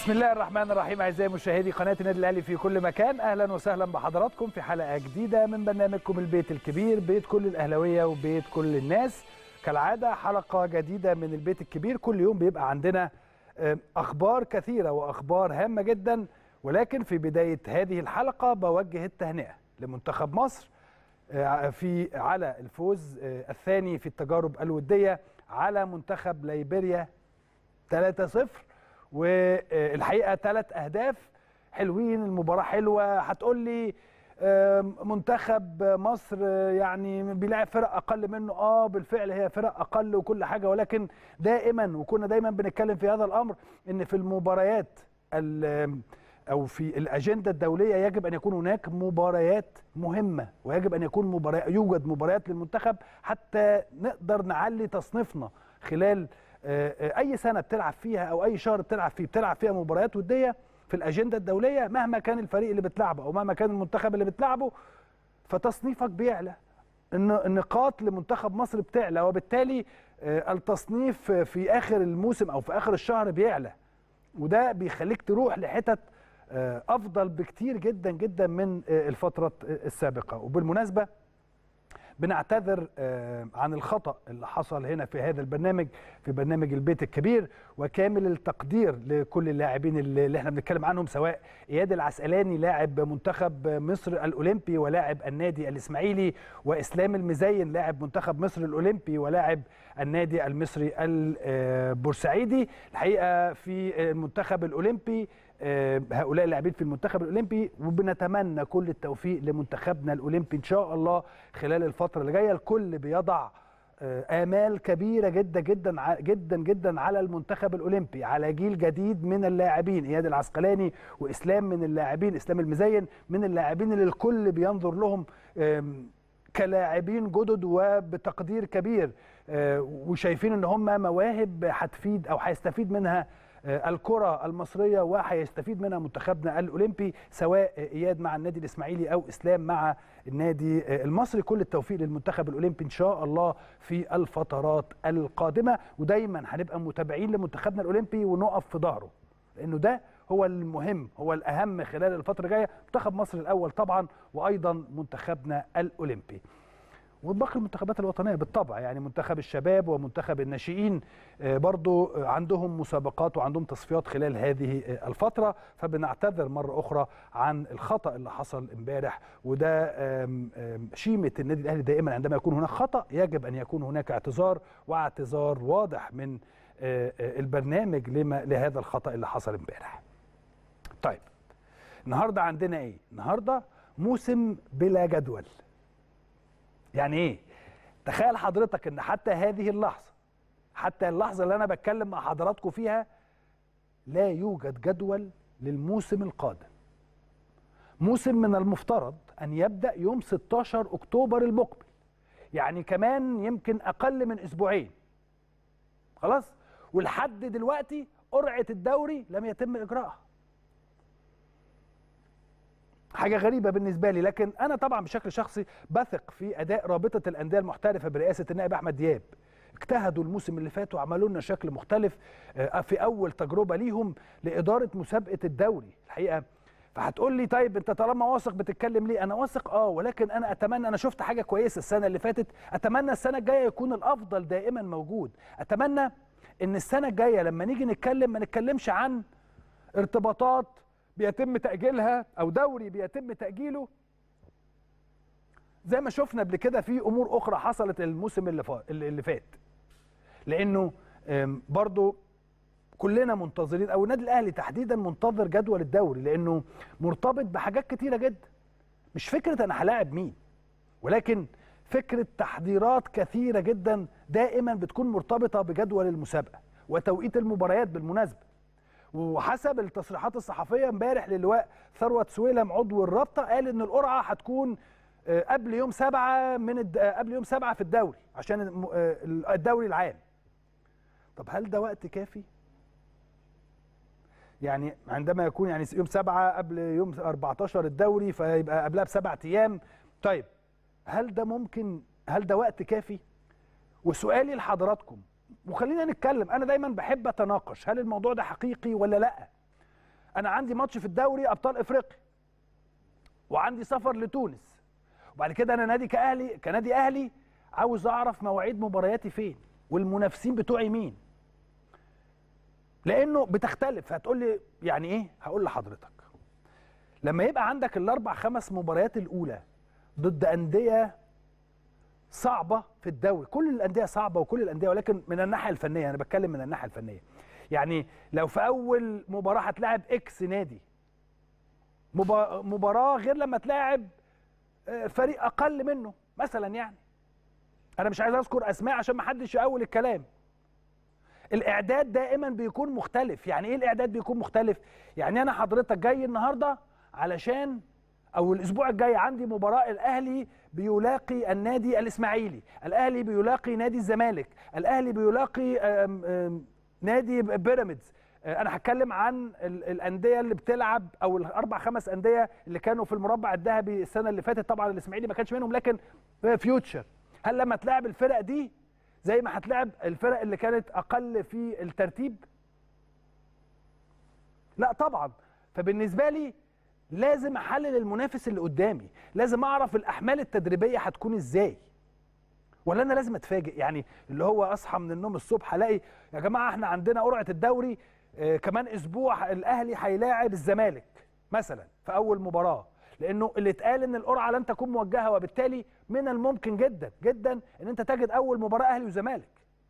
بسم الله الرحمن الرحيم اعزائي مشاهدي قناه النادي الاهلي في كل مكان اهلا وسهلا بحضراتكم في حلقه جديده من برنامجكم البيت الكبير بيت كل الاهلاويه وبيت كل الناس كالعاده حلقه جديده من البيت الكبير كل يوم بيبقى عندنا اخبار كثيره واخبار هامه جدا ولكن في بدايه هذه الحلقه بوجه التهنئه لمنتخب مصر في على الفوز الثاني في التجارب الوديه على منتخب ليبيريا 3-0 والحقيقه ثلاث اهداف حلوين المباراه حلوه هتقول لي منتخب مصر يعني بيلعب فرق اقل منه اه بالفعل هي فرق اقل وكل حاجه ولكن دائما وكنا دايما بنتكلم في هذا الامر ان في المباريات او في الاجنده الدوليه يجب ان يكون هناك مباريات مهمه ويجب ان يكون مباريات يوجد مباريات للمنتخب حتى نقدر نعلي تصنيفنا خلال اي سنه بتلعب فيها او اي شهر بتلعب فيه بتلعب فيها مباريات وديه في الاجنده الدوليه مهما كان الفريق اللي بتلعبه او مهما كان المنتخب اللي بتلعبه فتصنيفك بيعلى النقاط لمنتخب مصر بتعلى وبالتالي التصنيف في اخر الموسم او في اخر الشهر بيعلى وده بيخليك تروح لحتت افضل بكتير جدا جدا من الفتره السابقه وبالمناسبه بنعتذر عن الخطأ اللي حصل هنا في هذا البرنامج في برنامج البيت الكبير وكامل التقدير لكل اللاعبين اللي احنا بنتكلم عنهم سواء اياد العسقلاني لاعب منتخب مصر الاولمبي ولاعب النادي الاسماعيلي واسلام المزين لاعب منتخب مصر الاولمبي ولاعب النادي المصري البورسعيدي الحقيقه في المنتخب الاولمبي هؤلاء اللاعبين في المنتخب الاولمبي وبنتمنى كل التوفيق لمنتخبنا الاولمبي ان شاء الله خلال الفتره اللي جايه الكل بيضع امال كبيره جدا جدا جدا جدا على المنتخب الاولمبي على جيل جديد من اللاعبين اياد العسقلاني واسلام من اللاعبين اسلام المزين من اللاعبين اللي الكل بينظر لهم كلاعبين جدد وبتقدير كبير وشايفين ان هم مواهب هتفيد او هيستفيد منها الكرة المصرية وهيستفيد منها منتخبنا الأولمبي سواء إياد مع النادي الإسماعيلي أو إسلام مع النادي المصري كل التوفيق للمنتخب الأولمبي إن شاء الله في الفترات القادمة ودايما هنبقى متابعين لمنتخبنا الأولمبي ونقف في ظهره لأنه ده هو المهم هو الأهم خلال الفترة الجاية منتخب مصر الأول طبعا وأيضا منتخبنا الأولمبي وباقي المنتخبات الوطنيه بالطبع يعني منتخب الشباب ومنتخب الناشئين برضو عندهم مسابقات وعندهم تصفيات خلال هذه الفتره فبنعتذر مره اخرى عن الخطا اللي حصل امبارح وده شيمه النادي الاهلي دائما عندما يكون هناك خطا يجب ان يكون هناك اعتذار واعتذار واضح من البرنامج لما لهذا الخطا اللي حصل امبارح. طيب النهارده عندنا ايه؟ النهارده موسم بلا جدول. يعني ايه تخيل حضرتك ان حتى هذه اللحظه حتى اللحظه اللي انا بتكلم مع حضراتكم فيها لا يوجد جدول للموسم القادم موسم من المفترض ان يبدا يوم 16 اكتوبر المقبل يعني كمان يمكن اقل من اسبوعين خلاص ولحد دلوقتي قرعه الدوري لم يتم اجراءها حاجه غريبه بالنسبه لي لكن انا طبعا بشكل شخصي بثق في اداء رابطه الانديه المحترفه برئاسه النائب احمد دياب اجتهدوا الموسم اللي فات وعملوا لنا شكل مختلف في اول تجربه ليهم لاداره مسابقه الدوري الحقيقه فهتقول لي طيب انت طالما واثق بتتكلم ليه انا واثق اه ولكن انا اتمنى انا شفت حاجه كويسه السنه اللي فاتت اتمنى السنه الجايه يكون الافضل دائما موجود اتمنى ان السنه الجايه لما نيجي نتكلم ما نتكلمش عن ارتباطات بيتم تأجيلها أو دوري بيتم تأجيله زي ما شفنا قبل كده في أمور أخرى حصلت الموسم اللي فات اللي فات لأنه برضو كلنا منتظرين أو النادي الأهلي تحديدا منتظر جدول الدوري لأنه مرتبط بحاجات كتيرة جدا مش فكرة أنا هلاعب مين ولكن فكرة تحضيرات كثيرة جدا دائما بتكون مرتبطة بجدول المسابقة وتوقيت المباريات بالمناسبة وحسب التصريحات الصحفيه امبارح للواء ثروت سويلم عضو الرابطه قال ان القرعه هتكون قبل يوم سبعة من الد... قبل يوم سبعة في الدوري عشان الدوري العام طب هل ده وقت كافي يعني عندما يكون يعني يوم سبعة قبل يوم 14 الدوري فيبقى قبلها بسبعة ايام طيب هل ده ممكن هل ده وقت كافي وسؤالي لحضراتكم وخلينا نتكلم انا دايما بحب اتناقش هل الموضوع ده حقيقي ولا لا انا عندي ماتش في الدوري ابطال افريقيا وعندي سفر لتونس وبعد كده انا نادي كاهلي كنادي اهلي عاوز اعرف مواعيد مبارياتي فين والمنافسين بتوعي مين لانه بتختلف هتقول لي يعني ايه هقول لحضرتك لما يبقى عندك الاربع خمس مباريات الاولى ضد انديه صعبه في الدوري كل الانديه صعبه وكل الانديه ولكن من الناحيه الفنيه انا بتكلم من الناحيه الفنيه يعني لو في اول مباراه هتلاعب اكس نادي مبا- مباراه غير لما تلاعب آه، فريق اقل منه مثلا يعني انا مش عايز اذكر اسماء عشان ما حدش يقول الكلام الاعداد دائما بيكون مختلف يعني ايه الاعداد بيكون مختلف يعني انا حضرتك جاي النهارده علشان او الاسبوع الجاي عندي مباراه الاهلي بيلاقي النادي الاسماعيلي الاهلي بيلاقي نادي الزمالك الاهلي بيلاقي آم، آم، نادي بيراميدز آه، انا هتكلم عن ال- الانديه اللي بتلعب او الاربع خمس انديه اللي كانوا في المربع الذهبي السنه اللي فاتت طبعا الاسماعيلي ما كانش منهم لكن فيوتشر هل لما تلعب الفرق دي زي ما هتلعب الفرق اللي كانت اقل في الترتيب لا طبعا فبالنسبه لي لازم احلل المنافس اللي قدامي لازم اعرف الاحمال التدريبيه هتكون ازاي ولا انا لازم اتفاجئ يعني اللي هو اصحى من النوم الصبح الاقي يا جماعه احنا عندنا قرعه الدوري آه، كمان اسبوع الاهلي هيلاعب الزمالك مثلا في اول مباراه لانه اللي اتقال ان القرعه لن تكون موجهه وبالتالي من الممكن جدا جدا ان انت تجد اول مباراه اهلي وزمالك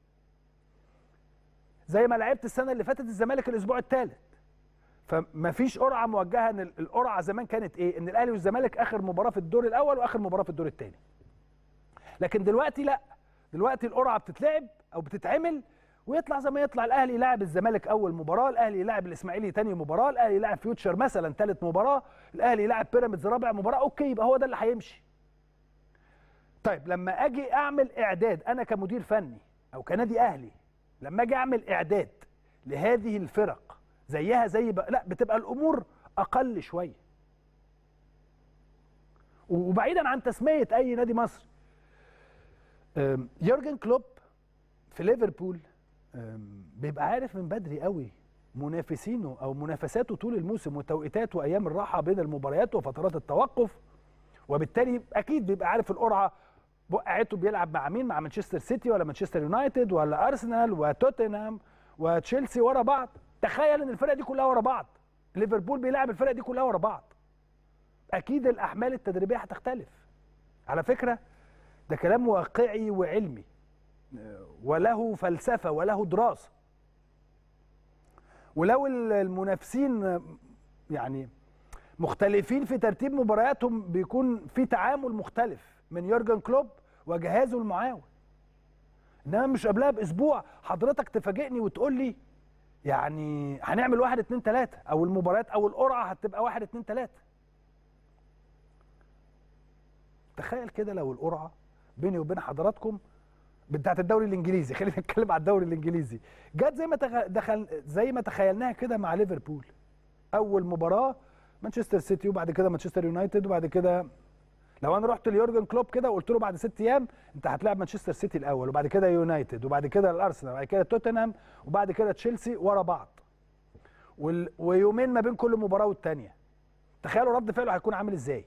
زي ما لعبت السنه اللي فاتت الزمالك الاسبوع الثالث فما فيش قرعه موجهه ان القرعه زمان كانت ايه ان الاهلي والزمالك اخر مباراه في الدور الاول واخر مباراه في الدور الثاني لكن دلوقتي لا دلوقتي القرعه بتتلعب او بتتعمل ويطلع زي ما يطلع الاهلي يلاعب الزمالك اول مباراه الاهلي يلاعب الاسماعيلي ثاني مباراه الاهلي يلاعب فيوتشر مثلا ثالث مباراه الاهلي يلاعب بيراميدز رابع مباراه اوكي يبقى هو ده اللي هيمشي طيب لما اجي اعمل اعداد انا كمدير فني او كنادي اهلي لما اجي اعمل اعداد لهذه الفرق زيها زي بقى لا بتبقى الامور اقل شويه وبعيدا عن تسميه اي نادي مصري أم، يورجن كلوب في ليفربول أم، بيبقى عارف من بدري قوي منافسينه او منافساته طول الموسم وتوقيتات وايام الراحه بين المباريات وفترات التوقف وبالتالي اكيد بيبقى عارف القرعه وقعته بيلعب مع مين مع مانشستر سيتي ولا مانشستر يونايتد ولا ارسنال وتوتنهام وتشيلسي ورا بعض تخيل ان الفرق دي كلها ورا بعض ليفربول بيلعب الفرق دي كلها ورا بعض اكيد الاحمال التدريبيه هتختلف على فكره ده كلام واقعي وعلمي آه، وله فلسفه وله دراسه ولو ال- المنافسين آه، يعني مختلفين في ترتيب مبارياتهم بيكون في تعامل مختلف من يورجن كلوب وجهازه المعاون انما مش قبلها باسبوع حضرتك تفاجئني وتقول لي يعني هنعمل واحد اتنين تلاته او المباريات او القرعه هتبقى واحد اتنين تلاته تخيل كده لو القرعه بيني وبين حضراتكم بتاعت الدوري الانجليزي خلينا نتكلم على الدوري الانجليزي جت زي ما تخ... دخل زي ما تخيلناها كده مع ليفربول اول مباراه مانشستر سيتي وبعد كده مانشستر يونايتد وبعد كده لو انا رحت ليورجن كلوب كده وقلت له بعد ست ايام انت هتلاعب مانشستر سيتي الاول وبعد كده يونايتد وبعد كده الارسنال وبعد كده توتنهام وبعد كده تشيلسي ورا بعض وال... ويومين ما بين كل مباراه والتانيه تخيلوا رد فعله هيكون عامل ازاي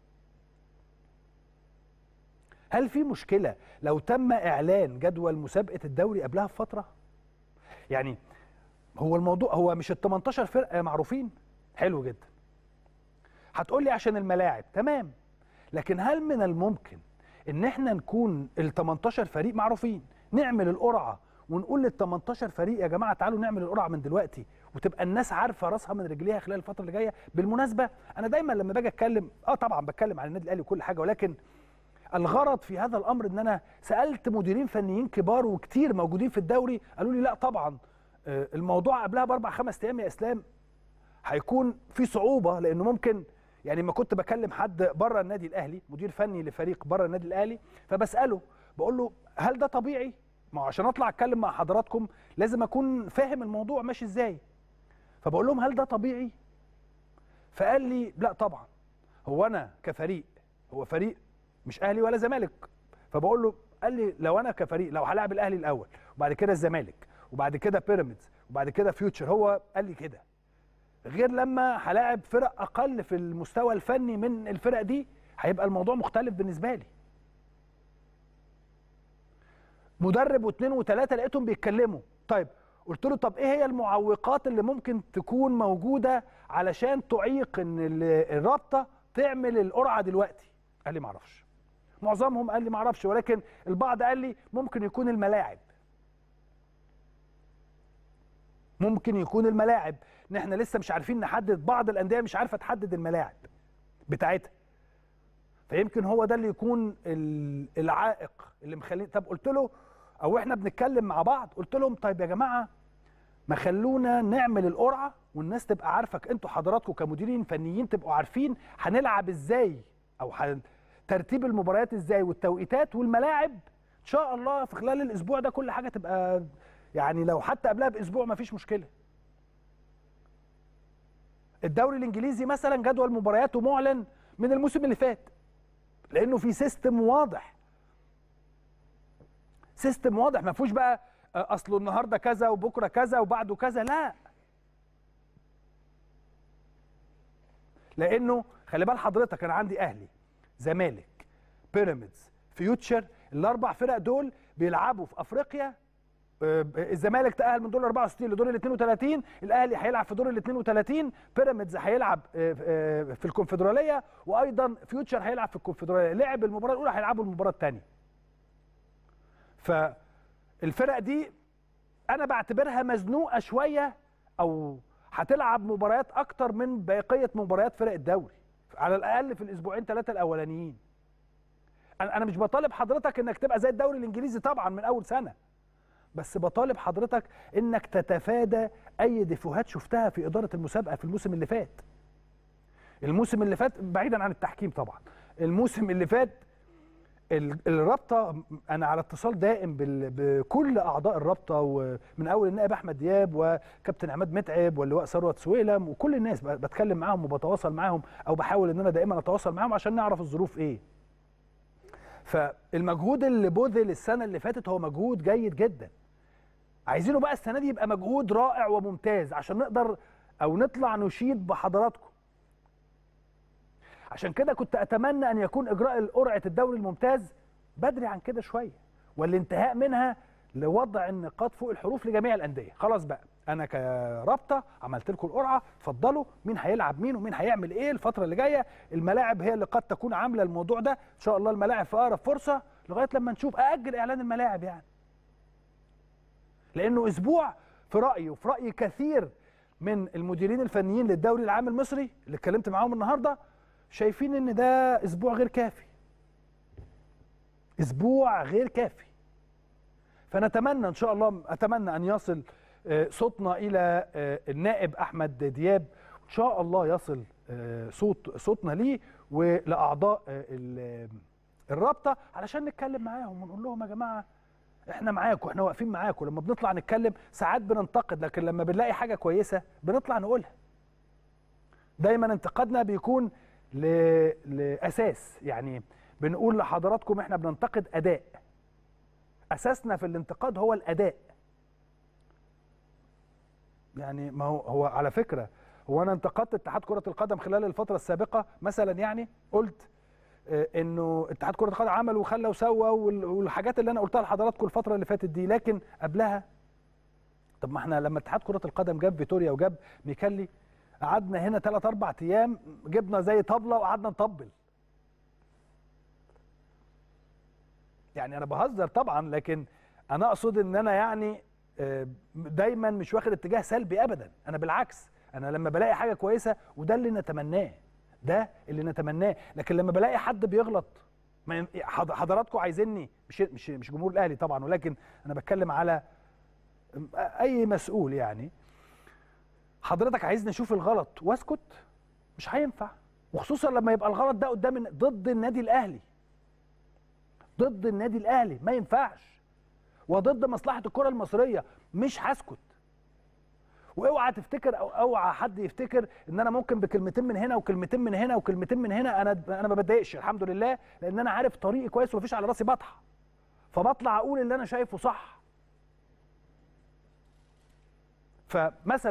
هل في مشكله لو تم اعلان جدول مسابقه الدوري قبلها بفتره يعني هو الموضوع هو مش ال 18 فرقه معروفين حلو جدا هتقول لي عشان الملاعب تمام لكن هل من الممكن ان احنا نكون ال 18 فريق معروفين نعمل القرعه ونقول لل 18 فريق يا جماعه تعالوا نعمل القرعه من دلوقتي وتبقى الناس عارفه راسها من رجليها خلال الفتره اللي جايه بالمناسبه انا دايما لما باجي اتكلم اه طبعا بتكلم عن النادي الاهلي وكل حاجه ولكن الغرض في هذا الامر ان انا سالت مديرين فنيين كبار وكتير موجودين في الدوري قالوا لي لا طبعا آه، الموضوع قبلها باربع خمس ايام يا اسلام هيكون في صعوبه لانه ممكن يعني ما كنت بكلم حد بره النادي الاهلي مدير فني لفريق بره النادي الاهلي فبساله بقول له هل ده طبيعي ما هو عشان اطلع اتكلم مع حضراتكم لازم اكون فاهم الموضوع ماشي ازاي فبقول لهم هل ده طبيعي فقال لي لا طبعا هو انا كفريق هو فريق مش اهلي ولا زمالك فبقول له قال لي لو انا كفريق لو هلاعب الاهلي الاول وبعد كده الزمالك وبعد كده بيراميدز وبعد كده فيوتشر هو قال لي كده غير لما هلاعب فرق اقل في المستوى الفني من الفرق دي هيبقى الموضوع مختلف بالنسبه لي مدرب واثنين وثلاثه لقيتهم بيتكلموا طيب قلت له طب ايه هي المعوقات اللي ممكن تكون موجوده علشان تعيق ان الرابطه تعمل القرعه دلوقتي قال لي ما اعرفش معظمهم قال لي ما اعرفش ولكن البعض قال لي ممكن يكون الملاعب ممكن يكون الملاعب ان احنا لسه مش عارفين نحدد بعض الانديه مش عارفه تحدد الملاعب بتاعتها فيمكن هو ده اللي يكون العائق اللي مخليني طب قلت له او احنا بنتكلم مع بعض قلت لهم طيب يا جماعه ما خلونا نعمل القرعه والناس تبقى عارفه انتوا حضراتكم كمديرين فنيين تبقوا عارفين هنلعب ازاي او هن... ترتيب المباريات ازاي والتوقيتات والملاعب ان شاء الله في خلال الاسبوع ده كل حاجه تبقى يعني لو حتى قبلها باسبوع ما فيش مشكله الدوري الانجليزي مثلا جدول مبارياته معلن من الموسم اللي فات لانه في سيستم واضح سيستم واضح ما فيهوش بقى اصله النهارده كذا وبكره كذا وبعده كذا لا لانه خلي بال حضرتك انا عندي اهلي زمالك بيراميدز فيوتشر الاربع فرق دول بيلعبوا في افريقيا الزمالك تأهل من دور 64 لدور ال 32 الاهلي هيلعب في دور ال 32 بيراميدز هيلعب في الكونفدراليه وايضا فيوتشر هيلعب في الكونفدراليه لعب المباراه الاولى هيلعبوا المباراه الثانيه فالفرق دي انا بعتبرها مزنوقه شويه او هتلعب مباريات اكتر من بقيه مباريات فرق الدوري على الاقل في الاسبوعين ثلاثه الاولانيين انا مش بطالب حضرتك انك تبقى زي الدوري الانجليزي طبعا من اول سنه بس بطالب حضرتك انك تتفادى اي ديفوهات شفتها في اداره المسابقه في الموسم اللي فات الموسم اللي فات بعيدا عن التحكيم طبعا الموسم اللي فات الرابطه انا على اتصال دائم بكل اعضاء الرابطه ومن اول النائب احمد دياب وكابتن عماد متعب واللواء ثروت سويلم وكل الناس بتكلم معاهم وبتواصل معاهم او بحاول ان انا دائما اتواصل معاهم عشان نعرف الظروف ايه فالمجهود اللي بذل السنه اللي فاتت هو مجهود جيد جدا عايزينه بقى السنه دي يبقى مجهود رائع وممتاز عشان نقدر او نطلع نشيد بحضراتكم عشان كده كنت اتمنى ان يكون اجراء قرعه الدوري الممتاز بدري عن كده شويه والانتهاء منها لوضع النقاط فوق الحروف لجميع الانديه خلاص بقى انا كرابطه عملت لكم القرعه اتفضلوا مين هيلعب مين ومين هيعمل ايه الفتره اللي جايه الملاعب هي اللي قد تكون عامله الموضوع ده ان شاء الله الملاعب في اقرب فرصه لغايه لما نشوف ااجل اعلان الملاعب يعني لانه اسبوع في رايي وفي راي كثير من المديرين الفنيين للدوري العام المصري اللي اتكلمت معاهم النهارده شايفين ان ده اسبوع غير كافي اسبوع غير كافي فنتمنى ان شاء الله اتمنى ان يصل صوتنا الى النائب احمد دياب ان شاء الله يصل صوت صوتنا ليه ولاعضاء الرابطه علشان نتكلم معاهم ونقول لهم يا جماعه احنا معاكم احنا واقفين معاكم لما بنطلع نتكلم ساعات بننتقد لكن لما بنلاقي حاجه كويسه بنطلع نقولها دايما انتقادنا بيكون ل... لاساس يعني بنقول لحضراتكم احنا بننتقد اداء اساسنا في الانتقاد هو الاداء يعني ما هو هو على فكره هو انا انتقدت اتحاد كره القدم خلال الفتره السابقه مثلا يعني قلت انه اتحاد كره القدم عمل وخلى وسوى والحاجات اللي انا قلتها لحضراتكم الفتره اللي فاتت دي لكن قبلها طب ما احنا لما اتحاد كره القدم جاب فيتوريا وجاب ميكالي قعدنا هنا ثلاث اربع ايام جبنا زي طبله وقعدنا نطبل يعني انا بهزر طبعا لكن انا اقصد ان انا يعني دايما مش واخد اتجاه سلبي ابدا انا بالعكس انا لما بلاقي حاجه كويسه وده اللي نتمناه ده اللي نتمناه لكن لما بلاقي حد بيغلط حضراتكم عايزيني مش مش مش جمهور الاهلي طبعا ولكن انا بتكلم على اي مسؤول يعني حضرتك عايزني اشوف الغلط واسكت مش هينفع وخصوصا لما يبقى الغلط ده قدام ضد النادي الاهلي ضد النادي الاهلي ما ينفعش وضد مصلحه الكره المصريه مش هسكت واوعى تفتكر او اوعى حد يفتكر ان انا ممكن بكلمتين من هنا وكلمتين من هنا وكلمتين من هنا انا انا ما بتضايقش الحمد لله لان انا عارف طريقي كويس ومفيش على راسي بطحه فبطلع اقول اللي انا شايفه صح فمثلا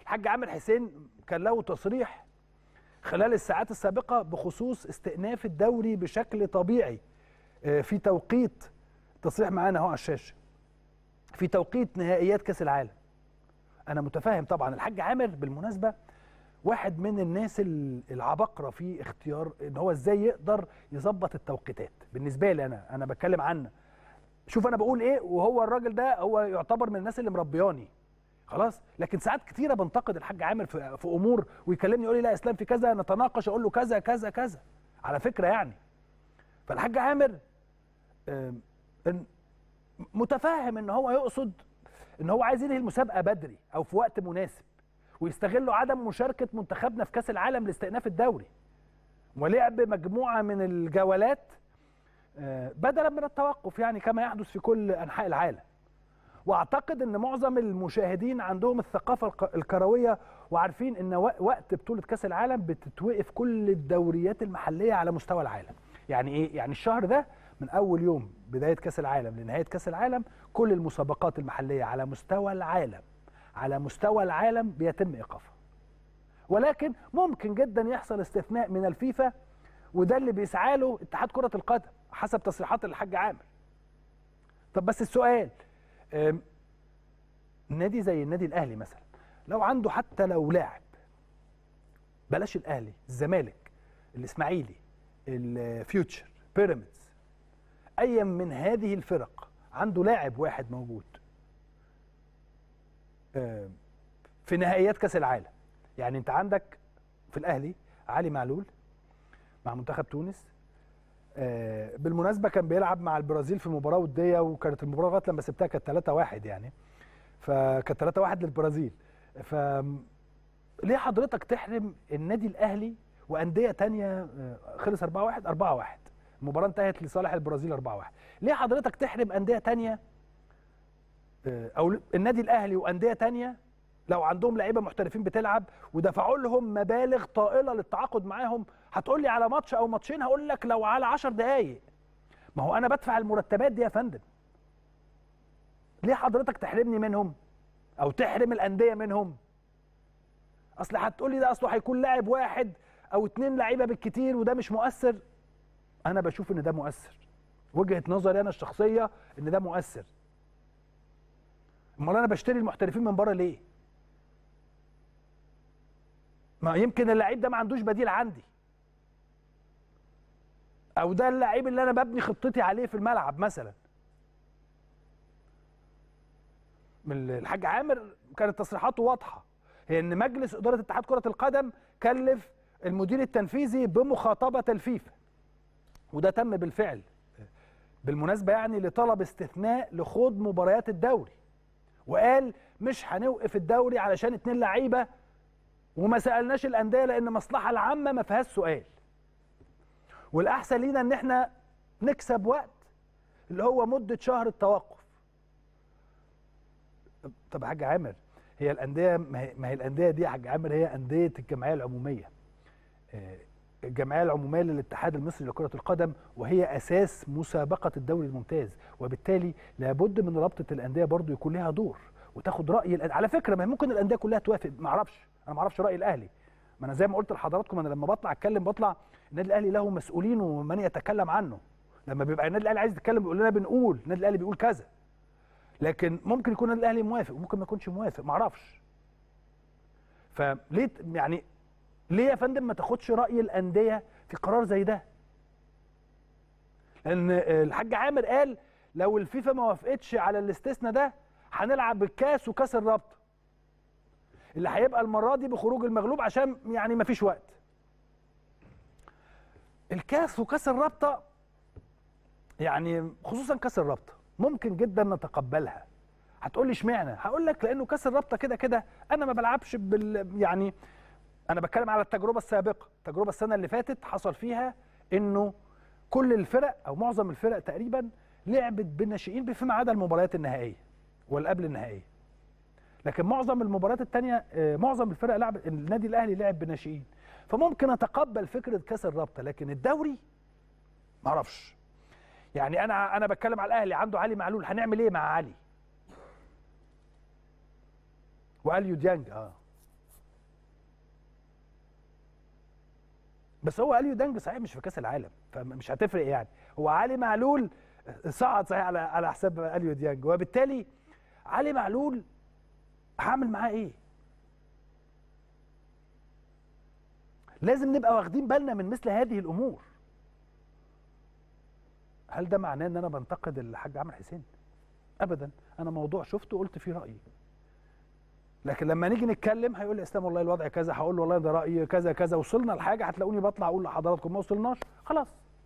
الحاج عامر حسين كان له تصريح خلال الساعات السابقه بخصوص استئناف الدوري بشكل طبيعي آه، في توقيت تصريح معانا اهو على الشاشه في توقيت نهائيات كاس العالم انا متفاهم طبعا الحاج عامر بالمناسبه واحد من الناس ال- العباقره في اختيار ان هو ازاي يقدر يظبط التوقيتات بالنسبه لي انا انا بتكلم عنه شوف انا بقول ايه وهو الراجل ده هو يعتبر من الناس اللي مربياني خلاص لكن ساعات كتيره بنتقد الحاج عامر في, في امور ويكلمني يقول لي لا اسلام في كذا نتناقش اقول له كذا كذا كذا على فكره يعني فالحاج عامر آم، إن- متفاهم ان هو يقصد ان هو عايز ينهي المسابقه بدري او في وقت مناسب ويستغلوا عدم مشاركه منتخبنا في كاس العالم لاستئناف الدوري ولعب مجموعه من الجولات آه، بدلا من التوقف يعني كما يحدث في كل انحاء العالم واعتقد ان معظم المشاهدين عندهم الثقافه الق- الكرويه وعارفين ان و- وقت بطوله كاس العالم بتتوقف كل الدوريات المحليه على مستوى العالم يعني ايه يعني الشهر ده من اول يوم بدايه كاس العالم لنهايه كاس العالم كل المسابقات المحليه على مستوى العالم على مستوى العالم بيتم ايقافها ولكن ممكن جدا يحصل استثناء من الفيفا وده اللي بيسعى له اتحاد كره القدم حسب تصريحات الحاج عامر طب بس السؤال أم، نادي زي النادي الاهلي مثلا لو عنده حتى لو لاعب بلاش الاهلي الزمالك الاسماعيلي الفيوتشر بيراميدز اي من هذه الفرق عنده لاعب واحد موجود أم، في نهائيات كاس العالم يعني انت عندك في الاهلي علي معلول مع منتخب تونس آه، بالمناسبه كان بيلعب مع البرازيل في مباراه وديه وكانت المباراه لغايه لما سبتها كانت 3 1 يعني فكانت 3 1 للبرازيل ف ليه حضرتك تحرم النادي الاهلي وانديه تانية آه، خلص 4 1 4 1 المباراه انتهت لصالح البرازيل 4 1 ليه حضرتك تحرم انديه تانية آه، او النادي الاهلي وانديه تانية لو عندهم لعيبه محترفين بتلعب ودفعوا لهم مبالغ طائله للتعاقد معاهم هتقول لي على ماتش او ماتشين هقول لك لو على 10 دقائق ما هو انا بدفع المرتبات دي يا فندم ليه حضرتك تحرمني منهم او تحرم الانديه منهم اصل هتقول لي ده اصله هيكون لاعب واحد او اتنين لعيبه بالكتير وده مش مؤثر انا بشوف ان ده مؤثر وجهه نظري انا الشخصيه ان ده مؤثر امال انا بشتري المحترفين من بره ليه ما يمكن اللعيب ده ما عندوش بديل عندي او ده اللعيب اللي انا ببني خطتي عليه في الملعب مثلا من الحاج عامر كانت تصريحاته واضحه هي ان مجلس اداره اتحاد كره القدم كلف المدير التنفيذي بمخاطبه الفيفا وده تم بالفعل بالمناسبه يعني لطلب استثناء لخوض مباريات الدوري وقال مش هنوقف الدوري علشان اتنين لعيبه وما سالناش الانديه لان المصلحه العامه ما فيهاش سؤال والاحسن لينا ان احنا نكسب وقت اللي هو مده شهر التوقف طب يا حاج عامر هي الانديه ما هي, ما هي الانديه دي يا حاج عامر هي انديه الجمعيه العموميه آه، الجمعيه العموميه للاتحاد المصري لكره القدم وهي اساس مسابقه الدوري الممتاز وبالتالي لابد من رابطه الانديه برضو يكون لها دور وتاخد راي الأن- على فكره ما هي ممكن الانديه كلها توافق ما اعرفش انا ما اعرفش راي الاهلي ما انا زي ما قلت لحضراتكم انا لما بطلع اتكلم بطلع النادي الاهلي له مسؤولين ومن يتكلم عنه لما بيبقى النادي الاهلي عايز يتكلم بيقول لنا بنقول النادي الاهلي بيقول كذا لكن ممكن يكون النادي الاهلي موافق وممكن ما يكونش موافق ما اعرفش فليه ت- يعني ليه يا فندم ما تاخدش راي الانديه في قرار زي ده لان الحاج عامر قال لو الفيفا ما وافقتش على الاستثناء ده هنلعب بالكاس وكاس الرابطه اللي هيبقى المره دي بخروج المغلوب عشان يعني ما فيش وقت الكاس وكاس الرابطه يعني خصوصا كاس الرابطه ممكن جدا نتقبلها هتقول لي اشمعنى هقول لك لانه كاس الرابطه كده كده انا ما بلعبش بال يعني انا بتكلم على التجربه السابقه التجربه السنه اللي فاتت حصل فيها انه كل الفرق او معظم الفرق تقريبا لعبت بالناشئين فيما عدا المباريات النهائيه والقبل النهائيه لكن معظم المباريات الثانيه معظم الفرق لعب النادي الاهلي لعب بناشئين فممكن اتقبل فكره كاس الرابطه لكن الدوري ما اعرفش يعني انا انا بتكلم على الاهلي عنده علي معلول هنعمل ايه مع علي واليو ديانج اه بس هو اليو دانج صحيح مش في كاس العالم فمش هتفرق يعني هو علي معلول صعد صحيح على على حساب اليو ديانج وبالتالي علي معلول هعمل معاه ايه لازم نبقى واخدين بالنا من مثل هذه الامور هل ده معناه ان انا بنتقد الحاج عمرو حسين ابدا انا موضوع شفته قلت فيه رايي لكن لما نيجي نتكلم هيقول لي اسلام والله الوضع كذا هقول له والله ده رايي كذا كذا وصلنا لحاجه هتلاقوني بطلع اقول لحضراتكم ما وصلناش خلاص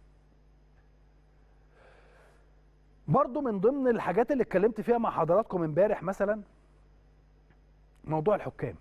برضو من ضمن الحاجات اللي اتكلمت فيها مع حضراتكم امبارح مثلا موضوع الحكام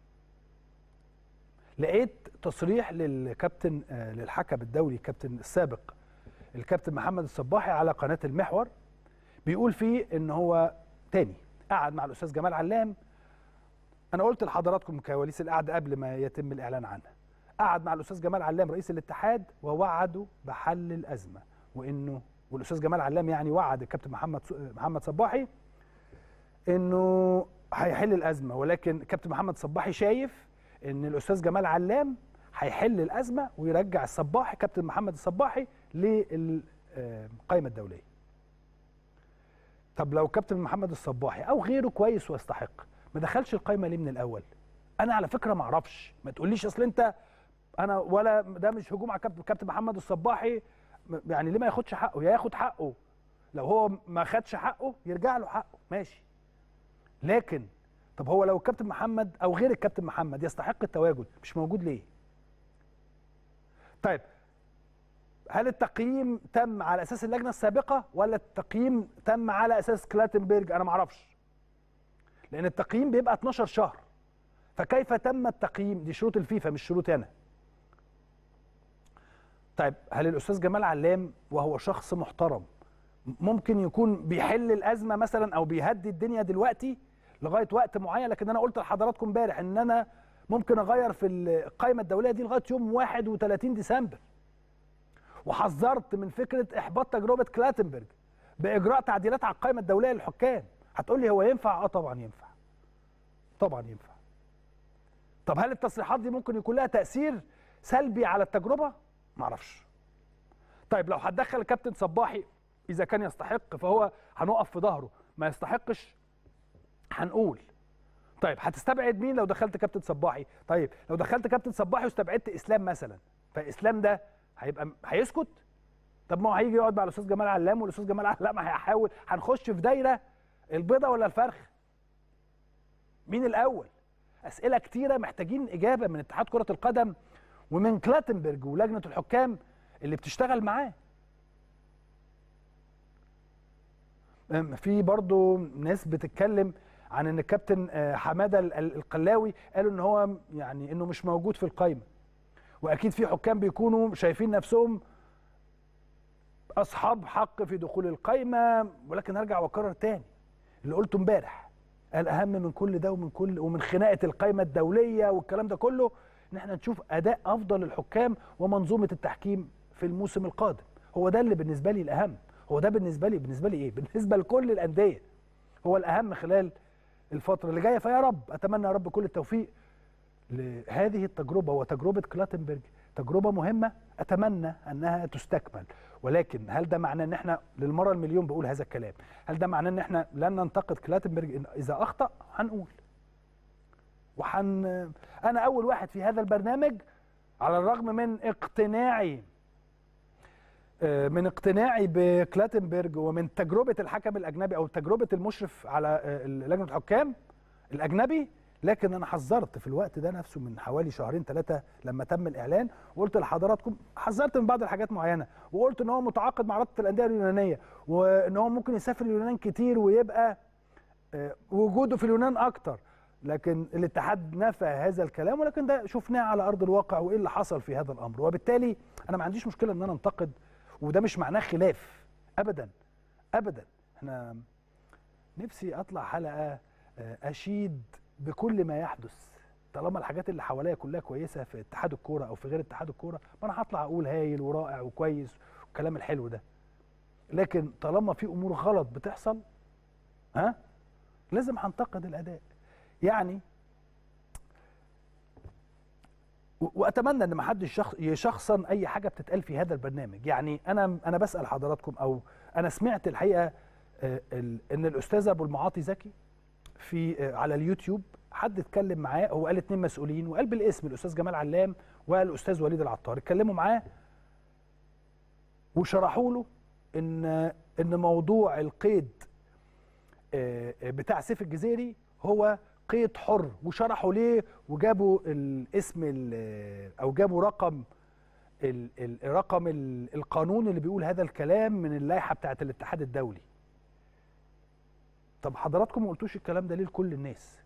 لقيت تصريح للكابتن آه، للحكم الدولي الكابتن السابق الكابتن محمد الصباحي على قناه المحور بيقول فيه ان هو تاني قعد مع الاستاذ جمال علام انا قلت لحضراتكم كواليس القعده قبل ما يتم الاعلان عنها قعد مع الاستاذ جمال علام رئيس الاتحاد ووعده بحل الازمه وانه والاستاذ جمال علام يعني وعد الكابتن محمد محمد صباحي انه هيحل الازمه ولكن كابتن محمد صباحي شايف ان الاستاذ جمال علام هيحل الازمه ويرجع الصباحي كابتن محمد الصباحي للقائمه الدوليه طب لو كابتن محمد الصباحي او غيره كويس ويستحق ما دخلش القائمه ليه من الاول انا على فكره ما اعرفش ما تقوليش اصل انت انا ولا ده مش هجوم على كابتن كابتن محمد الصباحي يعني ليه ما ياخدش حقه يا ياخد حقه لو هو ما خدش حقه يرجع له حقه ماشي لكن طب هو لو الكابتن محمد او غير الكابتن محمد يستحق التواجد مش موجود ليه طيب هل التقييم تم على اساس اللجنه السابقه ولا التقييم تم على اساس كلاتنبرج انا ما اعرفش لان التقييم بيبقى 12 شهر فكيف تم التقييم دي شروط الفيفا مش شروطي انا طيب هل الاستاذ جمال علام وهو شخص محترم ممكن يكون بيحل الازمه مثلا او بيهدي الدنيا دلوقتي لغايه وقت معين لكن انا قلت لحضراتكم امبارح ان انا ممكن اغير في القائمه الدوليه دي لغايه يوم 31 ديسمبر وحذرت من فكره احباط تجربه كلاتنبرج باجراء تعديلات على القائمه الدوليه للحكام هتقول لي هو ينفع اه طبعا ينفع طبعا ينفع طب هل التصريحات دي ممكن يكون لها تاثير سلبي على التجربه معرفش طيب لو هتدخل الكابتن صباحي اذا كان يستحق فهو هنقف في ظهره ما يستحقش هنقول طيب هتستبعد مين لو دخلت كابتن صباحي طيب لو دخلت كابتن صباحي واستبعدت اسلام مثلا فاسلام ده هيبقى هيسكت طب ما هو هيجي يقعد مع الاستاذ جمال علام والاستاذ جمال علام هيحاول هنخش في دايره البيضه ولا الفرخ مين الاول اسئله كتيره محتاجين اجابه من اتحاد كره القدم ومن كلاتنبرج ولجنه الحكام اللي بتشتغل معاه في برضو ناس بتتكلم عن ان الكابتن آه، حماده القلاوي قالوا ان هو يعني انه مش موجود في القايمه واكيد في حكام بيكونوا شايفين نفسهم اصحاب حق في دخول القايمه ولكن ارجع واكرر تاني اللي قلته امبارح الاهم من كل ده ومن كل ومن خناقه القايمه الدوليه والكلام ده كله ان احنا نشوف اداء افضل للحكام ومنظومه التحكيم في الموسم القادم هو ده اللي بالنسبه لي الاهم هو ده بالنسبه لي بالنسبه لي ايه بالنسبه لكل الانديه هو الاهم خلال الفتره اللي جايه فيا رب اتمنى يا رب كل التوفيق لهذه التجربه وتجربه كلاتنبرج تجربه مهمه اتمنى انها تستكمل ولكن هل ده معناه ان احنا للمره المليون بقول هذا الكلام هل ده معناه ان احنا لن ننتقد كلاتنبرج اذا اخطا هنقول وحن انا اول واحد في هذا البرنامج على الرغم من اقتناعي آه، من اقتناعي بكلاتنبرج ومن تجربه الحكم الاجنبي او تجربه المشرف على آه، لجنه الحكام الاجنبي لكن انا حذرت في الوقت ده نفسه من حوالي شهرين ثلاثه لما تم الاعلان وقلت لحضراتكم حذرت من بعض الحاجات معينه وقلت ان هو متعاقد مع رابطه الانديه اليونانيه وان هو ممكن يسافر اليونان كتير ويبقى آه، وجوده في اليونان اكتر لكن الاتحاد نفى هذا الكلام ولكن ده شفناه على ارض الواقع وايه اللي حصل في هذا الامر وبالتالي انا ما عنديش مشكله ان انا انتقد وده مش معناه خلاف ابدا ابدا احنا نفسي اطلع حلقه آه، اشيد بكل ما يحدث طالما الحاجات اللي حواليا كلها كويسه في اتحاد الكوره او في غير اتحاد الكوره ما انا هطلع اقول هايل ورائع وكويس والكلام الحلو ده لكن طالما في امور غلط بتحصل ها لازم هنتقد الاداء يعني و- واتمنى ان ما حدش شخص يشخصن اي حاجه بتتقال في هذا البرنامج يعني انا انا بسال حضراتكم او انا سمعت الحقيقه آه، ال- ان الاستاذ ابو المعاطي زكي في آه، على اليوتيوب حد اتكلم معاه هو قال اتنين مسؤولين وقال بالاسم الاستاذ جمال علام والاستاذ وليد العطار اتكلموا معاه وشرحوا له ان ان موضوع القيد آه، آه، بتاع سيف الجزيري هو قيد حر وشرحوا ليه وجابوا الاسم ال- او جابوا رقم ال- ال- رقم ال- القانون اللي بيقول هذا الكلام من اللائحه بتاعه الاتحاد الدولي طب حضراتكم ما قلتوش الكلام ده ليه لكل الناس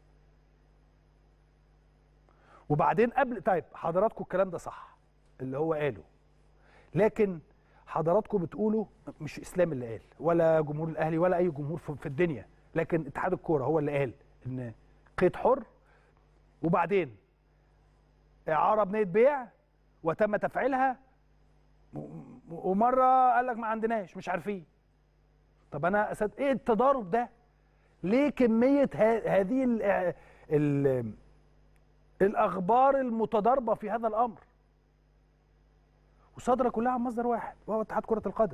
وبعدين قبل طيب حضراتكم الكلام ده صح اللي هو قاله لكن حضراتكم بتقولوا مش اسلام اللي قال ولا جمهور الاهلي ولا اي جمهور في في الدنيا لكن اتحاد الكوره هو اللي قال ان قيد حر وبعدين اعاره بنيه بيع وتم تفعيلها و- و- ومره قال لك ما عندناش مش عارفين طب انا أسد... ايه التضارب ده ليه كميه ه... هذه ال... ال... الاخبار المتضاربه في هذا الامر وصادره كلها عن مصدر واحد وهو اتحاد كره القدم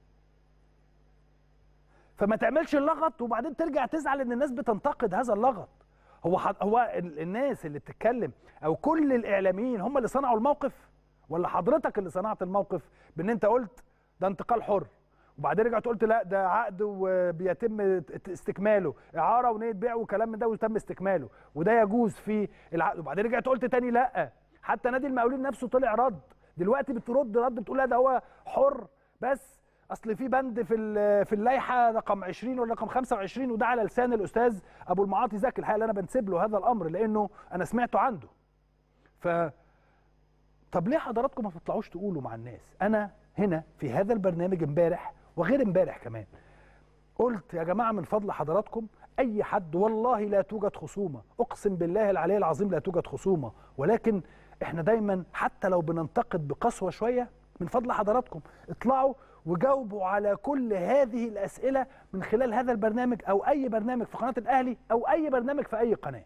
فما تعملش اللغط وبعدين ترجع تزعل ان الناس بتنتقد هذا اللغط هو حد هو ال- الناس اللي بتتكلم او كل الاعلاميين هم اللي صنعوا الموقف ولا حضرتك اللي صنعت الموقف بان انت قلت ده انتقال حر وبعدين رجعت قلت لا ده عقد وبيتم ات- استكماله اعاره ونيه بيع وكلام من ده وتم استكماله وده يجوز في العقد وبعدين رجعت قلت تاني لا حتى نادي المقاولين نفسه طلع رد دلوقتي بترد رد بتقول لا ده هو حر بس اصل في بند في ال- في اللائحه رقم 20 ولا رقم 25 وده على لسان الاستاذ ابو المعاطي زكي الحقيقه اللي انا بنسب له هذا الامر لانه انا سمعته عنده ف طب ليه حضراتكم ما تطلعوش تقولوا مع الناس انا هنا في هذا البرنامج امبارح وغير امبارح كمان قلت يا جماعه من فضل حضراتكم اي حد والله لا توجد خصومه اقسم بالله العلي العظيم لا توجد خصومه ولكن احنا دايما حتى لو بننتقد بقسوه شويه من فضل حضراتكم اطلعوا وجاوبوا على كل هذه الاسئله من خلال هذا البرنامج او اي برنامج في قناه الاهلي او اي برنامج في اي قناه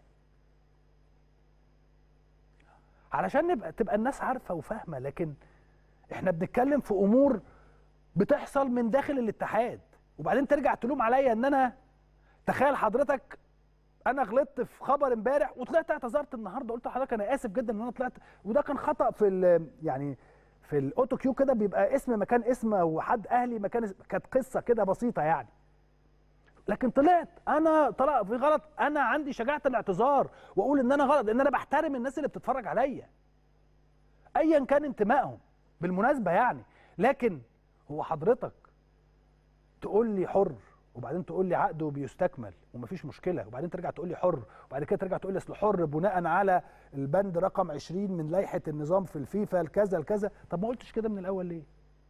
علشان نبقى تبقى الناس عارفه وفاهمه لكن احنا بنتكلم في امور بتحصل من داخل الاتحاد وبعدين ترجع تلوم عليا ان انا تخيل حضرتك انا غلطت في خبر امبارح وطلعت اعتذرت النهارده قلت لحضرتك انا اسف جدا ان انا طلعت وده كان خطا في ال- يعني في الاوتو كيو كده بيبقى اسم مكان اسم وحد اهلي مكان اسم كانت قصه كده بسيطه يعني لكن طلعت انا طلع في غلط انا عندي شجاعه الاعتذار واقول ان انا غلط لان انا بحترم الناس اللي بتتفرج عليا ايا كان انتمائهم بالمناسبه يعني لكن هو حضرتك تقول لي حر وبعدين تقول لي عقده بيستكمل ومفيش مشكله وبعدين ترجع تقول لي حر وبعد كده ترجع تقول لي اصل حر بناء على البند رقم 20 من لائحه النظام في الفيفا الكذا الكذا طب ما قلتش كده من الاول ليه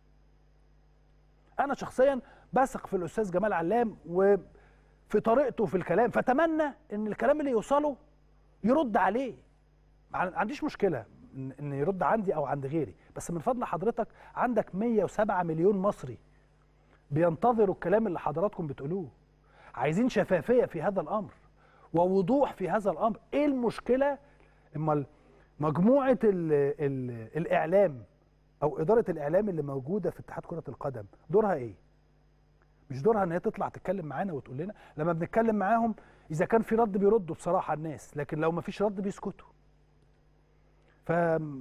انا شخصيا بثق في الاستاذ جمال علام وفي طريقته في الكلام فاتمنى ان الكلام اللي يوصله يرد عليه ما عنديش مشكله ان إن يرد عندي او عند غيري بس من فضل حضرتك عندك 107 مليون مصري بينتظروا الكلام اللي حضراتكم بتقولوه عايزين شفافيه في هذا الامر ووضوح في هذا الامر ايه المشكله اما مجموعه ال ال الاعلام او اداره الاعلام اللي موجوده في اتحاد كره القدم دورها ايه مش دورها ان هي تطلع تتكلم معانا وتقول لنا لما بنتكلم معاهم اذا كان في رد بيردوا بصراحه الناس لكن لو ما فيش رد بيسكتوا ف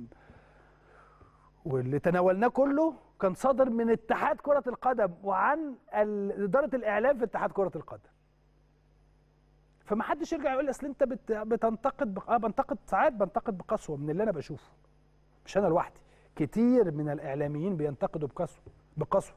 واللي تناولناه كله كان صادر من اتحاد كرة القدم وعن ال- إدارة الإعلام في اتحاد كرة القدم. فما حدش يرجع يقول لي أصل أنت بت- بتنتقد بق... آه بنتقد ساعات بنتقد بقسوة من اللي أنا بشوفه. مش أنا لوحدي، كتير من الإعلاميين بينتقدوا بقسوة بقسوة.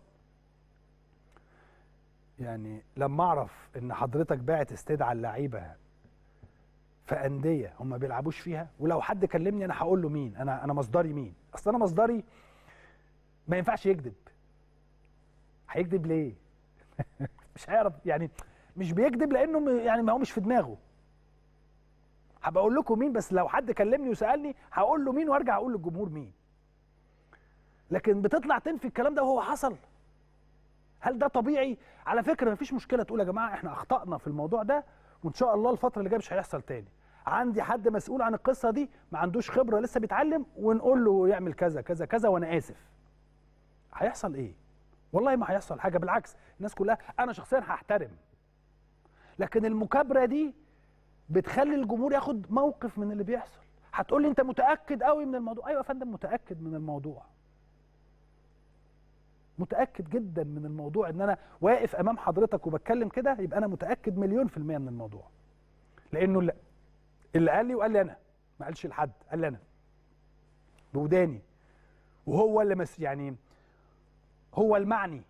يعني لما أعرف إن حضرتك باعت استدعى اللعيبة في انديه هم ما بيلعبوش فيها ولو حد كلمني انا هقول له مين انا انا مصدري مين اصل انا مصدري ما ينفعش يكذب هيكذب ليه مش هيعرف يعني مش بيكذب لانه م- يعني ما هو مش في دماغه هبقى اقول لكم مين بس لو حد كلمني وسالني هقول له مين وارجع اقول للجمهور مين لكن بتطلع تنفي الكلام ده وهو حصل هل ده طبيعي على فكره مفيش مشكله تقول يا جماعه احنا اخطانا في الموضوع ده وان شاء الله الفتره اللي جايه مش هيحصل تاني عندي حد مسؤول عن القصه دي ما عندوش خبره لسه بيتعلم ونقول له يعمل كذا كذا كذا وانا اسف هيحصل ايه والله ما هيحصل حاجه بالعكس الناس كلها انا شخصيا هحترم لكن المكابره دي بتخلي الجمهور ياخد موقف من اللي بيحصل هتقول لي انت متاكد قوي من الموضوع ايوه يا فندم متاكد من الموضوع متاكد جدا من الموضوع ان انا واقف امام حضرتك وبتكلم كده يبقى انا متاكد مليون في الميه من الموضوع لانه اللي, اللي قال لي وقال لي انا ما قالش لحد قال لي انا بوداني وهو اللي مس يعني هو المعني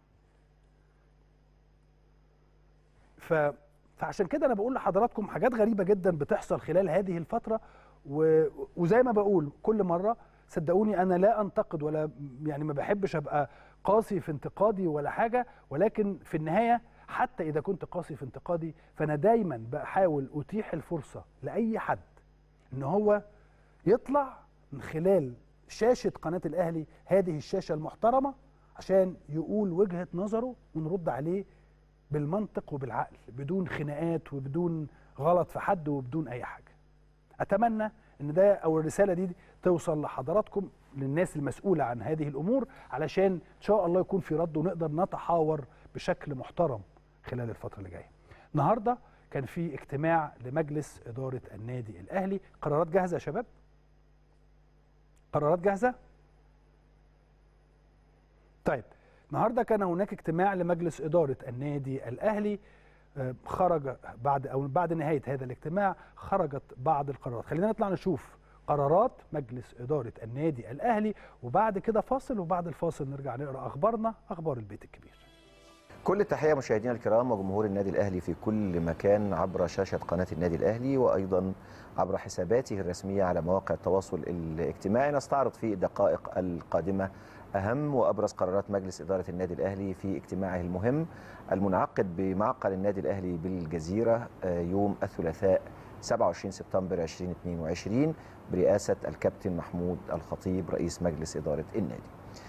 ف فعشان كده انا بقول لحضراتكم حاجات غريبه جدا بتحصل خلال هذه الفتره و... وزي ما بقول كل مره صدقوني انا لا انتقد ولا يعني ما بحبش ابقى قاسي في انتقادي ولا حاجه ولكن في النهايه حتى اذا كنت قاسي في انتقادي فانا دايما بحاول اتيح الفرصه لاي حد ان هو يطلع من خلال شاشه قناه الاهلي هذه الشاشه المحترمه عشان يقول وجهه نظره ونرد عليه بالمنطق وبالعقل بدون خناقات وبدون غلط في حد وبدون اي حاجه اتمنى ان ده او الرساله دي توصل لحضراتكم للناس المسؤوله عن هذه الامور علشان ان شاء الله يكون في رد ونقدر نتحاور بشكل محترم خلال الفتره اللي جايه. النهارده كان في اجتماع لمجلس اداره النادي الاهلي، قرارات جاهزه يا شباب؟ قرارات جاهزه؟ طيب النهارده كان هناك اجتماع لمجلس اداره النادي الاهلي خرج بعد او بعد نهايه هذا الاجتماع خرجت بعض القرارات خلينا نطلع نشوف قرارات مجلس اداره النادي الاهلي وبعد كده فاصل وبعد الفاصل نرجع نقرا اخبارنا اخبار البيت الكبير كل التحيه مشاهدينا الكرام وجمهور النادي الاهلي في كل مكان عبر شاشه قناه النادي الاهلي وايضا عبر حساباته الرسميه على مواقع التواصل الاجتماعي نستعرض في الدقائق القادمه أهم وأبرز قرارات مجلس إدارة النادي الأهلي في اجتماعه المهم المنعقد بمعقل النادي الأهلي بالجزيرة يوم الثلاثاء 27 سبتمبر 2022 برئاسة الكابتن محمود الخطيب رئيس مجلس إدارة النادي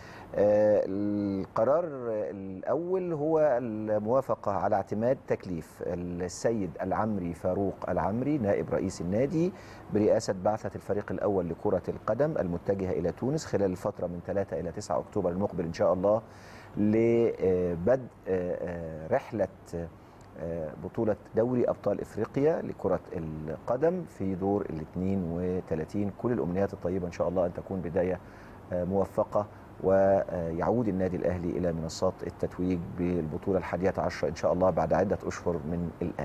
القرار الأول هو الموافقة على اعتماد تكليف السيد العمري فاروق العمري نائب رئيس النادي برئاسة بعثة الفريق الأول لكرة القدم المتجهة إلى تونس خلال الفترة من 3 إلى 9 أكتوبر المقبل إن شاء الله لبدء رحلة بطولة دوري أبطال إفريقيا لكرة القدم في دور ال 32 كل الأمنيات الطيبة إن شاء الله أن تكون بداية موفقة ويعود النادي الأهلي إلى منصات التتويج بالبطولة الحادية عشرة إن شاء الله بعد عدة أشهر من الآن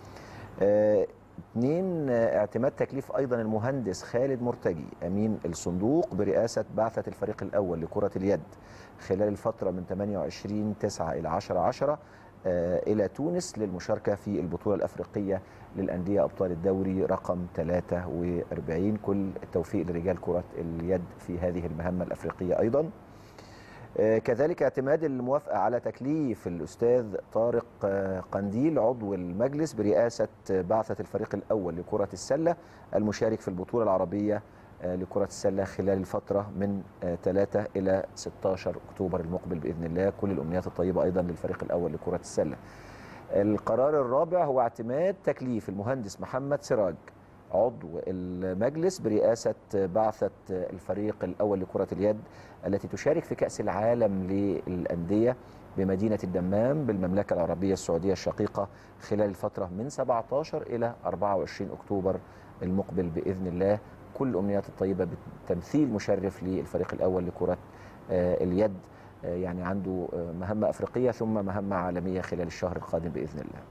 اثنين اعتماد تكليف أيضا المهندس خالد مرتجي أمين الصندوق برئاسة بعثة الفريق الأول لكرة اليد خلال الفترة من 28 9 إلى 10 10 إلى تونس للمشاركة في البطولة الأفريقية للأندية أبطال الدوري رقم 43 كل التوفيق لرجال كرة اليد في هذه المهمة الأفريقية أيضا كذلك اعتماد الموافقة على تكليف الأستاذ طارق قنديل عضو المجلس برئاسة بعثة الفريق الأول لكرة السلة المشارك في البطولة العربية لكرة السلة خلال الفترة من 3 إلى 16 أكتوبر المقبل بإذن الله كل الأمنيات الطيبة أيضا للفريق الأول لكرة السلة القرار الرابع هو اعتماد تكليف المهندس محمد سراج عضو المجلس برئاسة بعثة الفريق الأول لكرة اليد التي تشارك في كأس العالم للأندية بمدينة الدمام بالمملكة العربية السعودية الشقيقة خلال الفترة من 17 إلى 24 أكتوبر المقبل بإذن الله كل الأمنيات الطيبة بتمثيل مشرف للفريق الأول لكرة اليد يعني عنده مهمة أفريقية ثم مهمة عالمية خلال الشهر القادم بإذن الله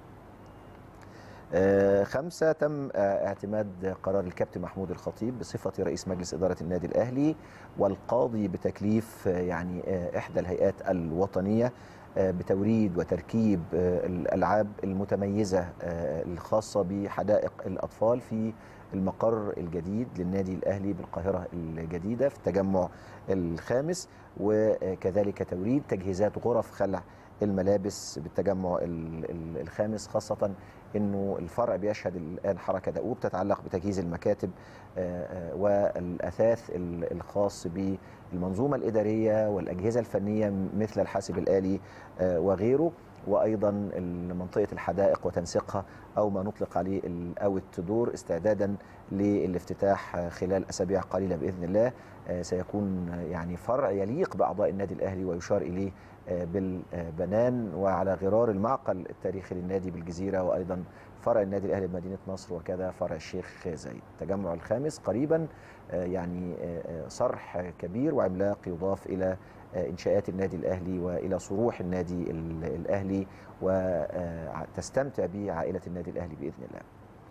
خمسة تم اعتماد قرار الكابتن محمود الخطيب بصفة رئيس مجلس إدارة النادي الأهلي والقاضي بتكليف يعني إحدى الهيئات الوطنية بتوريد وتركيب الألعاب المتميزة الخاصة بحدائق الأطفال في المقر الجديد للنادي الأهلي بالقاهرة الجديدة في التجمع الخامس وكذلك توريد تجهيزات غرف خلع الملابس بالتجمع الخامس خاصة انه الفرع بيشهد الان حركه دؤوب تتعلق بتجهيز المكاتب والاثاث الخاص بالمنظومه الاداريه والاجهزه الفنيه مثل الحاسب الالي وغيره وايضا منطقه الحدائق وتنسيقها او ما نطلق عليه الاوت دور استعدادا للافتتاح خلال اسابيع قليله باذن الله سيكون يعني فرع يليق باعضاء النادي الاهلي ويشار اليه بالبنان وعلى غرار المعقل التاريخي للنادي بالجزيره وايضا فرع النادي الاهلي بمدينه نصر وكذا فرع الشيخ زايد التجمع الخامس قريبا يعني صرح كبير وعملاق يضاف الى انشاءات النادي الاهلي والى صروح النادي الاهلي وتستمتع به عائله النادي الاهلي باذن الله.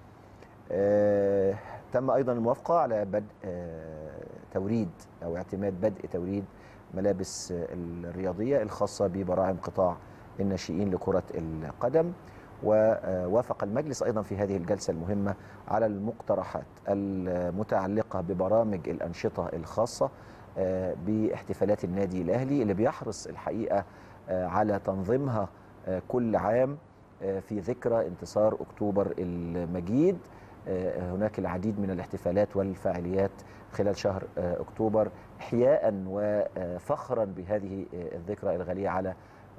تم ايضا الموافقه على بدء توريد او اعتماد بدء توريد ملابس الرياضيه الخاصه ببراعم قطاع الناشئين لكره القدم ووافق المجلس ايضا في هذه الجلسه المهمه على المقترحات المتعلقه ببرامج الانشطه الخاصه باحتفالات النادي الاهلي اللي بيحرص الحقيقه على تنظيمها كل عام في ذكرى انتصار اكتوبر المجيد هناك العديد من الاحتفالات والفعاليات خلال شهر اكتوبر احياء وفخرا بهذه الذكرى الغاليه على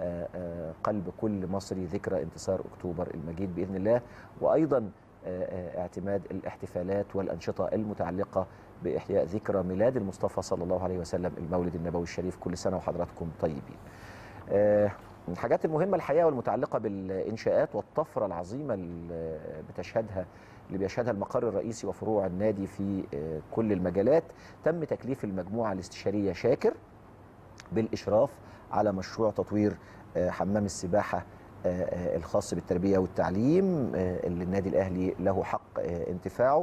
قلب كل مصري ذكرى انتصار اكتوبر المجيد باذن الله وايضا اعتماد الاحتفالات والانشطه المتعلقه باحياء ذكرى ميلاد المصطفى صلى الله عليه وسلم المولد النبوي الشريف كل سنه وحضراتكم طيبين. من الحاجات المهمه الحقيقه والمتعلقه بالانشاءات والطفره العظيمه اللي بتشهدها اللي بيشهدها المقر الرئيسي وفروع النادي في كل المجالات تم تكليف المجموعه الاستشاريه شاكر بالاشراف على مشروع تطوير حمام السباحه الخاص بالتربيه والتعليم اللي النادي الاهلي له حق انتفاعه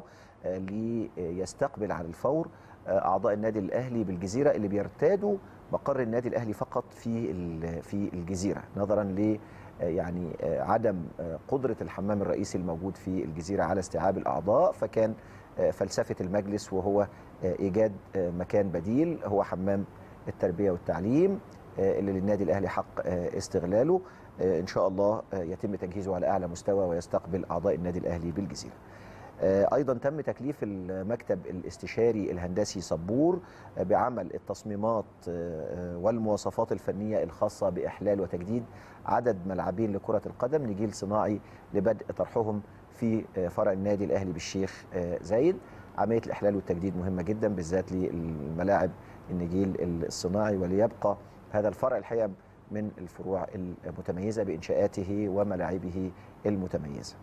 ليستقبل على الفور اعضاء النادي الاهلي بالجزيره اللي بيرتادوا مقر النادي الاهلي فقط في في الجزيره نظرا ل يعني عدم قدره الحمام الرئيسي الموجود في الجزيره على استيعاب الاعضاء فكان فلسفه المجلس وهو ايجاد مكان بديل هو حمام التربيه والتعليم اللي للنادي الاهلي حق استغلاله ان شاء الله يتم تجهيزه على اعلى مستوى ويستقبل اعضاء النادي الاهلي بالجزيره. ايضا تم تكليف المكتب الاستشاري الهندسي صبور بعمل التصميمات والمواصفات الفنيه الخاصه باحلال وتجديد عدد ملعبين لكره القدم لجيل صناعي لبدء طرحهم في فرع النادي الاهلي بالشيخ زايد. عمليه الاحلال والتجديد مهمه جدا بالذات للملاعب النجيل الصناعي وليبقى هذا الفرع الحقيقه من الفروع المتميزه بانشاءاته وملاعبه المتميزه.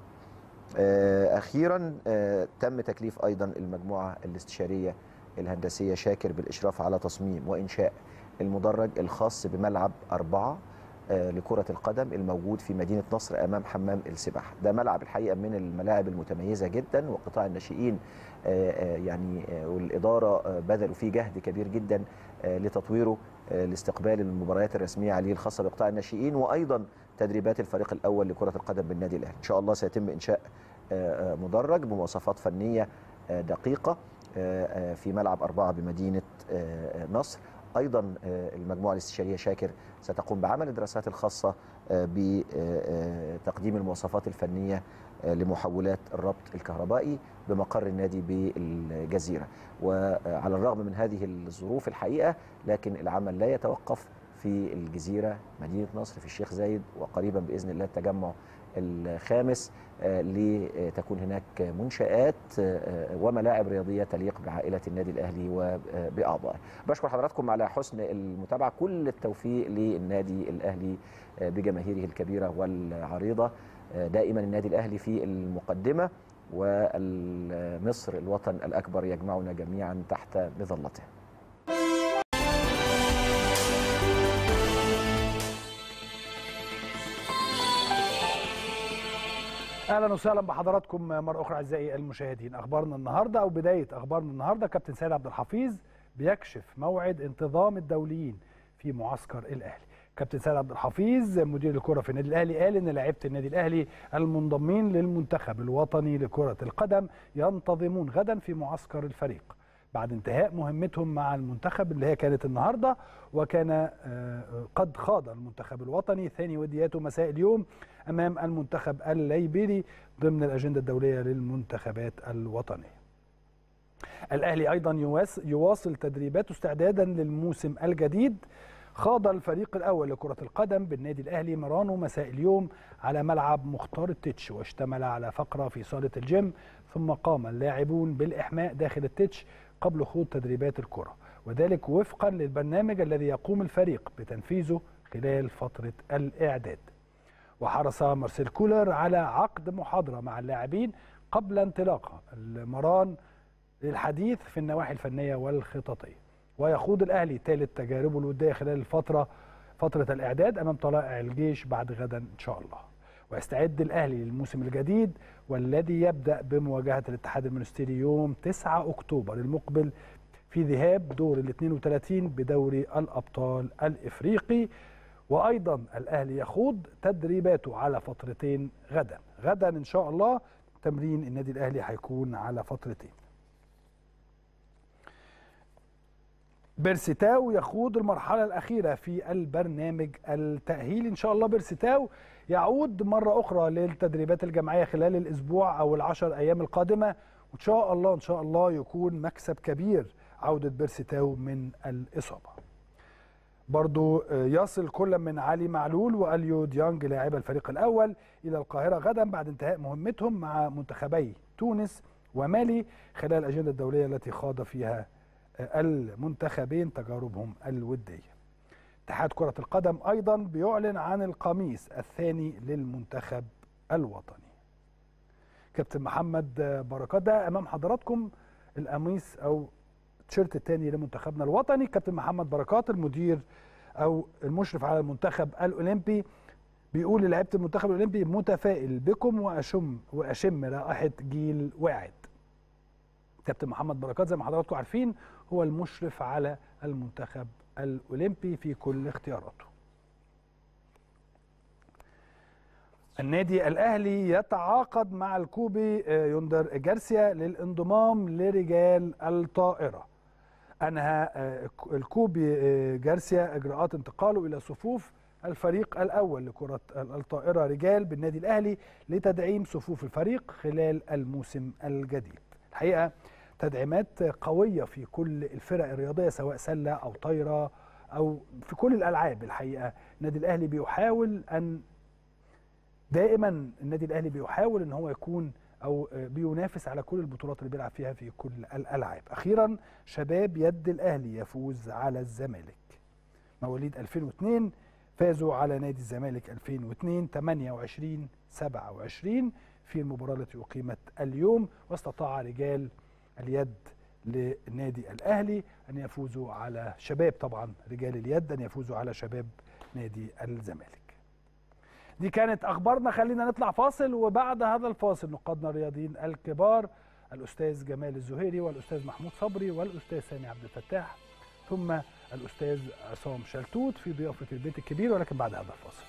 اخيرا تم تكليف ايضا المجموعه الاستشاريه الهندسيه شاكر بالاشراف على تصميم وانشاء المدرج الخاص بملعب اربعه لكره القدم الموجود في مدينه نصر امام حمام السباحه ده ملعب الحقيقه من الملاعب المتميزه جدا وقطاع الناشئين يعني والاداره بذلوا فيه جهد كبير جدا لتطويره لاستقبال المباريات الرسميه عليه الخاصه بقطاع الناشئين وايضا تدريبات الفريق الاول لكره القدم بالنادي الاهلي ان شاء الله سيتم انشاء مدرج بمواصفات فنيه دقيقه في ملعب أربعة بمدينة نصر أيضا المجموعة الاستشارية شاكر ستقوم بعمل الدراسات الخاصة بتقديم المواصفات الفنية لمحولات الربط الكهربائي بمقر النادي بالجزيرة وعلى الرغم من هذه الظروف الحقيقة لكن العمل لا يتوقف في الجزيرة مدينة نصر في الشيخ زايد وقريبا بإذن الله التجمع الخامس لتكون هناك منشآت وملاعب رياضية تليق بعائلة النادي الأهلي وبأعضائه بشكر حضراتكم على حسن المتابعة كل التوفيق للنادي الأهلي بجماهيره الكبيرة والعريضة دائما النادي الأهلي في المقدمة ومصر الوطن الأكبر يجمعنا جميعا تحت مظلته اهلا وسهلا بحضراتكم مره اخرى اعزائي المشاهدين اخبارنا النهارده او بدايه اخبارنا النهارده كابتن سيد عبد الحفيظ بيكشف موعد انتظام الدوليين في معسكر الاهلي كابتن سيد عبد الحفيظ مدير الكره في النادي الاهلي قال ان لاعيبه النادي الاهلي المنضمين للمنتخب الوطني لكره القدم ينتظمون غدا في معسكر الفريق بعد انتهاء مهمتهم مع المنتخب اللي هي كانت النهارده وكان قد خاض المنتخب الوطني ثاني ودياته مساء اليوم امام المنتخب الليبيري ضمن الاجنده الدوليه للمنتخبات الوطنيه. الاهلي ايضا يواصل تدريباته استعدادا للموسم الجديد خاض الفريق الأول لكرة القدم بالنادي الأهلي مرانو مساء اليوم على ملعب مختار التتش واشتمل على فقرة في صالة الجيم ثم قام اللاعبون بالإحماء داخل التتش قبل خوض تدريبات الكرة وذلك وفقا للبرنامج الذي يقوم الفريق بتنفيذه خلال فترة الإعداد وحرص مارسيل كولر على عقد محاضرة مع اللاعبين قبل انطلاق المران للحديث في النواحي الفنية والخططية ويخوض الأهلي ثالث تجاربه الودية خلال الفترة فترة الإعداد أمام طلائع الجيش بعد غدا إن شاء الله ويستعد الأهلي للموسم الجديد والذي يبدأ بمواجهة الاتحاد المنستيري يوم 9 أكتوبر المقبل في ذهاب دور ال 32 بدوري الأبطال الإفريقي وأيضا الأهلي يخوض تدريباته على فترتين غدا غدا إن شاء الله تمرين النادي الأهلي هيكون على فترتين بيرسيتاو يخوض المرحلة الأخيرة في البرنامج التأهيلي إن شاء الله بيرسيتاو يعود مرة أخرى للتدريبات الجماعية خلال الأسبوع أو العشر أيام القادمة وإن شاء الله إن شاء الله يكون مكسب كبير عودة بيرسيتاو من الإصابة برضو يصل كل من علي معلول واليو ديانج لاعب الفريق الاول الى القاهره غدا بعد انتهاء مهمتهم مع منتخبي تونس ومالي خلال الاجنده الدوليه التي خاض فيها المنتخبين تجاربهم الوديه. اتحاد كره القدم ايضا بيعلن عن القميص الثاني للمنتخب الوطني. كابتن محمد بركات ده امام حضراتكم القميص او التيشيرت الثاني لمنتخبنا الوطني كابتن محمد بركات المدير او المشرف على المنتخب الاولمبي بيقول للاعيبه المنتخب الاولمبي متفائل بكم واشم واشم رائحه جيل واعد كابتن محمد بركات زي ما حضراتكم عارفين هو المشرف على المنتخب الاولمبي في كل اختياراته النادي الاهلي يتعاقد مع الكوبي يوندر جارسيا للانضمام لرجال الطائره انهى الكوبي جارسيا اجراءات انتقاله الى صفوف الفريق الاول لكره الطائره رجال بالنادي الاهلي لتدعيم صفوف الفريق خلال الموسم الجديد الحقيقه تدعيمات قويه في كل الفرق الرياضيه سواء سله او طايره او في كل الالعاب الحقيقه النادي الاهلي بيحاول ان دائما النادي الاهلي بيحاول ان هو يكون او بينافس على كل البطولات اللي بيلعب فيها في كل الالعاب اخيرا شباب يد الاهلي يفوز على الزمالك مواليد 2002 فازوا على نادي الزمالك 2002 28 27 في المباراه التي اقيمت اليوم واستطاع رجال اليد لنادي الاهلي ان يفوزوا على شباب طبعا رجال اليد ان يفوزوا على شباب نادي الزمالك دي كانت اخبارنا خلينا نطلع فاصل وبعد هذا الفاصل نقادنا الرياضيين الكبار الاستاذ جمال الزهيري والاستاذ محمود صبري والاستاذ سامي عبد الفتاح ثم الاستاذ عصام شلتوت في ضيافه البيت الكبير ولكن بعد هذا الفاصل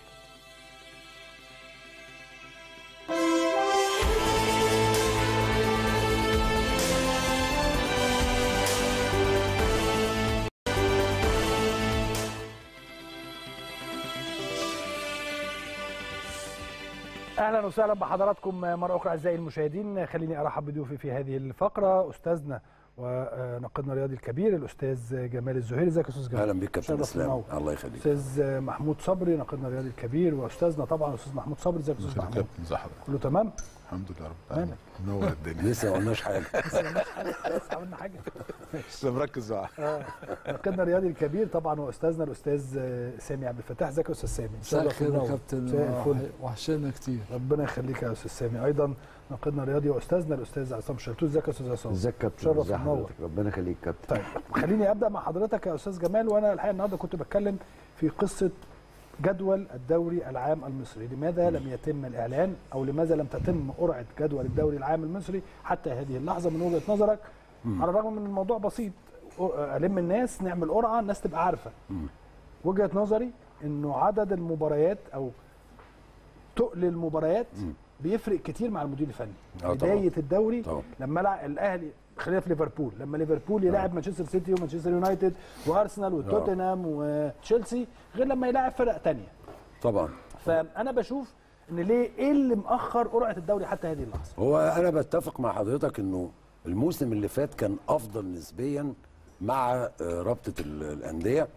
اهلا وسهلا بحضراتكم مره اخرى اعزائي المشاهدين خليني ارحب بضيوفي في هذه الفقره استاذنا وناقدنا الرياضي الكبير الاستاذ جمال الزهيري ازيك يا استاذ جمال اهلا بك كابتن اسلام الله يخليك استاذ محمود صبري ناقدنا الرياضي الكبير واستاذنا طبعا استاذ محمود صبري ازيك يا استاذ محمود كله تمام الحمد لله رب العالمين منور الدنيا لسه ما قلناش حاجه لسه عملنا حاجه لسه مركز بقى ناقدنا الرياضي الكبير طبعا واستاذنا الاستاذ سامي عبد الفتاح ازيك يا استاذ سامي مساء الخير يا كابتن وحشنا كتير ربنا يخليك يا استاذ سامي ايضا ناقدنا الرياضي واستاذنا الاستاذ عصام شلتوت ازيك يا استاذ عصام ازيك كابتن شرف منور ربنا يخليك كابتن طيب خليني ابدا مع حضرتك يا استاذ جمال وانا الحقيقه النهارده كنت بتكلم في قصه جدول الدوري العام المصري لماذا لم يتم الإعلان أو لماذا لم تتم قرعة جدول الدوري العام المصري حتى هذه اللحظة من وجهة نظرك على الرغم من الموضوع بسيط ألم الناس نعمل قرعة الناس تبقى عارفة وجهة نظري أنه عدد المباريات أو تقل المباريات بيفرق كتير مع المدير الفني بداية الدوري طبعا. لما الأهلي خلينا في ليفربول لما ليفربول يلاعب مانشستر سيتي ومانشستر يونايتد وارسنال وتوتنهام وتشيلسي غير لما يلاعب فرق تانية طبعا فانا بشوف ان ليه ايه اللي مأخر قرعه الدوري حتى هذه اللحظه هو انا بتفق مع حضرتك انه الموسم اللي فات كان افضل نسبيا مع رابطه الانديه نعم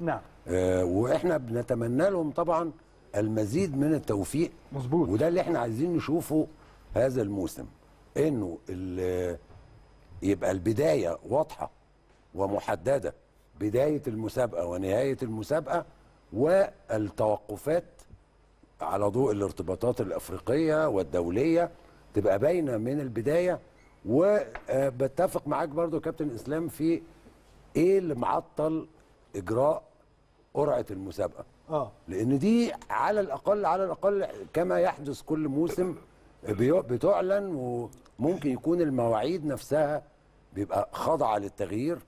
آه واحنا بنتمنى لهم طبعا المزيد من التوفيق مظبوط وده اللي احنا عايزين نشوفه هذا الموسم انه ال- يبقى البدايه واضحه ومحدده بدايه المسابقه ونهايه المسابقه والتوقفات على ضوء الارتباطات الافريقيه والدوليه تبقى باينه من البدايه وبتفق معاك برضو يا كابتن اسلام في ايه اللي معطل اجراء قرعه المسابقه اه لان دي على الاقل على الاقل كما يحدث كل موسم بي- بتعلن وممكن يكون المواعيد نفسها بيبقى خاضعه للتغيير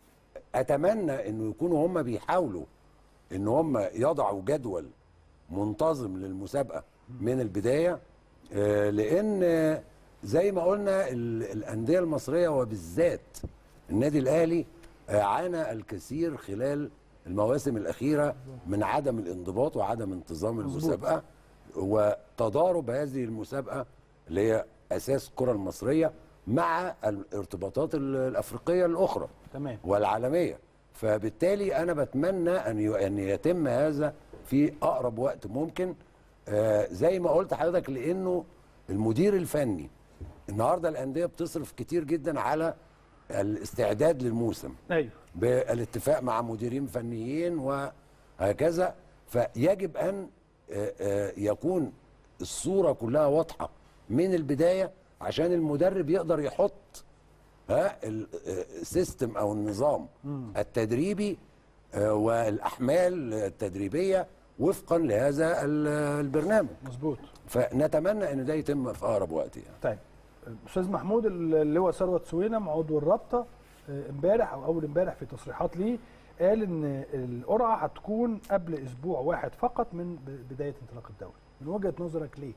اتمنى انه يكونوا هم بيحاولوا ان هم يضعوا جدول منتظم للمسابقه من البدايه آه، لان آه، زي ما قلنا ال- الانديه المصريه وبالذات النادي الاهلي آه، عانى الكثير خلال المواسم الاخيره من عدم الانضباط وعدم انتظام المسابقه وتضارب هذه المسابقه اللي هي اساس الكره المصريه مع الارتباطات ال- الافريقيه الاخرى تمام والعالميه فبالتالي انا بتمنى ان ي- ان يتم هذا في اقرب وقت ممكن آه زي ما قلت حضرتك لانه المدير الفني النهارده الانديه بتصرف كتير جدا على الاستعداد للموسم ايوه بالاتفاق مع مديرين فنيين وهكذا فيجب ان آه، آه، يكون الصوره كلها واضحه من البدايه عشان المدرب يقدر يحط ها ال- آه، السيستم او النظام التدريبي آه، والاحمال التدريبيه وفقا لهذا ال- البرنامج مظبوط فنتمنى ان ده يتم في اقرب وقت يعني طيب استاذ محمود اللي هو ثروت سوينم عضو الرابطه آه، امبارح او اول امبارح في تصريحات ليه قال ان القرعه هتكون قبل اسبوع واحد فقط من ب- بدايه انطلاق الدوري من وجهه نظرك ليه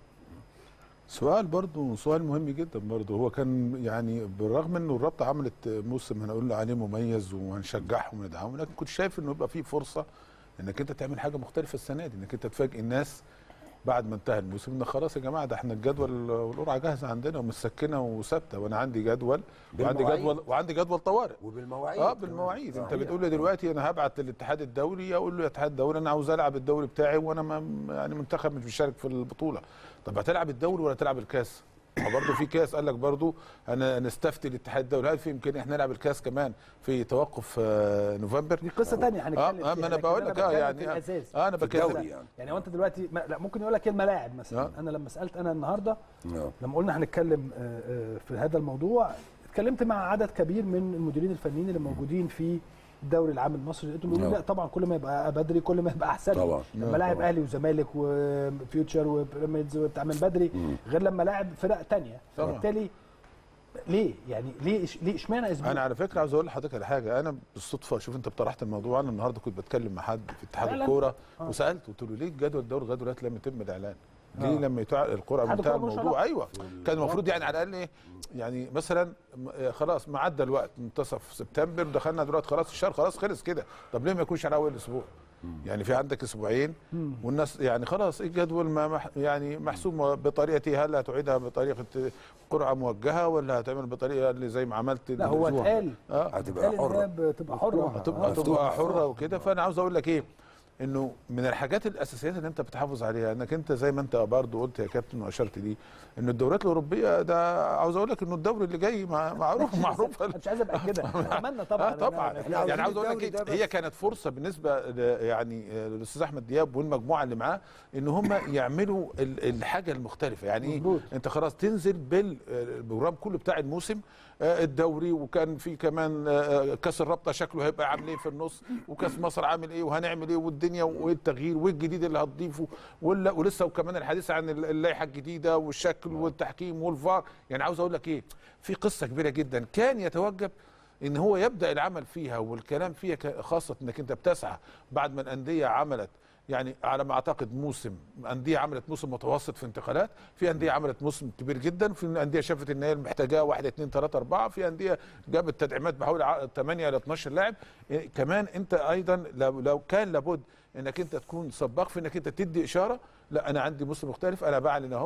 سؤال برضو سؤال مهم جدا برضو هو كان يعني بالرغم انه الرابطه عملت موسم هنقول عليه مميز وهنشجعهم وندعمهم لكن كنت شايف انه يبقى في فرصه انك انت تعمل حاجه مختلفه السنه دي انك انت تفاجئ الناس بعد ما انتهى الموسم ان خلاص يا جماعه ده احنا الجدول والقرعه جاهزه عندنا ومسكنه وثابته وانا عندي جدول وعندي بالمواعيد. جدول وعندي جدول طوارئ وبالمواعيد اه بالمواعيد انت صحيح. بتقول لي دلوقتي انا هبعت للاتحاد الدولي اقول له يا اتحاد الدولي انا عاوز العب الدوري بتاعي وانا ما يعني منتخب مش بيشارك في البطوله طب هتلعب الدوري ولا تلعب الكاس ما برضه في كاس قال لك برضه انا نستفتي الاتحاد الدولي هل في امكانيه احنا نلعب الكاس كمان في توقف آه، نوفمبر دي قصه ثانيه اه هنتكلم آه، فيها ما انا لكن بقول لك اه بتكلم يعني في الاساس اه انا في بتكلم الدوري يعني يعني هو انت دلوقتي ما لا ممكن يقول لك ايه الملاعب مثلا آه. انا لما سالت انا النهارده آه. لما قلنا هنتكلم آه، آه، في هذا الموضوع اتكلمت مع عدد كبير من المديرين الفنيين اللي موجودين في الدوري العام المصري لقيتهم بيقولوا نعم. لا طبعا كل ما يبقى بدري كل ما يبقى احسن طبعا. لما نعم، لاعب طبعا. اهلي وزمالك وفيوتشر وبيراميدز وبتاع من بدري غير لما لاعب فرق تانية طبعا. فبالتالي ليه يعني ليه إش- ليه اشمعنى اسبوع انا على فكره عاوز اقول لحضرتك على حاجه انا بالصدفه شوف انت طرحت الموضوع انا النهارده كنت بتكلم مع حد في اتحاد فعلا؟ الكوره آه. وسالته قلت له ليه الجدول الدوري لغايه دلوقتي لم يتم الاعلان؟ ليه آه. لما يتع القرعه اتحاد منتهى الكورة ملوش الموضوع علاقة. ايوه كان المفروض يعني على الاقل ايه يعني مثلا م- آه، خلاص ما عدى الوقت منتصف سبتمبر دخلنا دلوقتي خلاص الشهر خلاص خلص كده طب ليه ما يكونش على اول اسبوع؟ يعني في عندك اسبوعين والناس يعني خلاص الجدول ما مح يعني محسوم بطريقه هل هتعيدها بطريقه قرعه موجهه ولا هتعمل بطريقه اللي زي ما عملت لا هو الأسبوع؟ اتقال اه هتبقى اتقال إن هي حره بتبقى حره هتبقى آه. هتبقى حره وكده فانا عاوز اقول لك ايه انه من الحاجات الاساسيات اللي انت بتحافظ عليها انك انت زي ما انت برضه قلت يا كابتن واشرت ليه ان الدوريات الاوروبيه ده عاوز اقول لك انه الدوري اللي جاي مع- معروف معروف أنا مش عايز ابقى كده اتمنى طبعا اه طبعا إن أنا- إحنا عاوزين يعني عاوز اقول لك الدوري ده إيه، هي بس. كانت فرصه بالنسبه ل- يعني آه، للاستاذ احمد دياب والمجموعه اللي معاه ان هم يعملوا ال- الحاجه المختلفه يعني ايه مظبوط. انت خلاص تنزل بالبروجرام كله بتاع الموسم آه، الدوري وكان في كمان آه، كاس الرابطه شكله هيبقى عامل ايه في النص وكاس مصر عامل ايه وهنعمل ايه والدنيا وايه التغيير وايه الجديد اللي هتضيفه ولا ولسه وكمان الحديث عن اللائحه الجديده والشكل والتحكيم والفار يعني عاوز اقول لك ايه في قصه كبيره جدا كان يتوجب ان هو يبدا العمل فيها والكلام فيها ك- خاصه انك انت بتسعى بعد ما الانديه عملت يعني على ما اعتقد موسم انديه عملت موسم متوسط في انتقالات في انديه عملت موسم كبير جدا في انديه شافت ان هي محتاجاه واحد اثنين ثلاثه اربعه في انديه جابت تدعيمات بحوالي 8 الى 12 لاعب إيه، كمان انت ايضا لو, لو كان لابد انك انت تكون سباق في انك انت تدي اشاره لا انا عندي موسم مختلف انا بعلن اهو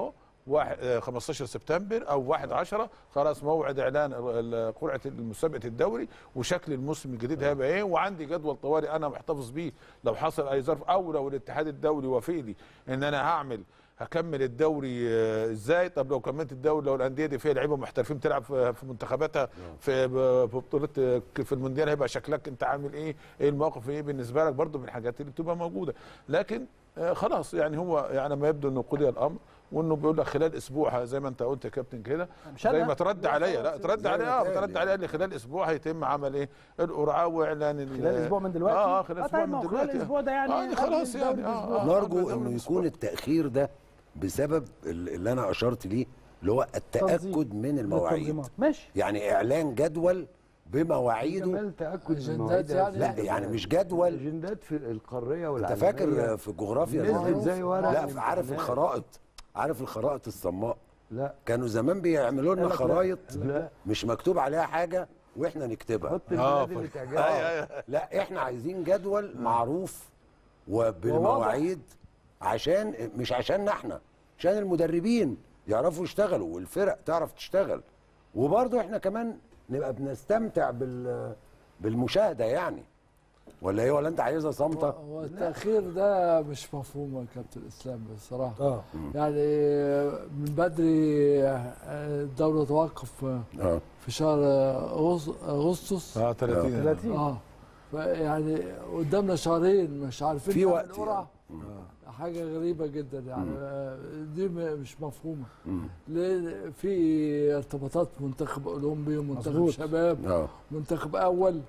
واحد آه، 15 سبتمبر او 1 10 خلاص موعد اعلان ال- ال- قرعه مسابقه الدوري وشكل الموسم الجديد هيبقى ايه وعندي جدول طوارئ انا محتفظ بيه لو حصل اي ظرف او لو الاتحاد الدولي وافق لي ان انا هعمل هكمل الدوري آه، ازاي طب لو كملت الدوري لو الانديه دي فيها لعيبه محترفين تلعب في في منتخباتها في ب- في بطوله آه، في المونديال هيبقى شكلك انت عامل ايه ايه الموقف ايه بالنسبه لك برضو من الحاجات اللي بتبقى موجوده لكن آه، خلاص يعني هو يعني ما يبدو انه قضي الامر وانه بيقول لك خلال اسبوع زي ما انت قلت يا كابتن كده مش زي أنا. ما ترد عليا لا ترد زي ما عليا اه اتقال ترد عليا قال لي خلال اسبوع هيتم عمل ايه القرعه واعلان ال- خلال اسبوع من دلوقتي اه اه خلال آه، اسبوع طيب، ما من هو خلال دلوقتي الاسبوع ده يعني اه يعني قبل خلاص الدوري يعني اه بأسبوع. آه، نرجو قبل انه الدوري يكون التاخير ده بسبب ال- اللي انا اشرت ليه اللي هو التاكد من المواعيد التنظيمات. ماشي يعني اعلان جدول بمواعيده كمال تاكد أجندات المواعيد يعني؟ لا يعني مش جدول الاجندات في القاريه انت والعالميه فاكر في الجغرافيا نزلت زمان؟ زي ورق لا في- عارف الامتحانات. الخرائط عارف الخرائط الصماء لا كانوا زمان بيعملوا لنا قال لك لا. خرايط لا مش مكتوب عليها حاجه واحنا نكتبها حط آه، البلاد اللي ف- تعجبك لا احنا عايزين جدول معروف وبالمواعيد عشان مش عشاننا احنا عشان المدربين يعرفوا يشتغلوا والفرق تعرف تشتغل وبرضه احنا كمان نبقى بنستمتع بال بالمشاهده يعني ولا ايه ولا انت عايزها صامته هو التأخير ده مش مفهوم يا كابتن إسلام بصراحة اه يعني من بدري الدورة توقف اه في شهر أغسط- أغسطس اه 30 30 اه يعني قدامنا شهرين مش عارفين في نعمل وقت قرعة حاجة غريبة جدا يعني آه، دي م- مش مفهومة ليه في ارتباطات منتخب أولمبي ومنتخب مظبوط. شباب اه منتخب أول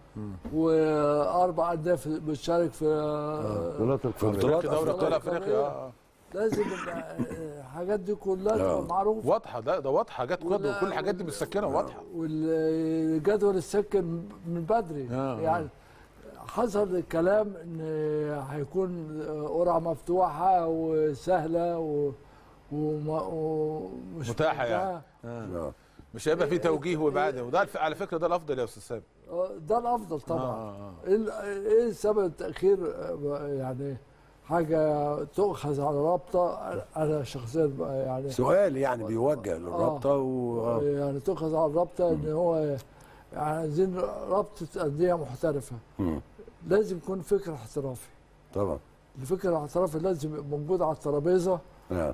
وأربع أندية في- بتشارك في بطولات في القاريه بطولات دوري ابطال أفريقيا. افريقيا آه، آه. لازم يبقى الحاجات دي كلها آه. تبقى معروفة واضحه ده ده واضحه جت كده ولا- وكل الحاجات دي مسكنه واضحه والجدول السكن من بدري آه. يعني حصل الكلام ان هيكون قرعه مفتوحه وسهله و وما- ومش متاحة يعني. متاحة. اه مش هيبقى في توجيه وابعاد وده الف- على فكره ده الافضل يا استاذ سامي آه، ده الافضل طبعا آه، آه. ايه ال- ايه سبب التاخير آه، يعني حاجه تؤخذ على رابطه انا شخصيا بقى يعني سؤال يعني بيوجه للرابطه و آه. يعني تؤخذ على الرابطه ان هو يعني عايزين رابطه انديه محترفه مم. لازم يكون فكر احترافي طبعا الفكر الاحترافي لازم يبقى موجود على الترابيزه آه.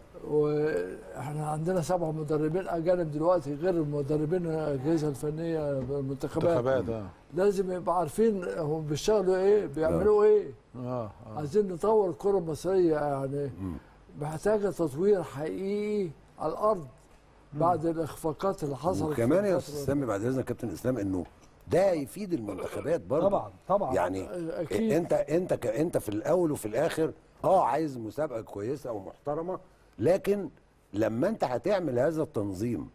واحنا عندنا سبع مدربين اجانب دلوقتي غير المدربين الاجهزه الفنيه بالمنتخبات انتخابات اه لازم يبقى عارفين هم بيشتغلوا ايه بيعملوا ايه اه اه عايزين نطور الكره المصريه يعني مم. محتاجه تطوير حقيقي على الارض بعد الاخفاقات اللي حصلت في وكمان يا الفترة استاذ سامي بعد اذنك كابتن اسلام انه ده يفيد المنتخبات برضه طبعا طبعا يعني أكيد. انت انت ك- انت في الاول وفي الاخر اه عايز مسابقه كويسه ومحترمه لكن لما انت هتعمل هذا التنظيم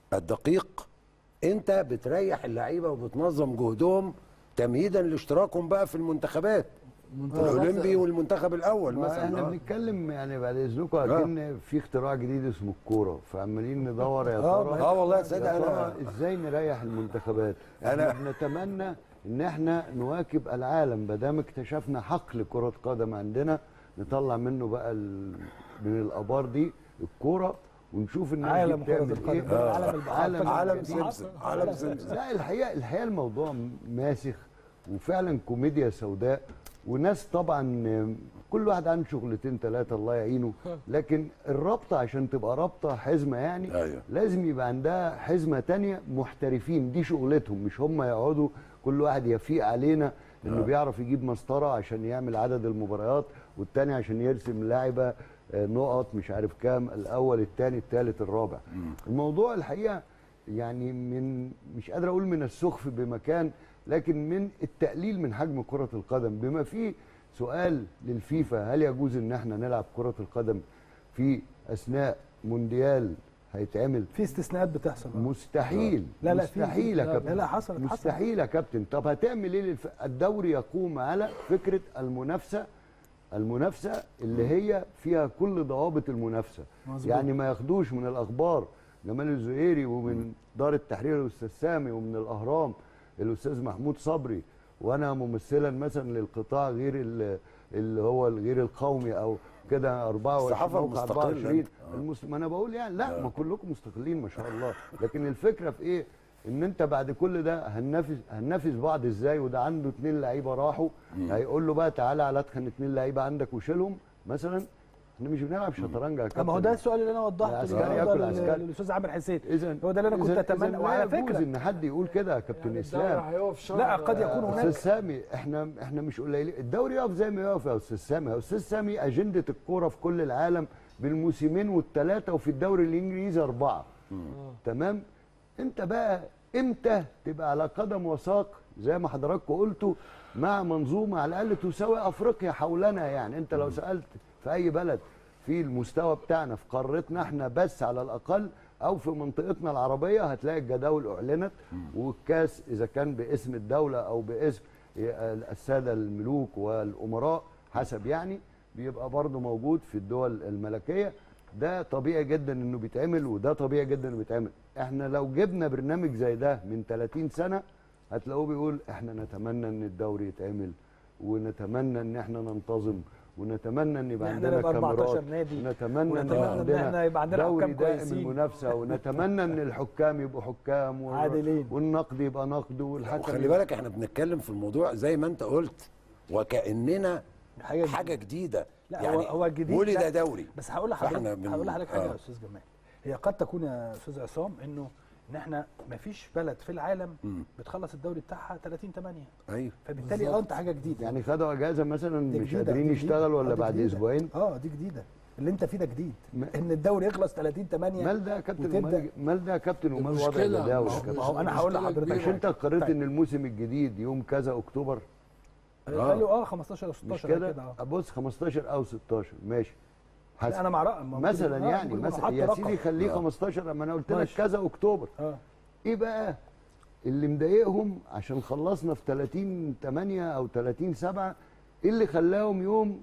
الدقيق انت بتريح اللعيبه وبتنظم جهدهم تمهيدا لاشتراكهم بقى في المنتخبات منتخبات- الاولمبي والمنتخب الاول ما مثلا احنا آه. بنتكلم يعني بعد اذنكم اكن في اختراع جديد اسمه الكوره فعمالين ندور يا آه، ترى اه والله يا تصدق ترى انا ازاي نريح المنتخبات أنا- احنا بنتمنى ان احنا نواكب العالم ما دام اكتشفنا حقل كره قدم عندنا نطلع منه بقى ال... من الابار دي الكوره ونشوف الناس دي عالم كرة بتعمل القدم ايه ده عالم البحار عالم طبعاً. عالم عالم سمسم عالم سمسم لا الحقيقه الحقيقه الموضوع ماسخ وفعلا كوميديا سوداء وناس طبعا كل واحد عنده شغلتين ثلاثه الله يعينه لكن الرابطه عشان تبقى رابطه حزمه يعني أيوة. لازم يبقى عندها حزمه تانية محترفين دي شغلتهم مش هم يقعدوا كل واحد يفيق علينا انه بيعرف يجيب مسطره عشان يعمل عدد المباريات والتاني عشان يرسم لاعبه آه، نقط مش عارف كام الاول الثاني الثالث الرابع الموضوع الحقيقه يعني من مش قادر اقول من السخف بمكان لكن من التقليل من حجم كره القدم بما فيه سؤال للفيفا هل يجوز ان احنا نلعب كره القدم في اثناء مونديال هيتعمل في استثناءات بتحصل مستحيل لا، لا، في- مستحيل يا لا، كابتن لا، حصلت، حصلت. مستحيل يا كابتن طب هتعمل ايه للف... الدوري يقوم على فكره المنافسه المنافسه اللي هي فيها كل ضوابط المنافسه مظبوط. يعني ما ياخدوش من الاخبار جمال الزهيري ومن دار التحرير الاستاذ سامي ومن الاهرام الاستاذ محمود صبري وانا ممثلا مثلا للقطاع غير ال- اللي هو الغير القومي او كده 24 الصحافة موقع المستقلة 24 انت. آه. المس... ما انا بقول يعني لا ما كلكم مستقلين ما شاء الله لكن الفكره في ايه ان انت بعد كل ده هننافس هننافس بعض ازاي وده عنده اتنين لعيبه راحوا هيقول له بقى تعالى على ادخل اتنين لعيبه عندك وشيلهم مثلا احنا مش بنلعب شطرنج يا ما هو كابتن. ده السؤال اللي انا وضحته العسكري النهارده ياكل لل- عسكري. للاستاذ عامر حسين اذا هو ده اللي انا كنت إذن- اتمنى إذن وعلى لا يجوز فكره ان حد يقول كده يا كابتن يعني اسلام الدوري هيقف شهر لا قد يكون استاذ هناك سامي احنا احنا مش قليلين الدوري يقف زي ما يقف يا استاذ سامي يا استاذ سامي اجنده الكوره في كل العالم بالموسمين والثلاثه وفي الدوري الانجليزي اربعه تمام انت بقى امتى تبقى على قدم وساق زي ما حضراتكم قلتوا مع منظومه على الاقل تساوي افريقيا حولنا يعني انت لو سالت في اي بلد في المستوى بتاعنا في قارتنا احنا بس على الاقل او في منطقتنا العربيه هتلاقي الجداول اعلنت والكاس اذا كان باسم الدوله او باسم الساده الملوك والامراء حسب يعني بيبقى برضه موجود في الدول الملكيه ده طبيعي جدا انه بيتعمل وده طبيعي جدا انه بيتعمل احنا لو جبنا برنامج زي ده من 30 سنه هتلاقوه بيقول احنا نتمنى ان الدوري يتعمل ونتمنى ان احنا ننتظم ونتمنى ان يبقى إن إحنا عندنا نبقى 14 كاميرات نادي. ونتمنى ان ونتمنى يبقى إن عندنا إحنا يبقى عندنا دوري حكام دائم كويسين. المنافسه ونتمنى ان الحكام يبقوا حكام و- عادلين. والنقد يبقى نقد والحكم وخلي بالك احنا بنتكلم في الموضوع زي ما انت قلت وكاننا حاجة حاجه جديده لا يعني هو هو جديد ولد لا، دوري بس هقول فإحنا لحضرتك بن- هقول لحضرتك حاجه آه. يا استاذ جمال هي قد تكون يا استاذ عصام انه ان احنا ما فيش بلد في العالم مم. بتخلص الدوري بتاعها 30 8 ايوه فبالتالي اه انت حاجه جديده يعني خدوا اجازه مثلا دي مش جديدة، قادرين دي جديدة. يشتغلوا آه، ولا دي بعد جديدة. اسبوعين اه دي جديده اللي انت فيه ده جديد ما- ان الدوري يخلص 30 8 مال ده يا كابتن وتبدأ. ومال- مال ده يا كابتن ومال وضع المشكلة الجداول ما يا هو- كابتن ما هو انا هقول مشكلة لحضرتك كبيرة. مش انت قررت طيب. ان الموسم الجديد يوم كذا اكتوبر قالوا اه 15 او مش 16 كده كده اه بص 15 او 16 ماشي لا، حسب انا مع رأي ما مثلا ممكن- آه، يعني ممكن مثلا يكون يا حط سيدي رقم. خليه آه. 15 اما انا قلت لك ماشي. كذا اكتوبر اه ايه بقى اللي مضايقهم عشان خلصنا في 30 8 او 30 7 ايه اللي خلاهم يوم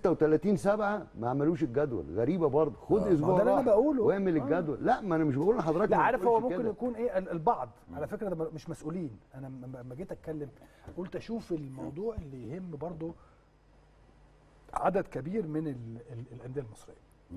36 7 ما عملوش الجدول غريبه برضه خد ما اسبوع هو ده اللي أنا راحة بقوله. واعمل آه. الجدول لا ما انا مش بقول لحضرتك لا ما عارف هو تقولش ممكن كده. يكون ايه ال- البعض على فكره ده مش مسؤولين انا لما لما جيت اتكلم قلت اشوف الموضوع اللي يهم برضو عدد كبير من ال- ال- الانديه المصريه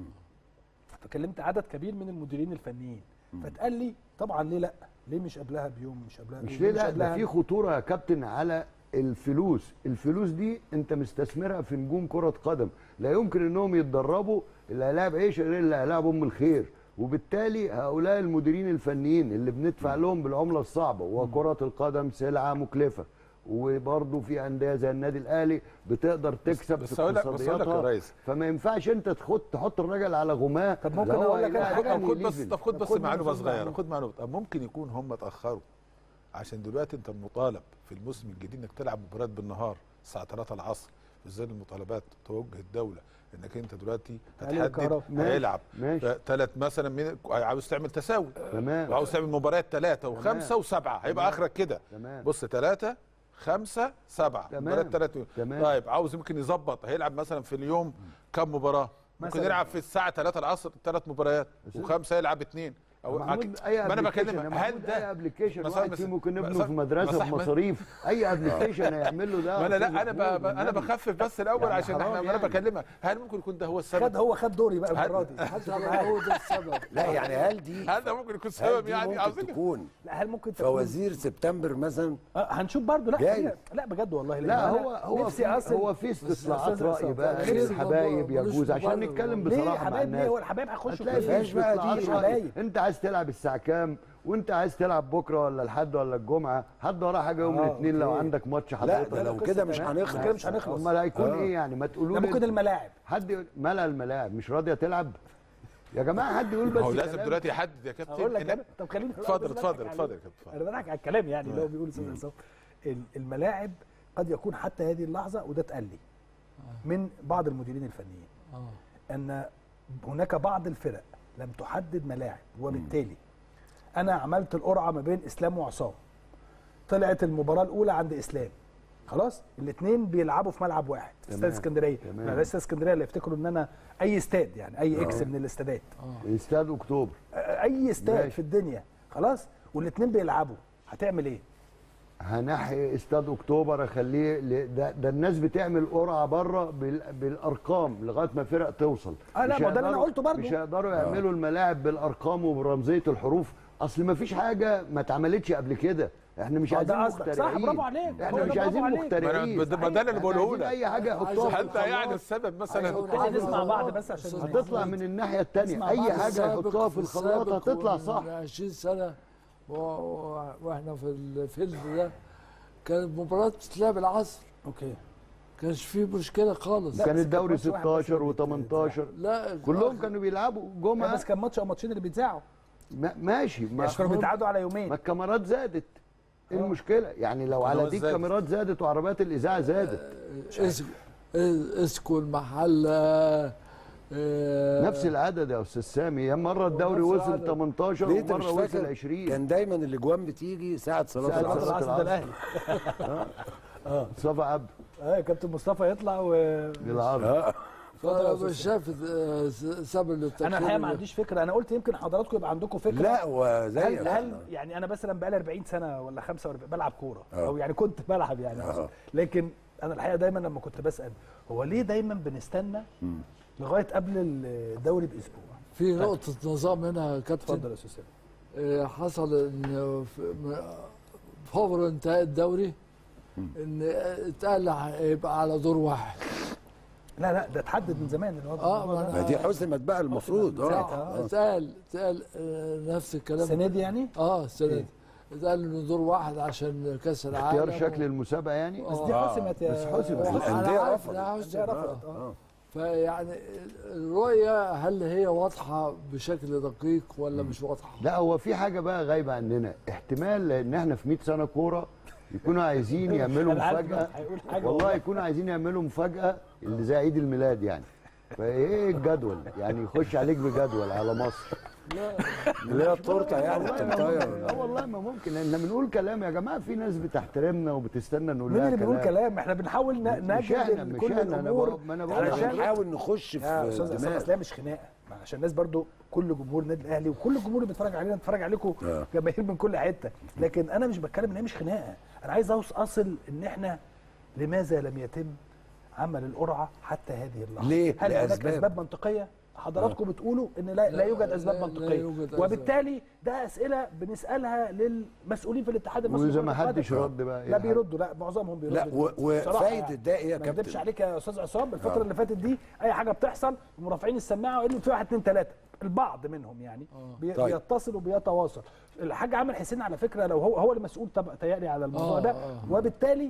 فكلمت عدد كبير من المديرين الفنيين فتقال لي طبعا ليه لا ليه مش قبلها بيوم مش قبلها مش بيوم؟ ليه لا ده قبلها في خطوره يا كابتن على الفلوس الفلوس دي انت مستثمرها في نجوم كره قدم لا يمكن انهم يتدربوا اللي هيلاعب عيش غير اللي هيلاعب ام الخير وبالتالي هؤلاء المديرين الفنيين اللي بندفع لهم بالعمله الصعبه وكره القدم سلعه مكلفه وبرضه في انديه زي النادي الاهلي بتقدر تكسب بس في هقول لك- بس هقول لك يا اقتصادياتها ريس. فما ينفعش انت تحط تحط الراجل على غماه طب ممكن لا هو أقول لك أنا هيلاعب حاجة؟ أنهي خد بس ليفل. طب خد بس خد معلومه مني صغيره معلومة. خد معلومه طب ممكن يكون هم اتاخروا عشان دلوقتي انت مطالب في الموسم الجديد انك تلعب مباريات بالنهار الساعه 3 العصر في ظل المطالبات توجه الدوله انك انت دلوقتي تعليق هتحدد الكهرباء. ماشي، هيلعب ماشي. ثلاث مثلا من عاوز تعمل تساوي تمام وعاوز تعمل مباريات ثلاثه وخمسه وسبعه هيبقى تمام. اخرك كده تمام بص ثلاثه خمسه سبعه تمام. مباريات ثلاثه تمام. طيب عاوز ممكن يظبط هيلعب مثلا في اليوم كم مباراه ممكن مثلاً. يلعب في الساعه 3 العصر ثلاث مباريات بس- وخمسه يلعب اثنين او محمود أكيد- اي ما انا application- بكلمك محمود هل اي ده ابلكيشن مثلا واحد بس- فيه ممكن ابنه مثلا- في مدرسه مسح- بمصاريف اي ابلكيشن هيعمل له ده ما انا يا لا انا أستاذ ب... محمود ب... انا والنبي. بخفف بس الاول يعني عشان احنا حرام ما انا يعني. بكلمك هل ممكن يكون ده هو خد السبب هو خد دوري بقى المره دي حتى هو ده السبب لا يعني هل دي هل ده ممكن يكون هل سبب دي يعني ممكن عاوزين تكون لا هل ممكن تكون فوازير سبتمبر مثلا آه هنشوف برضو لا جاي. هي- لا بجد والله لأن لا أنا هو هو نفسي في اصل هو في استطلاعات أستاذ راي عصام، بقى نفسي- للحبايب ملوش يجوز عشان مبرر. نتكلم ليه يا بصراحه مع حبايب ليه الناس هو الحبايب هيخشوا هتلاقي في في فيهاش بقى استطلاعات دي. رأي. حبايب. انت عايز تلعب الساعه كام وانت عايز تلعب بكره ولا الحد ولا الجمعه حد وراه حاجه يوم آه، الاثنين لو أوكي. عندك ماتش لا حضرتك ده لو كده مش هنخلص كده مش هنخلص امال هيكون آه. ايه يعني ما تقولوا لا لي ممكن انتوا. الملاعب حد يقول- ملأ الملاعب مش راضيه تلعب يا جماعه حد يقول بس هو لازم كلام. دلوقتي يحدد يا كابتن اقول لك إن- انا طب خليني اتفضل بس اتفضل بضحك اتفضل عليه. يا كابتن اتفضل. انا بضحك على الكلام يعني اللي هو بيقول استاذ عصام ال- الملاعب قد يكون حتى هذه اللحظه وده اتقال لي من بعض المديرين الفنيين اه ان هناك بعض الفرق لم تحدد ملاعب وبالتالي انا عملت القرعه ما بين اسلام وعصام طلعت المباراه الاولى عند اسلام خلاص الاثنين بيلعبوا في ملعب واحد في استاد تمام. اسكندريه تمام. ما استاد اسكندريه اللي يفتكروا ان انا اي استاد يعني اي اكس من الاستادات استاد اكتوبر اي استاد ماشي. في الدنيا خلاص والاثنين بيلعبوا هتعمل ايه هنحي استاد اكتوبر اخليه ل- ده, ده الناس بتعمل قرعه بره بال بالارقام لغايه ما فرق توصل آه لا، مش ما ده اللي أنا هيقدروا- قلته برضو. مش هيقدروا يعملوا الملاعب بالارقام وبرمزيه الحروف اصل ما فيش حاجه ما اتعملتش قبل كده احنا مش آه، ده عايزين قصدك. صح، مخترعين برافو عليك. هو احنا ده مش برافو عايزين عليك. مخترعين ما أنا- ما ده اللي احنا بقوله عايزين لك. اي حاجه يحطوها في حتى يعني الخلاط السبب مثلا عايز أقول تعالى حاجة نسمع بعض صغيرة. بس عشان أستاذ هتطلع محمود. من الناحيه الثانيه اسمع اي بعض. حاجه السابق يحطوها في والسابق الخلاط هتطلع ومن صح 20 سنه و... و... واحنا في الفيلد ده كانت المباراه بتتلعب العصر اوكي كانش فيه مشكله خالص لا، كان بس الدوري كان ماتش واحد بس 16 اللي بيتذاع. و18 لا كلهم كانوا بيلعبوا لا، جمعه بس كان ماتش او ماتشين اللي بيتذاعوا ما- ماشي ما مش كانوا بيتعادوا على ما يومين الكاميرات زادت ايه المشكله يعني لو على دي زادت. الكاميرات زادت وعربيات الاذاعه زادت اسكو اسكو المحله آه، نفس العدد يا استاذ سامي يا مره الدوري نفس وصل العدد. 18 ليه انت مش ومره وصل فاكر 20 كان دايما الاجوان بتيجي ساعه صلاه ساعة صلاة العصر صلاة العصر ده العصر. الاهلي مصطفى عبد اه كابتن مصطفى يطلع و بالعرض اه فانا مش شايف آه، سبب للتأخير انا الحقيقه ما عنديش فكره انا قلت يمكن حضراتكم يبقى عندكم فكره لا وزي هل هل يعني انا مثلا بقالي 40 سنه ولا 45 بلعب كوره آه. او يعني كنت بلعب يعني آه. أقصد. لكن انا الحقيقه دايما لما كنت بسال هو ليه دايما بنستنى لغايه قبل الدوري باسبوع في نقطه نظام هنا يا كابتن اتفضل يا استاذ سامي آه، حصل ان في- م- فور انتهاء الدوري ان اتقال هيبقى على دور واحد لا لا ده اتحدد من زمان الوضع اه الموضوع ما ده. ما دي حسمت بقى المفروض اه ساعتها. اتقال اتقال آه، نفس الكلام السنه دي يعني اه السنه دي اتقال انه دور واحد عشان كاس العالم اختيار شكل المسابقه يعني بس دي آه. حسمت يا بس حسمت. و- الأندية أنا عارف رفضت. إنها الأندية حسمت. رفضت. آه. اه فيعني الرؤيه هل هي واضحه بشكل دقيق ولا مش واضحه؟ لا هو في حاجه بقى غايبه عننا احتمال لان احنا في 100 سنه كوره يكونوا عايزين يعملوا أنا عارف مفاجاه هيقول حاجة والله والله. يكونوا عايزين يعملوا مفاجاه اللي زي عيد الميلاد يعني فايه الجدول يعني يخش عليك بجدول على مصر اللي هي التورته يعني والله ما التورتايه ممكن. اه والله ما ممكن احنا بنقول كلام يا جماعه في ناس بتحترمنا وبتستنى نقول مين لها اللي بيقول كلام كلام احنا بنحاول ن- مش نجد احنا إن مش كل احنا انا الامور بقول- ما انا بقول علشان عشان بنحاول نخش يا في استاذ عصام دماغ اصل هي مش خناقه ما عشان الناس برضو كل جمهور النادي الاهلي وكل الجمهور اللي بيتفرج علينا بيتفرج عليكم آه. جماهير من كل حته لكن انا مش بتكلم ان هي مش خناقه انا عايز أوص- اصل ان احنا لماذا لم يتم عمل القرعه حتى هذه اللحظه ليه؟ هل هناك لأسباب. اسباب منطقيه حضراتكم بتقولوا ان لا, لا لا، يوجد اسباب لا- لا منطقيه يوجد أسباب. وبالتالي ده اسئله بنسالها للمسؤولين في الاتحاد المصري واذا لكرة ما القدم. حدش رد بقى لا إيه بيردوا لا معظمهم بيردوا لا و- بصراحة وفايده ده ايه يا ما اكذبش كابتن عليك يا استاذ عصام الفتره آه. اللي فاتت دي اي حاجه بتحصل مرافعين السماعه ويقولوا في واحد اثنين ثلاثه البعض منهم يعني بي طيب. بيتصل وبيتواصل الحاج عامر حسين على فكره لو هو هو المسؤول طب تهيألي على الموضوع آه، ده آه. وبالتالي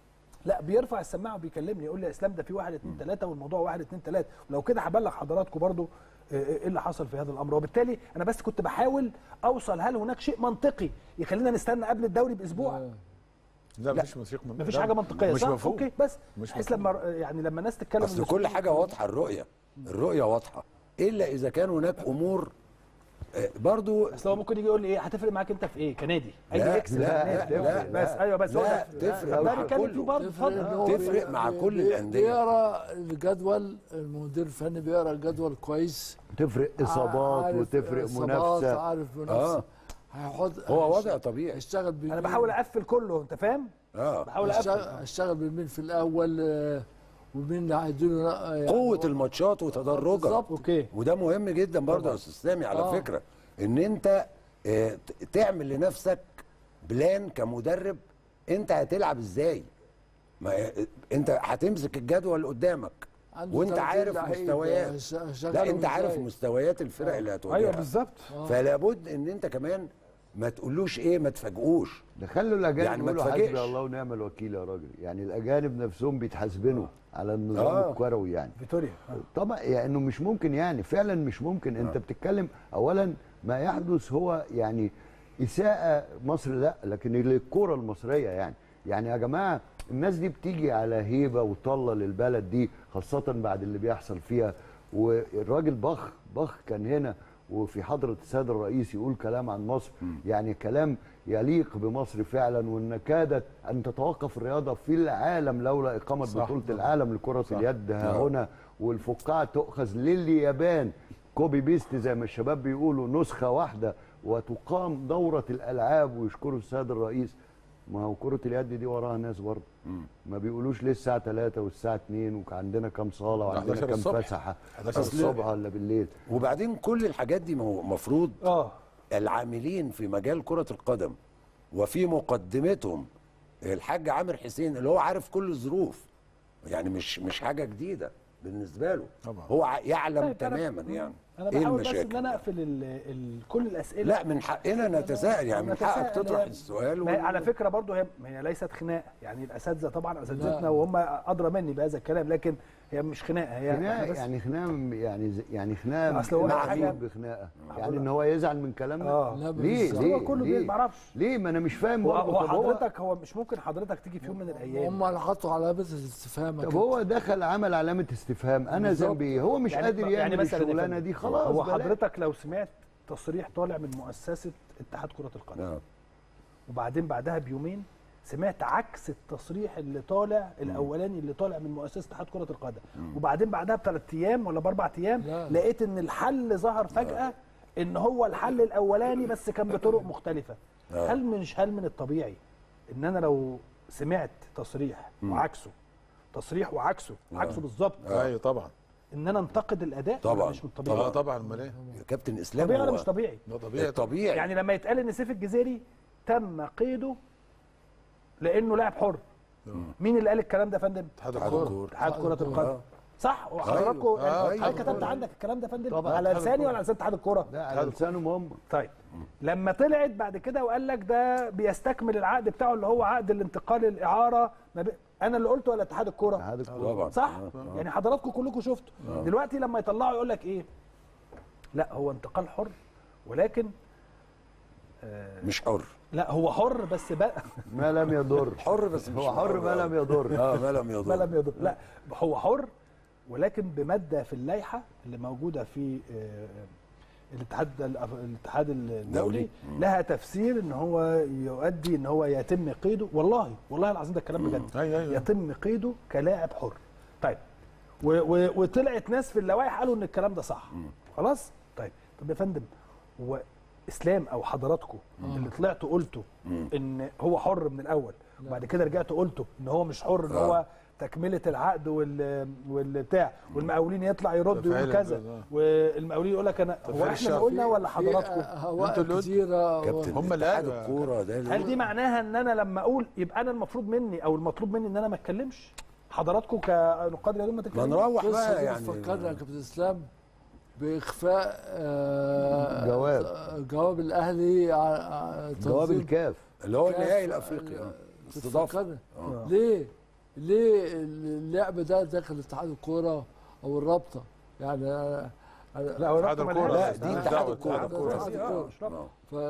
لا بيرفع السماعه وبيكلمني يقول لي يا اسلام ده في واحد اثنين ثلاثه والموضوع واحد اثنين ثلاثه ولو كده هبلغ حضراتكم برضو آه، آه، ايه اللي حصل في هذا الامر وبالتالي انا بس كنت بحاول اوصل هل هناك شيء منطقي يخلينا نستنى قبل الدوري باسبوع لا مفيش مفيش مفيش حاجه منطقيه مش صح مفهوم اوكي بس مش بحيث لما يعني لما الناس تتكلم اصل كل حاجه واضحه الرؤيه الرؤيه واضحه الا اذا كان هناك امور آه، برضو اصل هو ممكن يجي يقول لي ايه هتفرق معاك انت في ايه كنادي لا، اي اكس لا، كنادي. لا، بس لا. ايوه بس هو لا، ده تفرق ده مع بنتكلم كله. فيه برضه تفرق إن اتفضل هو تفرق بي- مع بي- كل بي- الأندية. بيقرا الجدول المدير الفني بيقرا الجدول كويس تفرق اصابات عارف وتفرق إصابات، منافسه عارف منافسه آه. هيحط هو وضع طبيعي هيشتغل بمين انا بحاول اقفل كله انت فاهم اه بحاول هيشتغل, اقفل هيشتغل بمين في الاول آه، ومين اللي هيديله آه، يعني قوه هو- الماتشات وتدرجها بالظبط. اوكي وده مهم جدا برضه يا استاذ سامي على آه. فكره ان انت آه، ت- تعمل لنفسك بلان كمدرب انت هتلعب ازاي ما آه، انت هتمسك الجدول قدامك عنده وانت 30 عارف لعيب، مستويات هش- لا هشغلهم انت عارف إزاي؟ مستويات الفرق اللي هتواجهها ايوه بالظبط فلا بد ان انت كمان ما تقولوش ايه ما تفاجئوش ده خلوا الاجانب يعني ما يقولوا تفاجئش. حسبي الله ونعم الوكيل يا راجل يعني الاجانب نفسهم بيتحاسبنوا على النظام آه. الكروي يعني فيتوريا طبعا يعني انه مش ممكن يعني فعلا مش ممكن انت بتتكلم اولا ما يحدث هو يعني اساءه مصر لا لكن للكره المصريه يعني يعني يا جماعه الناس دي بتيجي على هيبه وطله للبلد دي خاصه بعد اللي بيحصل فيها والراجل بخ بخ كان هنا وفي حضره السيد الرئيس يقول كلام عن مصر يعني كلام يليق بمصر فعلا وان كادت ان تتوقف الرياضه في العالم لولا اقامه صح. بطوله العالم لكره اليد ها آه. هنا والفقاعه تؤخذ لليابان كوبي بيست زي ما الشباب بيقولوا نسخه واحده وتقام دوره الالعاب ويشكروا السيد الرئيس ما هو كره اليد دي وراها ناس برضه ما بيقولوش ليه الساعه 3 والساعه 2 وعندنا كام صاله وعندنا 11 كام الصبح. فسحه 11 الصبح ولا بالليل وبعدين كل الحاجات دي المفروض اه العاملين في مجال كرة القدم وفي مقدمتهم الحاج عامر حسين اللي هو عارف كل الظروف يعني مش مش حاجة جديدة بالنسبة له طبعا. هو ع- يعلم طيب، أنا- تماما يعني انا ايه بحاول بس ان المشاكل انا اقفل ال ال كل الاسئله لا من حقنا نتساءل يعني من حقك نتساءل. تطرح هي- السؤال ما هي و- على فكره برضو هي ما هي ليست خناقه يعني الاساتذه طبعا اساتذتنا لا. وهم ادرى مني بهذا الكلام لكن هي مش خناقه هي خناقه إحنا بس- يعني خناقه يعني ز- يعني خناقه أصل هو معمول حاجة- بخناقه يعني ان هو يزعل من كلامنا اه لا، ليه بس ليه هو كله ليه؟ بي- معرفش ليه ما انا مش فاهم هو برضه هو طب هو حضرتك هو مش ممكن حضرتك تيجي في يوم من الايام هم اللي حطوا علامه الاستفهام طب هو دخل عمل علامه استفهام انا بالظبط. ذنبي إيه؟ هو مش يعني- قادر يعني يعمل مثلاً يا الشغلانه فندم، دي خلاص هو بلاش. حضرتك لو سمعت تصريح طالع من مؤسسه اتحاد كره القدم آه. وبعدين بعدها بيومين سمعت عكس التصريح اللي طالع الاولاني اللي طالع من مؤسسه اتحاد كره القدم وبعدين بعدها بثلاث ايام ولا باربع ايام لا. لقيت ان الحل ظهر فجاه ان هو الحل الاولاني بس كان بطرق مختلفه آه. هل مش هل من الطبيعي ان انا لو سمعت تصريح وعكسه تصريح وعكسه عكسه بالظبط ايوه طبعا ان انا انتقد الاداء طبعاً. ولا مش من الطبيعي اه طبعا امال ايه يا كابتن اسلام طبيعي ولا هو مش طبيعي ده طبيعي الطبيعي يعني لما يتقال ان سيف الجزيري تم قيده لانه لاعب حر مين اللي قال الكلام ده يا فندم اتحاد اتحاد الكوره الكورة. اتحاد كره القدم آه. صح وحضراتكم أيوة. يعني آه، حضرتك أيوة. كتبت عندك الكلام ده يا فندم طبعاً. على اتحاد لساني الكرة. ولا على لسان اتحاد الكوره ده على لسانهم هم طيب لما طلعت بعد كده وقال لك ده بيستكمل العقد بتاعه اللي هو عقد الانتقال الاعاره ما بي... انا اللي قلته ولا اتحاد الكوره اتحاد الكورة. طبعا صح آه. يعني حضراتكم كلكم شفتوا دلوقتي لما يطلعوا يقول لك ايه لا هو انتقال حر ولكن آه مش حر لا هو حر بس بقى ما لم يضر حر بس مش هو حر ما لم يضر اه ما لم ما يضر لم يضر لا هو حر ولكن بماده في اللائحه اللي موجوده في آه، الاتحاد الاتحاد الدولي دولي. لها تفسير ان هو يؤدي ان هو يتم قيده والله والله العظيم ده الكلام بجد ايوه ايوه يتم قيده كلاعب حر طيب و و وطلعت ناس في اللوائح قالوا ان الكلام ده صح خلاص طيب طب يا فندم هو اسلام او حضراتكم اللي طلعتوا قلتوا ان هو حر من الاول وبعد كده رجعتوا قلتوا ان هو مش حر ان آه. هو تكمله العقد وال والبتاع والمقاولين يطلع يرد ده يقول فعلاً كذا ده- ده. والمقاولين يقول لك انا هو تفعيل احنا اللي الشعب. قلنا ولا حضراتكم هواء أنتوا اللي قلتوا. كتيره كابتن هم اللي اتحاد قالوا. الكوره ده هل دي معناها ان انا لما اقول يبقى انا المفروض مني او المطلوب مني ان انا ما اتكلمش حضراتكم كنقاد رياضيين ما ما تتكلموش نروح بص بقى دي يعني فكرنا يا كابتن اسلام باخفاء آه، جواب. جواب الاهلي ع- ع- جواب تنظيم الكاف اللي هو كاف، النهائي آه، الافريقي آه. في استضافه الفقرة. آه. ليه ليه اللعب ده داخل اتحاد الكوره او الرابطه يعني أنا- أنا- لا هو اتحاد الرقم الكورة. الأهلي. لا دي لا، اتحاد دعوة الكوره اتحاد الكورة. اتحاد آه، الكورة. مش رقم.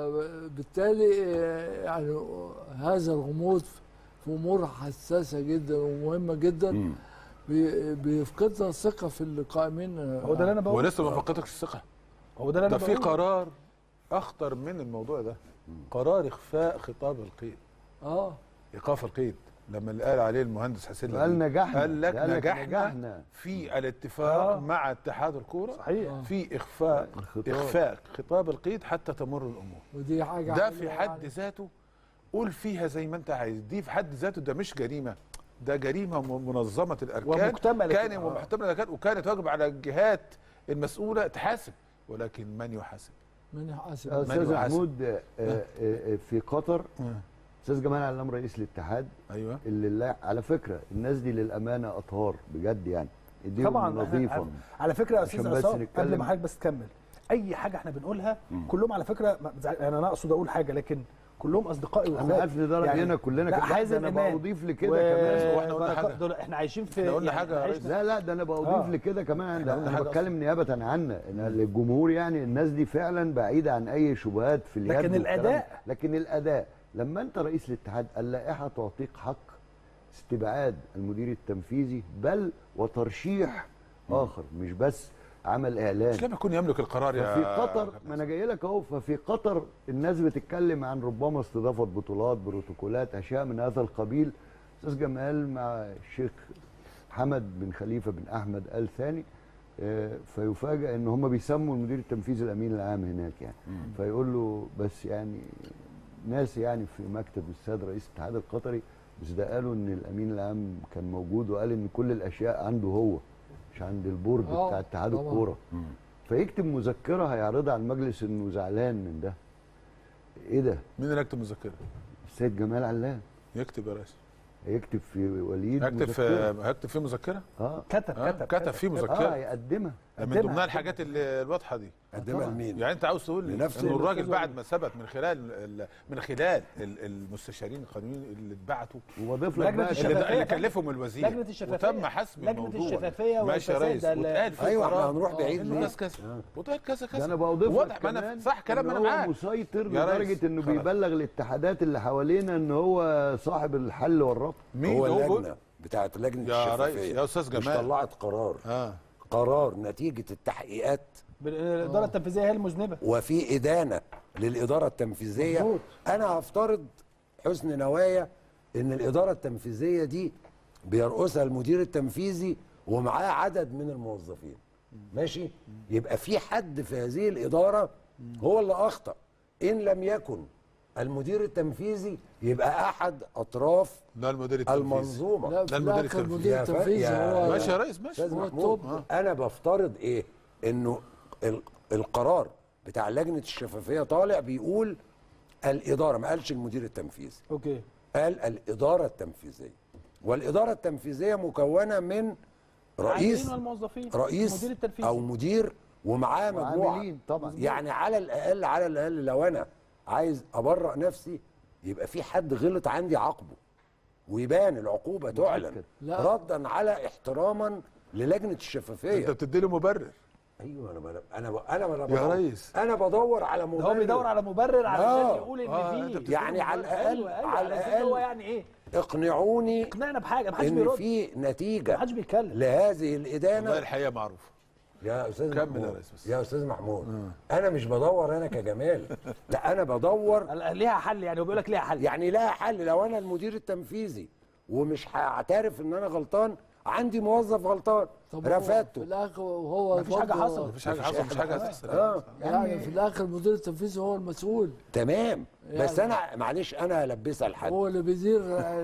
فبالتالي آه، يعني هذا الغموض في امور حساسه جدا ومهمه جدا مم. بي- بيفقدنا الثقه في القائمين آه، هو ده اللي انا هو بقوله لسه ما فقدتش الثقه هو ده اللي انا ده في بقوله. قرار اخطر من الموضوع ده قرار اخفاء خطاب القيد اه ايقاف القيد لما اللي قال عليه المهندس حسين قال لبيب نجحنا قال لك قال لك نجحنا, نجحنا. في الاتفاق آه. مع اتحاد الكوره صحيح في اخفاء الخطاب. اخفاء خطاب القيد حتى تمر الامور ودي حاجه ده حلوة في حد يعني. ذاته قول فيها زي ما انت عايز دي في حد ذاته ده مش جريمه ده جريمه م- منظمه الاركان ومكتملة كان كده. ومحتمله الاركان وكانت واجب على الجهات المسؤوله تحاسب ولكن من يحاسب من يحاسب استاذ يحاسب. محمود آه، آه، آه، في قطر استاذ جمال علام رئيس الاتحاد ايوه اللي لا على فكره الناس دي للامانه اطهار بجد يعني ايديهم طبعا نظيفه إحنا- على فكره يا عشان استاذ بس عصام قبل نتكلم. ما حضرتك بس تكمل اي حاجه احنا بنقولها كلهم على فكره ما- زع- انا انا اقصد اقول حاجه لكن كلهم اصدقائي انا واخواتي عارف ان ده راينا كلنا لا كده حازم ده انا إمام بضيف لكده و- كمان هو إحنا قلنا بركات حاجة؟ دول احنا عايشين في إحنا قلنا يعني حاجة يا عشنا- ريس. لا لا ده انا بضيف آه. لكده كمان إحنا ده قلنا انا حاجة بتكلم نيابه عنا ان الجمهور يعني الناس دي فعلا بعيده عن اي شبهات في اليد لكن والكلام الأداء- ده. لكن الاداء لما انت رئيس الاتحاد اللائحه تعطيك حق استبعاد المدير التنفيذي بل وترشيح اخر مش بس عمل اعلان مش لما يكون يملك القرار يا ففي قطر ما انا جاي لك اهو ففي قطر الناس بتتكلم عن ربما استضافه بطولات بروتوكولات اشياء من هذا القبيل استاذ جمال مع الشيخ حمد بن خليفه بن احمد ال ثاني آه، فيفاجئ ان هم بيسموا المدير التنفيذي الامين العام هناك يعني فيقول له بس يعني ناس يعني في مكتب السيد رئيس الاتحاد القطري بس ده قالوا ان الامين العام كان موجود وقال ان كل الاشياء عنده هو مش عند البورد آه، بتاع اتحاد طبعاً. الكوره فيكتب مذكره هيعرضها على المجلس انه زعلان من ده ايه ده مين اللي يكتب مذكره؟ السيد جمال علام يكتب يا ريس هيكتب في وليد هكتب في مذكرة. هكتب في مذكره؟ اه كتب آه، كتب كتب في اه مذكره هيقدمها من قدمها، ضمنها قدمها. الحاجات ال- الواضحه دي قدمها طبعاً. لمين؟ يعني انت عاوز تقول لي لنفسه انه ولا الراجل كذا؟ بعد ما ثبت من خلال ال- من خلال ال- المستشارين القانونيين اللي اتبعتوا واضيف لك لجنة بقى الشفافية. اللي, كده اللي كلفهم الوزير لجنة الشفافية. وتم حسم لجنة الموضوع الشفافية ماشي يا والفساد ريس ده ال- واتقال في ايوه احنا قرار هنروح بعيد انه ليه؟ كذا كذا واتقال كذا كذا ده انا بضيف واضح لك ما انا كمان صح كلام إن انا هو معاك مسيطر يا ريس، لدرجه انه خلاص. بيبلغ الاتحادات اللي حوالينا ان هو صاحب الحل والربط مين هو هو اللجنه بتاعت لجنه يا الشفافيه ريس، يا أستاذ مش جمال. طلعت قرار اه قرار نتيجه التحقيقات الاداره التنفيذيه هي المذنبه وفي إدانة للإدارة التنفيذية مظبوط. أنا هفترض حسن نوايا إن الإدارة التنفيذية دي بيرأسها المدير التنفيذي ومعاه عدد من الموظفين ماشي يبقى في حد في هذه الإدارة هو اللي أخطأ إن لم يكن المدير التنفيذي يبقى أحد أطراف ده المدير التنفيذي المنظومة لا ده في المدير الاخر التنفيذي. المدير يا ف- التنفيذي يا- هو ماشي يا ريس ماشي استاذ هو محمود التوب. انا بفترض ايه انه ال- القرار بتاع لجنه الشفافيه طالع بيقول الاداره ما قالش المدير التنفيذي اوكي قال الاداره التنفيذيه والاداره التنفيذيه مكونه من رئيس العاملين والموظفين رئيس المدير التنفيذي او مدير ومعاه مجموعه وعاملين طبعا يعني على الاقل على الاقل لو انا عايز ابرأ نفسي يبقى في حد غلط عندي عاقبه ويبان العقوبه تعلن لا. ردا على احتراما للجنه انت الشفافيه بتدي له مبرر ايوه انا بل... انا ب... انا بل... يا بدور- ريس. انا بدور على ده مبرر هو بيدور على مبرر علشان آه. يقول آه، ان أنت في بتدور يعني على الأقل- أيوة أيوة على على الأقل هو الأقل يعني ايه اقنعوني اقنعنا بحاجه محدش ان بيرد في نتيجه محدش بيتكلم لهذه والله الادانه الحقيقه معروفه يا استاذ كمل محمود يا ريس بس. يا استاذ محمود انا مش بدور انا كجمال لا انا بدور ليها حل يعني هو بيقول لك ليها حل يعني لها حل لو انا المدير التنفيذي ومش هعترف ان انا غلطان عندي موظف غلطان طب هو في رفدته الاخر وهو مفيش حاجة برضه- حصلت. مفيش حاجه حصل مفيش حاجه هتحصل اه يعني في الاخر المدير التنفيذي هو المسؤول تمام بس يعني- انا معلش انا هلبسها لحد هو اللي بيدير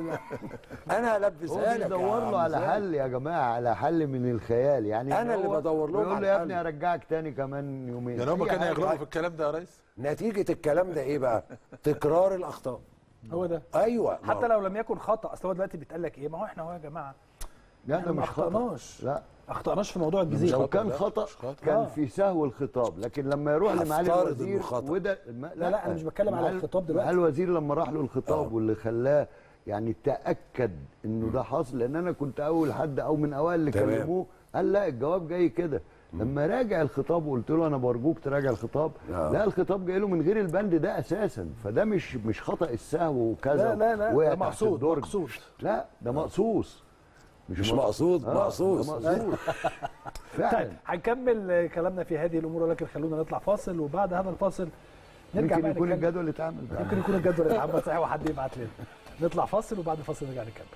انا هو هلبسها لك يا بيدور عم له على زاهد. حل يا جماعه على حل من الخيال يعني أنا اللي هو بدور لهم بيقول على له يا الحل. ابني ارجعك تاني كمان يومين يعني هم في كانوا حاجة. يغلطوا في الكلام ده يا ريس نتيجه الكلام ده ايه بقى تكرار الاخطاء هو ده ايوه ما حتى هو- لو لم يكن خطا اصل هو دلوقتي بيتقال لك ايه ما هو احنا اهو يا جماعه لا إحنا ده ما مش خطا اخطأناش. لا اخطاناش في موضوع الجزيره لو كان لا، خطا مش خطأ. كان آه. في سهو الخطاب لكن لما يروح لمعالي هفترض الوزير إنه خطأ. وده ما لا، لا، أنا مش بتكلم على معالي- الخطاب دلوقتي. معالي الوزير لما راح له الخطاب آه. واللي خلاه يعني تاكد انه ده حصل لان انا كنت اول حد او من اوائل اللي تمام. كلموه قال لا الجواب جاي كده لما راجع الخطاب وقلت له انا برجوك تراجع الخطاب آه. لا الخطاب جاي له من غير البند ده اساسا فده مش مش خطا السهو وكذا لا لا لا وقع ده تحت مقصود الدرج. مقصود لا ده مقصوص مش مقصود آه، مقصوص ده مقصود فعلا طيب هنكمل كلامنا في هذه الامور ولكن خلونا نطلع فاصل وبعد هذا الفاصل نرجع يمكن بقى يكون نتكلم. الجدول اتعمل بقى. يمكن يكون الجدول اتعمل صحيح وحد يبعت لنا نطلع فاصل وبعد الفاصل نرجع نكمل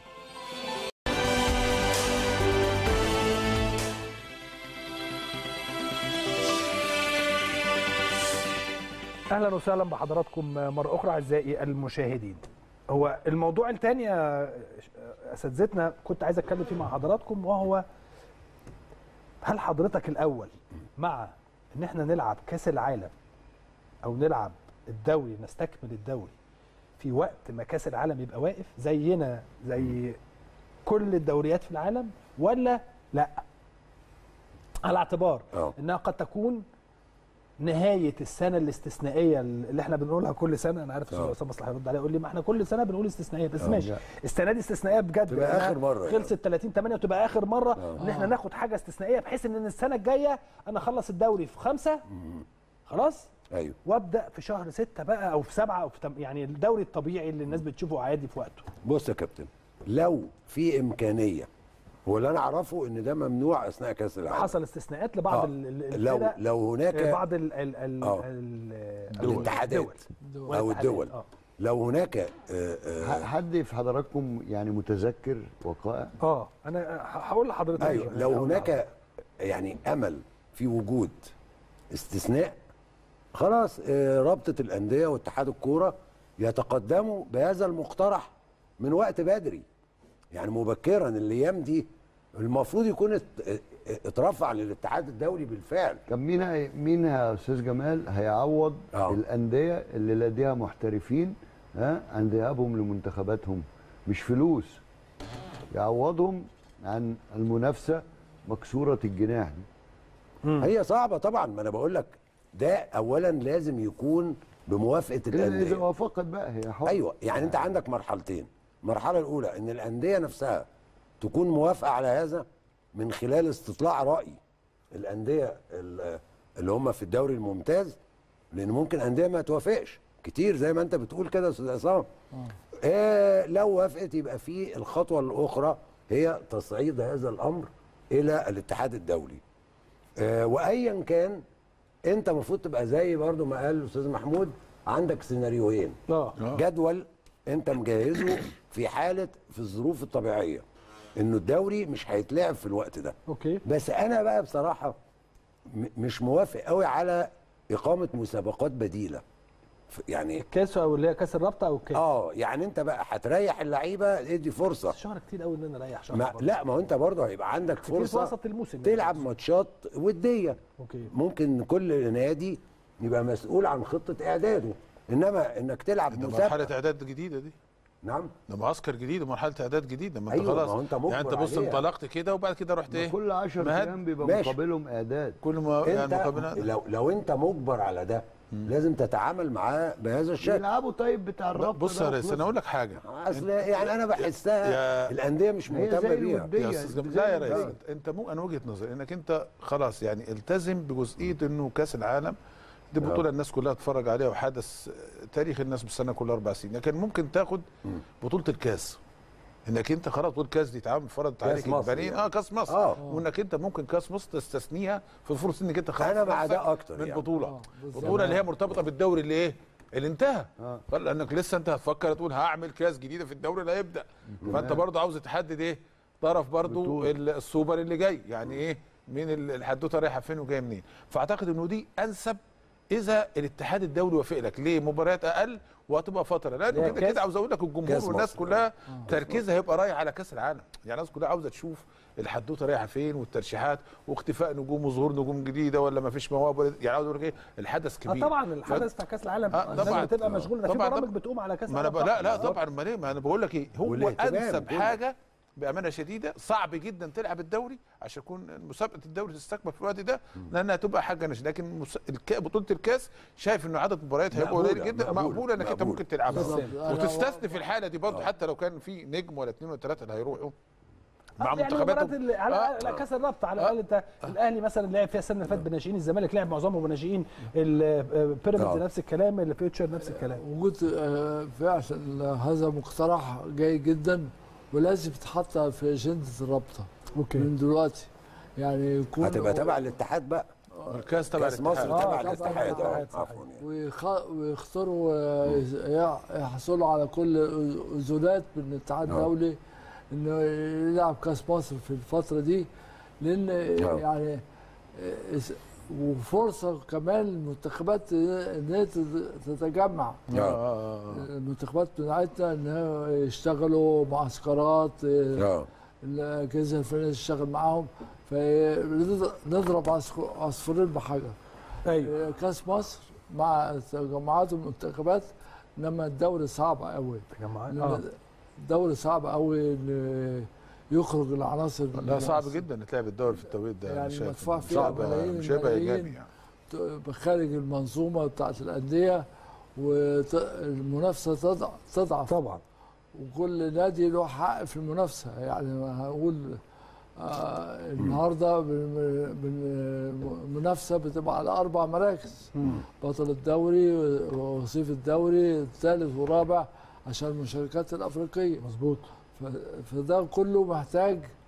اهلا وسهلا بحضراتكم مره اخرى اعزائي المشاهدين هو الموضوع الثاني يا اساتذتنا كنت عايز اتكلم فيه مع حضراتكم وهو هل حضرتك الاول مع ان احنا نلعب كاس العالم او نلعب الدوري نستكمل الدوري في وقت ما كاس العالم يبقى واقف زينا زي كل الدوريات في العالم ولا لا على اعتبار آه. انها قد تكون نهايه السنه الاستثنائيه اللي احنا بنقولها كل سنه انا عارف آه. استاذ اسامه مصلح يرد عليا يقول لي ما احنا كل سنه بنقول استثنائيه بس آه، ماشي لا. السنه دي استثنائيه بجد تبقى لأنها آخر مرة يعني. خلصت 30 8 وتبقى اخر مره ان احنا ناخد حاجه استثنائيه بحيث ان السنه الجايه انا اخلص الدوري في خمسه خلاص ايوه وابدا في شهر ستة بقى او في سبعة او في تم... يعني الدوري الطبيعي اللي الناس بتشوفه عادي في وقته بص يا كابتن لو في امكانيه هو اللي انا اعرفه ان ده ممنوع اثناء كاس العالم حصل استثناءات لبعض آه. ال- ال- لو الفرق لو هناك آه، بعض ال ال ال آه. ال- الاتحادات الدول. او والاتحادات، الدول آه. لو هناك آه، آه، ح- حد في حضراتكم يعني متذكر وقائع اه انا ه- هقول لحضرتك ايوه شوية. لو هقول هناك يعني امل في وجود استثناء خلاص آه، رابطه الانديه واتحاد الكوره يتقدموا بهذا المقترح من وقت بدري يعني مبكرا الايام دي المفروض يكون ات- اترفع للاتحاد الدولي بالفعل كان مين هي مين يا استاذ جمال هيعوض آه. الانديه اللي لديها محترفين ها عن ذهابهم لمنتخباتهم مش فلوس يعوضهم عن المنافسه مكسوره الجناح دي هي صعبه طبعا ما انا بقول لك ده اولا لازم يكون بموافقه اذا الانديه وافقت بقى هي حر ايوه يعني انت عندك مرحلتين المرحله الاولى ان الانديه نفسها تكون موافقه على هذا من خلال استطلاع راي الانديه ال- اللي هم في الدوري الممتاز لان ممكن انديه ما توافقش كتير زي ما انت بتقول كده يا استاذ عصام آه لو وافقت يبقى في الخطوه الاخرى هي تصعيد هذا الامر الى الاتحاد الدولي آه وايا كان انت المفروض تبقى زي برضو ما قال الاستاذ محمود عندك سيناريوهين اه جدول انت مجهزه في حاله في الظروف الطبيعيه انه الدوري مش هيتلعب في الوقت ده اوكي بس انا بقى بصراحه م- مش موافق قوي على اقامه مسابقات بديله ف- يعني الكاس او اللي هي كاس الرابطه او الكاس اه يعني انت بقى هتريح اللعيبه ادي فرصه شهر كتير قوي ان انا اريح شهر ما برضه. لا ما هو انت برضه هيبقى عندك كتير في فرصه وسط الموسم تلعب ماتشات وديه اوكي ممكن كل نادي يبقى مسؤول عن خطه اعداده انما انك تلعب ده مرحله مسابقه اعداد جديده دي نعم ده معسكر جديد ومرحله اعداد جديده ما انت أيوة، خلاص ما هو أنت مجبر يعني انت بص عليها. انطلقت كده وبعد كده رحت ايه كل 10 مهد. ايام بيبقى ماشي. مقابلهم اعداد كل ما يعني انت مقابلات لو لو انت مجبر على ده لازم تتعامل معاه بهذا الشكل يلعبوا طيب بتاع الرابطه بص ده يا ريس وخلص. انا اقول لك حاجه اصل يعني انا بحسها يا- الانديه مش هي مهتمه زي بيها الودية. يا استاذ جمال زي لا يا ريس الودية. انت- انت مو انا وجهه نظري انك انت خلاص يعني التزم بجزئيه انه كاس العالم دي بطوله الناس كلها تتفرج عليها وحدث تاريخ الناس بالسنه كلها اربع سنين لكن ممكن تاخد بطوله الكاس انك انت خلاص بطوله الكاس دي اتعمل فرضت كاس عليك مصر البنين يعني. اه كاس مصر آه. وانك انت ممكن كاس مصر تستثنيها في فرص انك انت خلاص أنا مع نفسك ده أكتر من يعني. بطوله آه، بالظبط. البطوله اللي هي مرتبطه بالدوري اللي ايه اللي انتهى آه. قال لانك لسه انت هتفكر تقول هعمل كاس جديده في الدوري اللي هيبدا فانت برضه عاوز تحدد ايه طرف برضه بطولة. ال- السوبر اللي جاي يعني ايه مين ال- الحدوته رايحه فين وجايه منين فاعتقد انه دي انسب اذا الاتحاد الدولي وافق لك ليه مباريات اقل وهتبقى فتره لانه هي كده كاس- كده عاوز اقول لك كاس الجمهور والناس مصر. كلها تركيزها هيبقى رايح على كاس العالم يعني الناس كلها عاوزه تشوف الحدوته رايحه فين والترشيحات واختفاء نجوم وظهور نجوم جديده ولا ما فيش مواهب ولا- يعني عاوز اقول لك ايه الحدث اه كبير طبعا الحدث بتاع كاس العالم آه، الناس طبعاً. بتبقى مشغوله ده في طبعاً، برامج طبعاً. بتقوم على كاس ما انا العالم ب... لا لا بالظبط. طبعا امال ايه ما انا بقول لك ايه هو والاهتمام انسب كله. حاجه بامانه شديده صعب جدا تلعب الدوري عشان يكون مسابقه الدوري تستكمل في الوقت ده لانها تبقى حاجه نش لكن مس... الك... بطوله الكاس شايف انه عدد مباريات هيبقى مقبولة، قليل جدا مقبولة، مقبوله انك انت مقبولة. ممكن تلعبها بالظبط. أنا وتستثني في الحاله دي برضه حتى لو كان في نجم ولا اثنين ولا ثلاثه اللي هيروحوا مع يعني المباريات منتخباتهم اللي على آه. لا كاس الرابطه على الاقل انت الاهلي مثلا لعب فيها السنه اللي فاتت بناشئين الزمالك لعب معظمهم بناشئين البيراميدز آه. نفس الكلام الفيوتشر نفس الكلام وجود آه، فعلا هذا مقترح جيد جدا ولازم يتحط في اجنده الرابطه اوكي من دلوقتي يعني يكون هتبقى تبع الاتحاد بقى الكاس تبع كاس مصر الاتحاد. تبع آه، الاتحاد تبع آه، الاتحاد، عفوا يعني. ويخ- ويختاروا آه، يح- يحصلوا على كل اذونات من الاتحاد آه. الدولي انه يلعب كاس مصر في الفتره دي لان آه. يعني آه، اس- وفرصه كمان المنتخبات ان هي تت- تتجمع آه، آه، آه. المنتخبات بتاعتنا ان هي يشتغلوا معسكرات آه، اه الاجهزه الفنيه تشتغل معاهم فنضرب عصف- عصفورين بحجر ايوه كاس مصر مع تجمعات المنتخبات انما الدوري صعب قوي تجمعات لأن اه الدوري صعب قوي ان يخرج العناصر لا صعب جدا تلعب الدوري في التوقيت ده يعني أنا شايف مدفوع إنه فيه صعب ملايين مش هيبقى الملايين. ايجابي يعني خارج المنظومه بتاعت الانديه والمنافسه تضع- تضعف طبعا وكل نادي له حق في المنافسه يعني هقول آه النهارده بال- بال- المنافسه بتبقى على اربع مراكز بطل الدوري ووصيف الدوري الثالث والرابع عشان المشاركات الافريقيه مظبوط ف- فده كله محتاج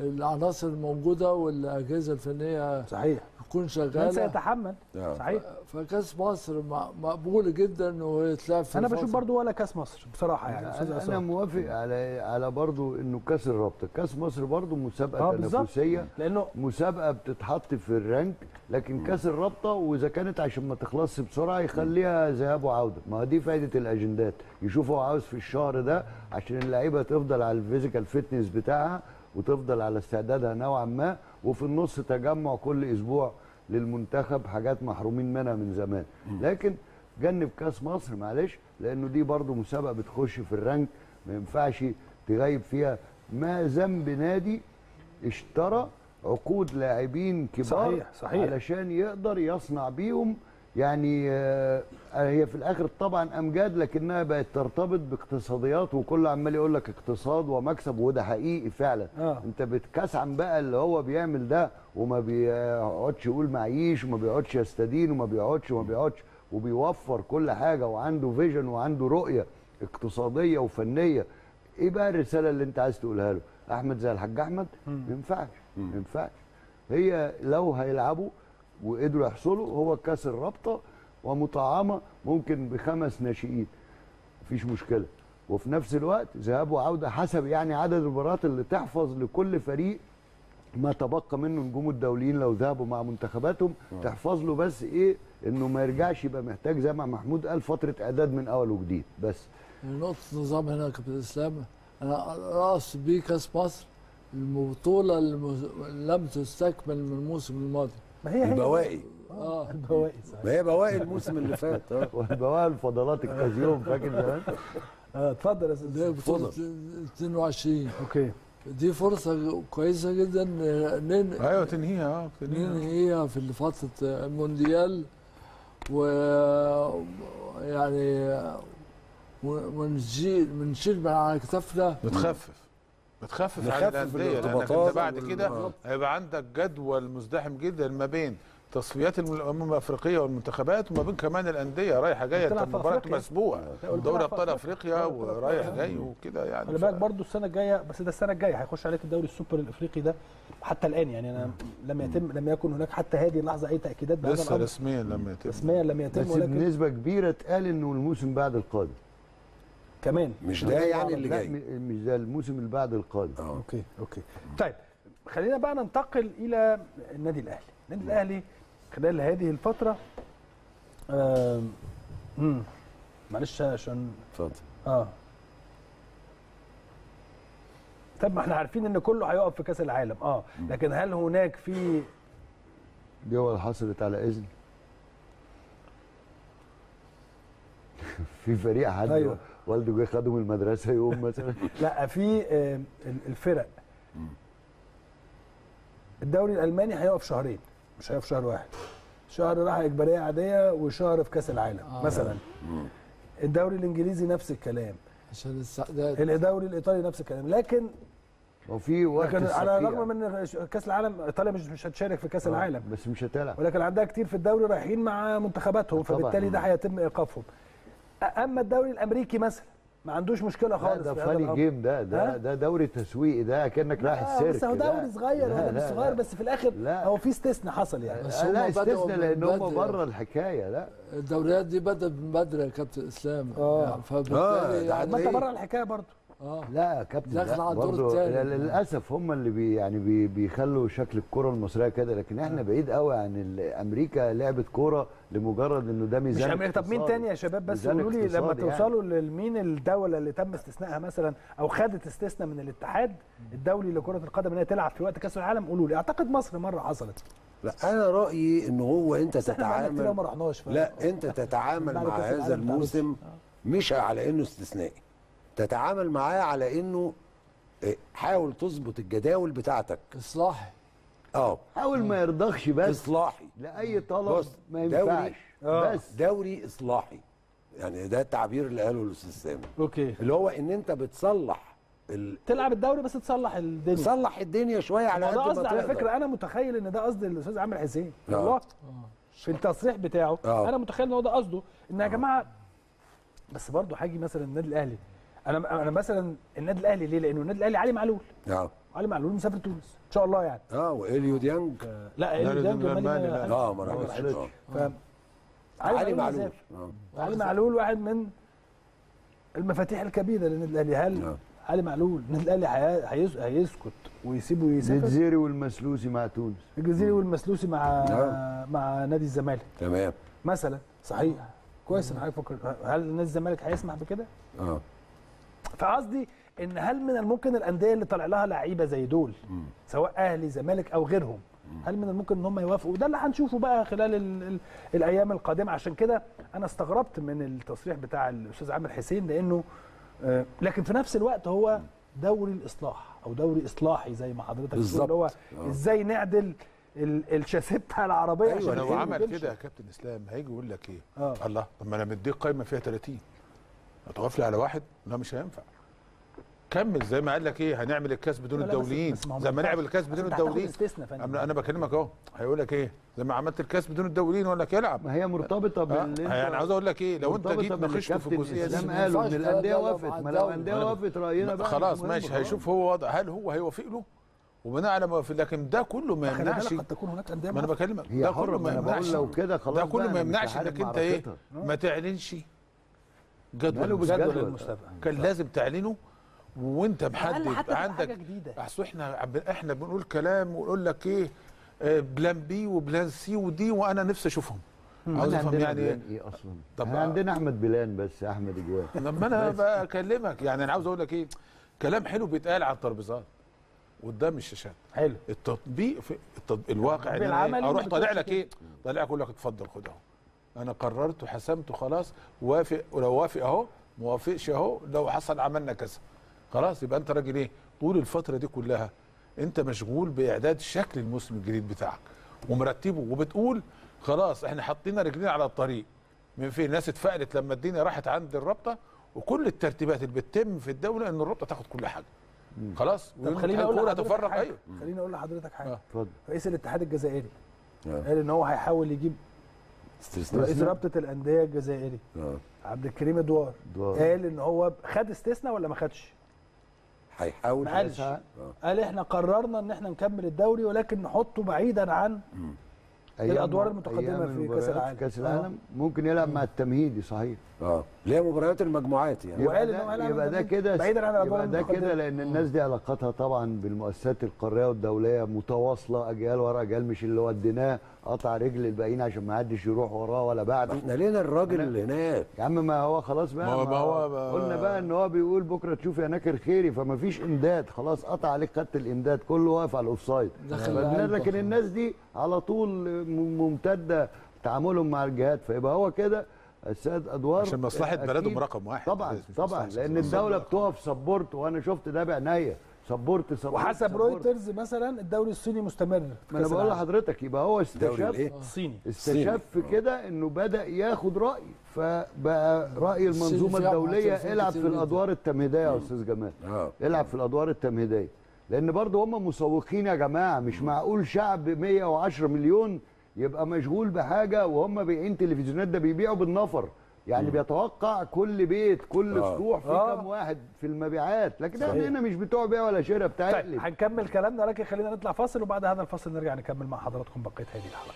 العناصر الموجوده والاجهزه الفنيه صحيح تكون من شغاله سيتحمل آه. صحيح فكاس مصر م- مقبول جدا انه يتلعب في انا بشوف الفترة. برضو ولا كاس مصر بصراحه يعني استاذ انا أنا عصام موافق على على برضو انه كاس الرابطه كاس مصر برضو مسابقه آه، بالظبط. تنافسيه لانه مسابقه بتتحط في الرانك لكن كاس الرابطه واذا كانت عشان ما تخلصش بسرعه يخليها ذهاب وعوده ما هو دي فايده الاجندات يشوفوا عاوز في الشهر ده عشان اللعيبه تفضل على الفيزيكال فيتنس بتاعها وتفضل على استعدادها نوعا ما وفي النص تجمع كل اسبوع للمنتخب حاجات محرومين منها من زمان لكن جنب كاس مصر معلش لانه دي برضو مسابقه بتخش في الرانك ما ينفعش تغيب فيها ما ذنب نادي اشترى عقود لاعبين كبار صحيح، صحيح. علشان يقدر يصنع بيهم يعني آه، هي في الاخر طبعا امجاد لكنها بقت ترتبط باقتصاديات وكل عمال يقول لك اقتصاد ومكسب وده حقيقي فعلا آه. انت بتكسعن بقى اللي هو بيعمل ده وما بيقعدش يقول معيش وما بيقعدش يستدين وما بيقعدش وما بيقعدش وبيوفر كل حاجه وعنده فيجن وعنده رؤيه اقتصاديه وفنيه ايه بقى الرساله اللي انت عايز تقولها له احمد زي الحاج احمد ما ينفعش ما ينفعش هي لو هيلعبوا وقدروا يحصلوا هو كاس الرابطه ومطعمه ممكن بخمس ناشئين مفيش مشكله وفي نفس الوقت ذهاب وعوده حسب يعني عدد المباريات اللي تحفظ لكل فريق ما تبقى منه نجوم الدوليين لو ذهبوا مع منتخباتهم تحفظ له بس ايه انه ما يرجعش يبقى محتاج زي ما محمود قال فتره اعداد من اول وجديد بس نقطة نظام هنا يا كابتن اسلام انا راس بيه كاس مصر البطولة اللي لم تستكمل من الموسم الماضي ما هي هي البواقي اه البواقي صحيح ما هي بواقي الموسم اللي فات اه والبواقي الفضلات الكازيوم فاكر زمان اه اتفضل يا اللي هي استاذ بطولة 22 اوكي دي فرصة كويسة جدا نن ايوه تنهيها اه تنهيها ننهيها في فترة المونديال و يعني ونشيل ونشيل من على كتافنا بتخفف بتخفف عن نخفف الانديه لانك الارتباطات انت بعد وال- كده آه. هيبقى عندك جدول مزدحم جدا ما بين تصفيات الامم الافريقيه والمنتخبات وما بين كمان الانديه رايحه جايه انت بتلعب في المباراه أفريقيا. مسبوقه وبتلعب دوري في ابطال أفريقيا. افريقيا بتلعب في ورايح أفريقيا. جاي وكده يعني خلي ف- بالك برضو السنه الجايه بس ده السنه الجايه هيخش عليك الدوري السوبر الافريقي ده حتى الان يعني انا لم يتم لم يكن هناك حتى هذه اللحظه اي تاكيدات بهذا لسه الامر رسميا لما يتم رسميا لم يتم بس ولكن بنسبه كبيره اتقال انه الموسم بعد القادم كمان مش ده يعني اللي لا جاي م- مش ده الموسم اللي بعد القادم اه اوكي اوكي طيب خلينا بقى ننتقل الى النادي الاهلي النادي الاهلي خلال هذه الفتره آم، مم، معلش عشان اتفضل اه طب ما احنا عارفين ان كله هيقف في كاس العالم اه لكن هل هناك في دول حصلت على اذن في فريق حد أيوة. والده جه خده من المدرسه يوم مثلا لا في آه، ال- الفرق الدوري الالماني هيقف شهرين مش هيقف شهر واحد شهر راحه اجباريه عاديه وشهر في كاس العالم آه. مثلا الدوري الانجليزي نفس الكلام عشان الاستعداد الدوري الايطالي نفس الكلام لكن وفي وقت لكن على الصفيع. الرغم من إن كاس العالم ايطاليا مش مش هتشارك في كاس آه، العالم بس مش هتلعب ولكن عندها كتير في الدوري رايحين مع منتخباتهم طبعاً. فبالتالي ده هيتم ايقافهم اما الدوري الامريكي مثلا ما عندوش مشكله لا خالص ده في هذا فاني الأمر. جيم ده ها؟ ده ده دوري تسويقي ده كانك رايح آه، السيرك بس هو لا. دوري صغير لا، هو لا، صغير لا. بس في الاخر لا. هو في استثناء حصل يعني بس لا هم بدأوا استثناء من لان هم بدري. بره الحكايه لا الدوريات دي بدأت من بدري يا كابتن اسلام آه. يعني آه، فبالتالي ده يعني ما انت إيه؟ بره الحكايه برضه اه لا يا كابتن داخل لا على الدور برضه التاني. لا- للاسف هم اللي بي يعني بي بيخلوا شكل الكره المصريه كده لكن احنا بعيد قوي عن ال- امريكا لعبه كوره لمجرد انه ده مش ميزان امريكا طب مين اقتصادي. تاني يا شباب بس ميزان قولوا لي لما اقتصادي يعني. توصلوا لمين الدوله اللي تم استثنائها مثلا او خدت استثناء من الاتحاد الدولي لكره القدم ان هي تلعب في وقت كاس العالم قولوا لي اعتقد مصر مره حصلت لا انا رايي ان هو انت بس احنا بقالنا كتير أوي ما تتعامل رحناش ف- لا انت تتعامل بعد مع كأس هذا العالم ما الموسم تعرفش. مش على انه استثنائي تتعامل معاه على انه إيه، حاول تظبط الجداول بتاعتك اصلاحي اه حاول ما يرضخش بس اصلاحي لاي طلب بص، ما دوري- ينفعش آه. بس دوري اصلاحي يعني ده التعبير اللي قاله الاستاذ سامي اوكي اللي هو ان انت بتصلح ال... تلعب الدوري بس تصلح الدنيا تصلح الدنيا شويه على ما قد ده ما قصدي على تقدر. فكره انا متخيل ان ده قصد الاستاذ عامر حسين آه. والله في التصريح بتاعه آه. انا متخيل ان هو ده قصده ان يا جماعه بس برضه هاجي مثلا النادي الاهلي انا انا مثلا النادي الاهلي ليه؟ لانه النادي الاهلي علي معلول اه علي معلول مسافر تونس ان شاء الله يعني اه واليو ديانج لا لا، إيه لا، ده لا، مالي، لا. اه ما راحش آه. ف... علي معلول مسافر. آه. علي معلول واحد من المفاتيح الكبيره للنادي الاهلي هل نعم. علي معلول النادي الاهلي هي- هيس- هيسكت ويسيبه يسافر زيتزيري والمسلوسي مع تونس الجزيري والمسلوسي مع نعم. مع نادي الزمالك تمام مثلا صحيح كويس ان حضرتك فكر هل نادي الزمالك هيسمح بكده؟ اه فقصدي ان هل من الممكن الانديه اللي طالع لها لعيبه زي دول سواء اهلي زمالك او غيرهم هل من الممكن ان هم يوافقوا وده اللي هنشوفه بقى خلال ال ال الايام القادمه عشان كده انا استغربت من التصريح بتاع الاستاذ عامر حسين لانه آه، لكن في نفس الوقت هو دوري الاصلاح او دوري اصلاحي زي ما حضرتك بتقول بالظبط. اللي هو آه. ازاي نعدل ال- الشاسيه بتاع العربيه أيوة، عشان لو الدنيا عمل تمشي. كده يا كابتن اسلام هيجي يقول لك ايه؟ آه. الله طب ما انا مديك قايمه فيها 30 هتقف لي على واحد؟ لا مش هينفع كمل زي ما قال لك ايه هنعمل الكاس بدون لا، لا، بس- الدوليين بس ما هو زي ما ينفعش. نعمل الكاس أصل بدون أنت هتاخد الدوليين استثناء فني. انا انا بكلمك اهو هيقول لك ايه؟ زي ما عملت الكاس بدون الدوليين يقول لك يلعب ما هي مرتبطه آه، باللي يعني عاوز اقول لك ايه لو انت مرتبطة جيت باللي ناقشته في كابتن الجزئيه اسلام دي قالوا ان ينفعش الانديه تلاتة وافقت مع ما لو الدوري. الانديه وافقت راينا بقى خلاص مش مهم، ماشي خلاص. هيشوف هو وضع هل هو هيوافق له وبناء على ما في لكن ده كله ما خلي يمنعش بالك قد تكون هناك انديه ما انا بكلمك هي ده حرة كله ما ما انا بقول يمنعش لو كده خلاص ده كله بقى ما أنا مش يمنعش عارف انك انت ايه معركتها. ما تعلنش جدول ماله المسابقة. بالجدول؟ المسابقه كان لازم تعلنه وانت محدد حتى تبقى عندك حاجة جديدة. اصل احنا عب- احنا بنقول كلام ونقول لك ايه آه، بلان بي وبلان سي ودي وانا نفسي اشوفهم عاوز احنا افهم عندنا يعني بلان ايه ايه اصلا طب احنا عندنا احمد بلان بس احمد اجوان لما انا بقى اكلمك يعني انا عاوز اقول لك ايه كلام حلو بيتقال على الترابيزات قدام الشاشات حلو التطبيق في التطبيق الواقع ان العملي أنا ما اروح طالع بتقولش لك ايه طالع اقول لك اتفضل خد اهو انا قررت وحسمت خلاص وافق ولو وافق اهو ما وافقش اهو لو حصل عملنا كذا خلاص يبقى انت راجل ايه طول الفتره دي كلها انت مشغول باعداد شكل الموسم الجديد بتاعك ومرتبه وبتقول خلاص احنا حطينا رجلينا على الطريق من فين الناس اتفائلت لما الدنيا راحت عند الرابطه وكل الترتيبات اللي بتتم في الدوله ان الرابطه تاخد كل حاجه خلاص طب خليني اقول الكوره لحضرتك تفرق حاجه ايوه خليني اقول لحضرتك حاجه آه. اتفضل رئيس الاتحاد الجزائري آه. قال ان هو هيحاول يجيب استثناء رئيس رابطه الانديه الجزائري آه. عبد الكريم ادوار دوار. قال ان هو خد استثناء ولا ما خدش؟ هيحاول ما قالش آه. قال احنا قررنا ان احنا نكمل الدوري ولكن نحطه بعيدا عن أيام- الأدوار المتقدمة أيام في كأس المباريات العالم. في كاس آه. العالم ممكن يلعب مع التمهيدي صحيح اه اللي هي مباريات المجموعات يعني وقال يبقى إن هو ده, هيلعب يبقى ده قدام- كده بعيداً عن الأدوار يبقى ده المتقدمة. كده لان الناس دي علاقتها طبعا بالمؤسسات القاريه والدوليه متواصله اجيال ورا اجيال مش اللي وديناه قطع رجل الباقيين عشان ما حدش يروح وراه ولا بعده احنا لينا الراجل اللي هناك يا عم ما هو خلاص بقى ما هو- ما هو- ما- قلنا بقى ان هو بيقول بكره تشوف يا ناكر خيري فما فيش امداد خلاص قطع عليك خدت الامداد كله واقف على الاوفسايد دخل فالناس- قلبه لكن خلاص. الناس دي على طول م- ممتده تعاملهم مع الجهات فيبقى هو كده السيد ادوار عشان مصلحة أكيد. بلدهم رقم واحد. طبعا لازم مش طبعا مصلحة لان بلدهم. الدوله بتقف سبورت وانا شفت ده بعينيا سبورت سبورت وحسب سبورت. رويترز مثلا الدوري الصيني مستمر في ما انا كأس بقول العالم. لحضرتك يبقى هو الدوري استشف الايه؟ الصيني استشف كده انه بدا ياخد راي فبقى راي المنظومه فيها الدوليه محترفين العب كتير في جدا. الادوار التمهيديه يا استاذ جمال اه العب في الادوار التمهيديه لان برضه هم مسوقين يا جماعه مش معقول شعب 110 مليون يبقى مشغول بحاجه وهم بايعين تلفزيونات ده بيبيعوا بالنفر يعني بيتوقع كل بيت كل آه. سطوح في آه. كام واحد في المبيعات لكن احنا صحيح. هنا مش بتوع بيع ولا شراء بتاع طيب هنكمل كلامنا ولكن خلينا نطلع فاصل وبعد هذا الفاصل نرجع نكمل مع حضراتكم بقيه هذه الحلقه.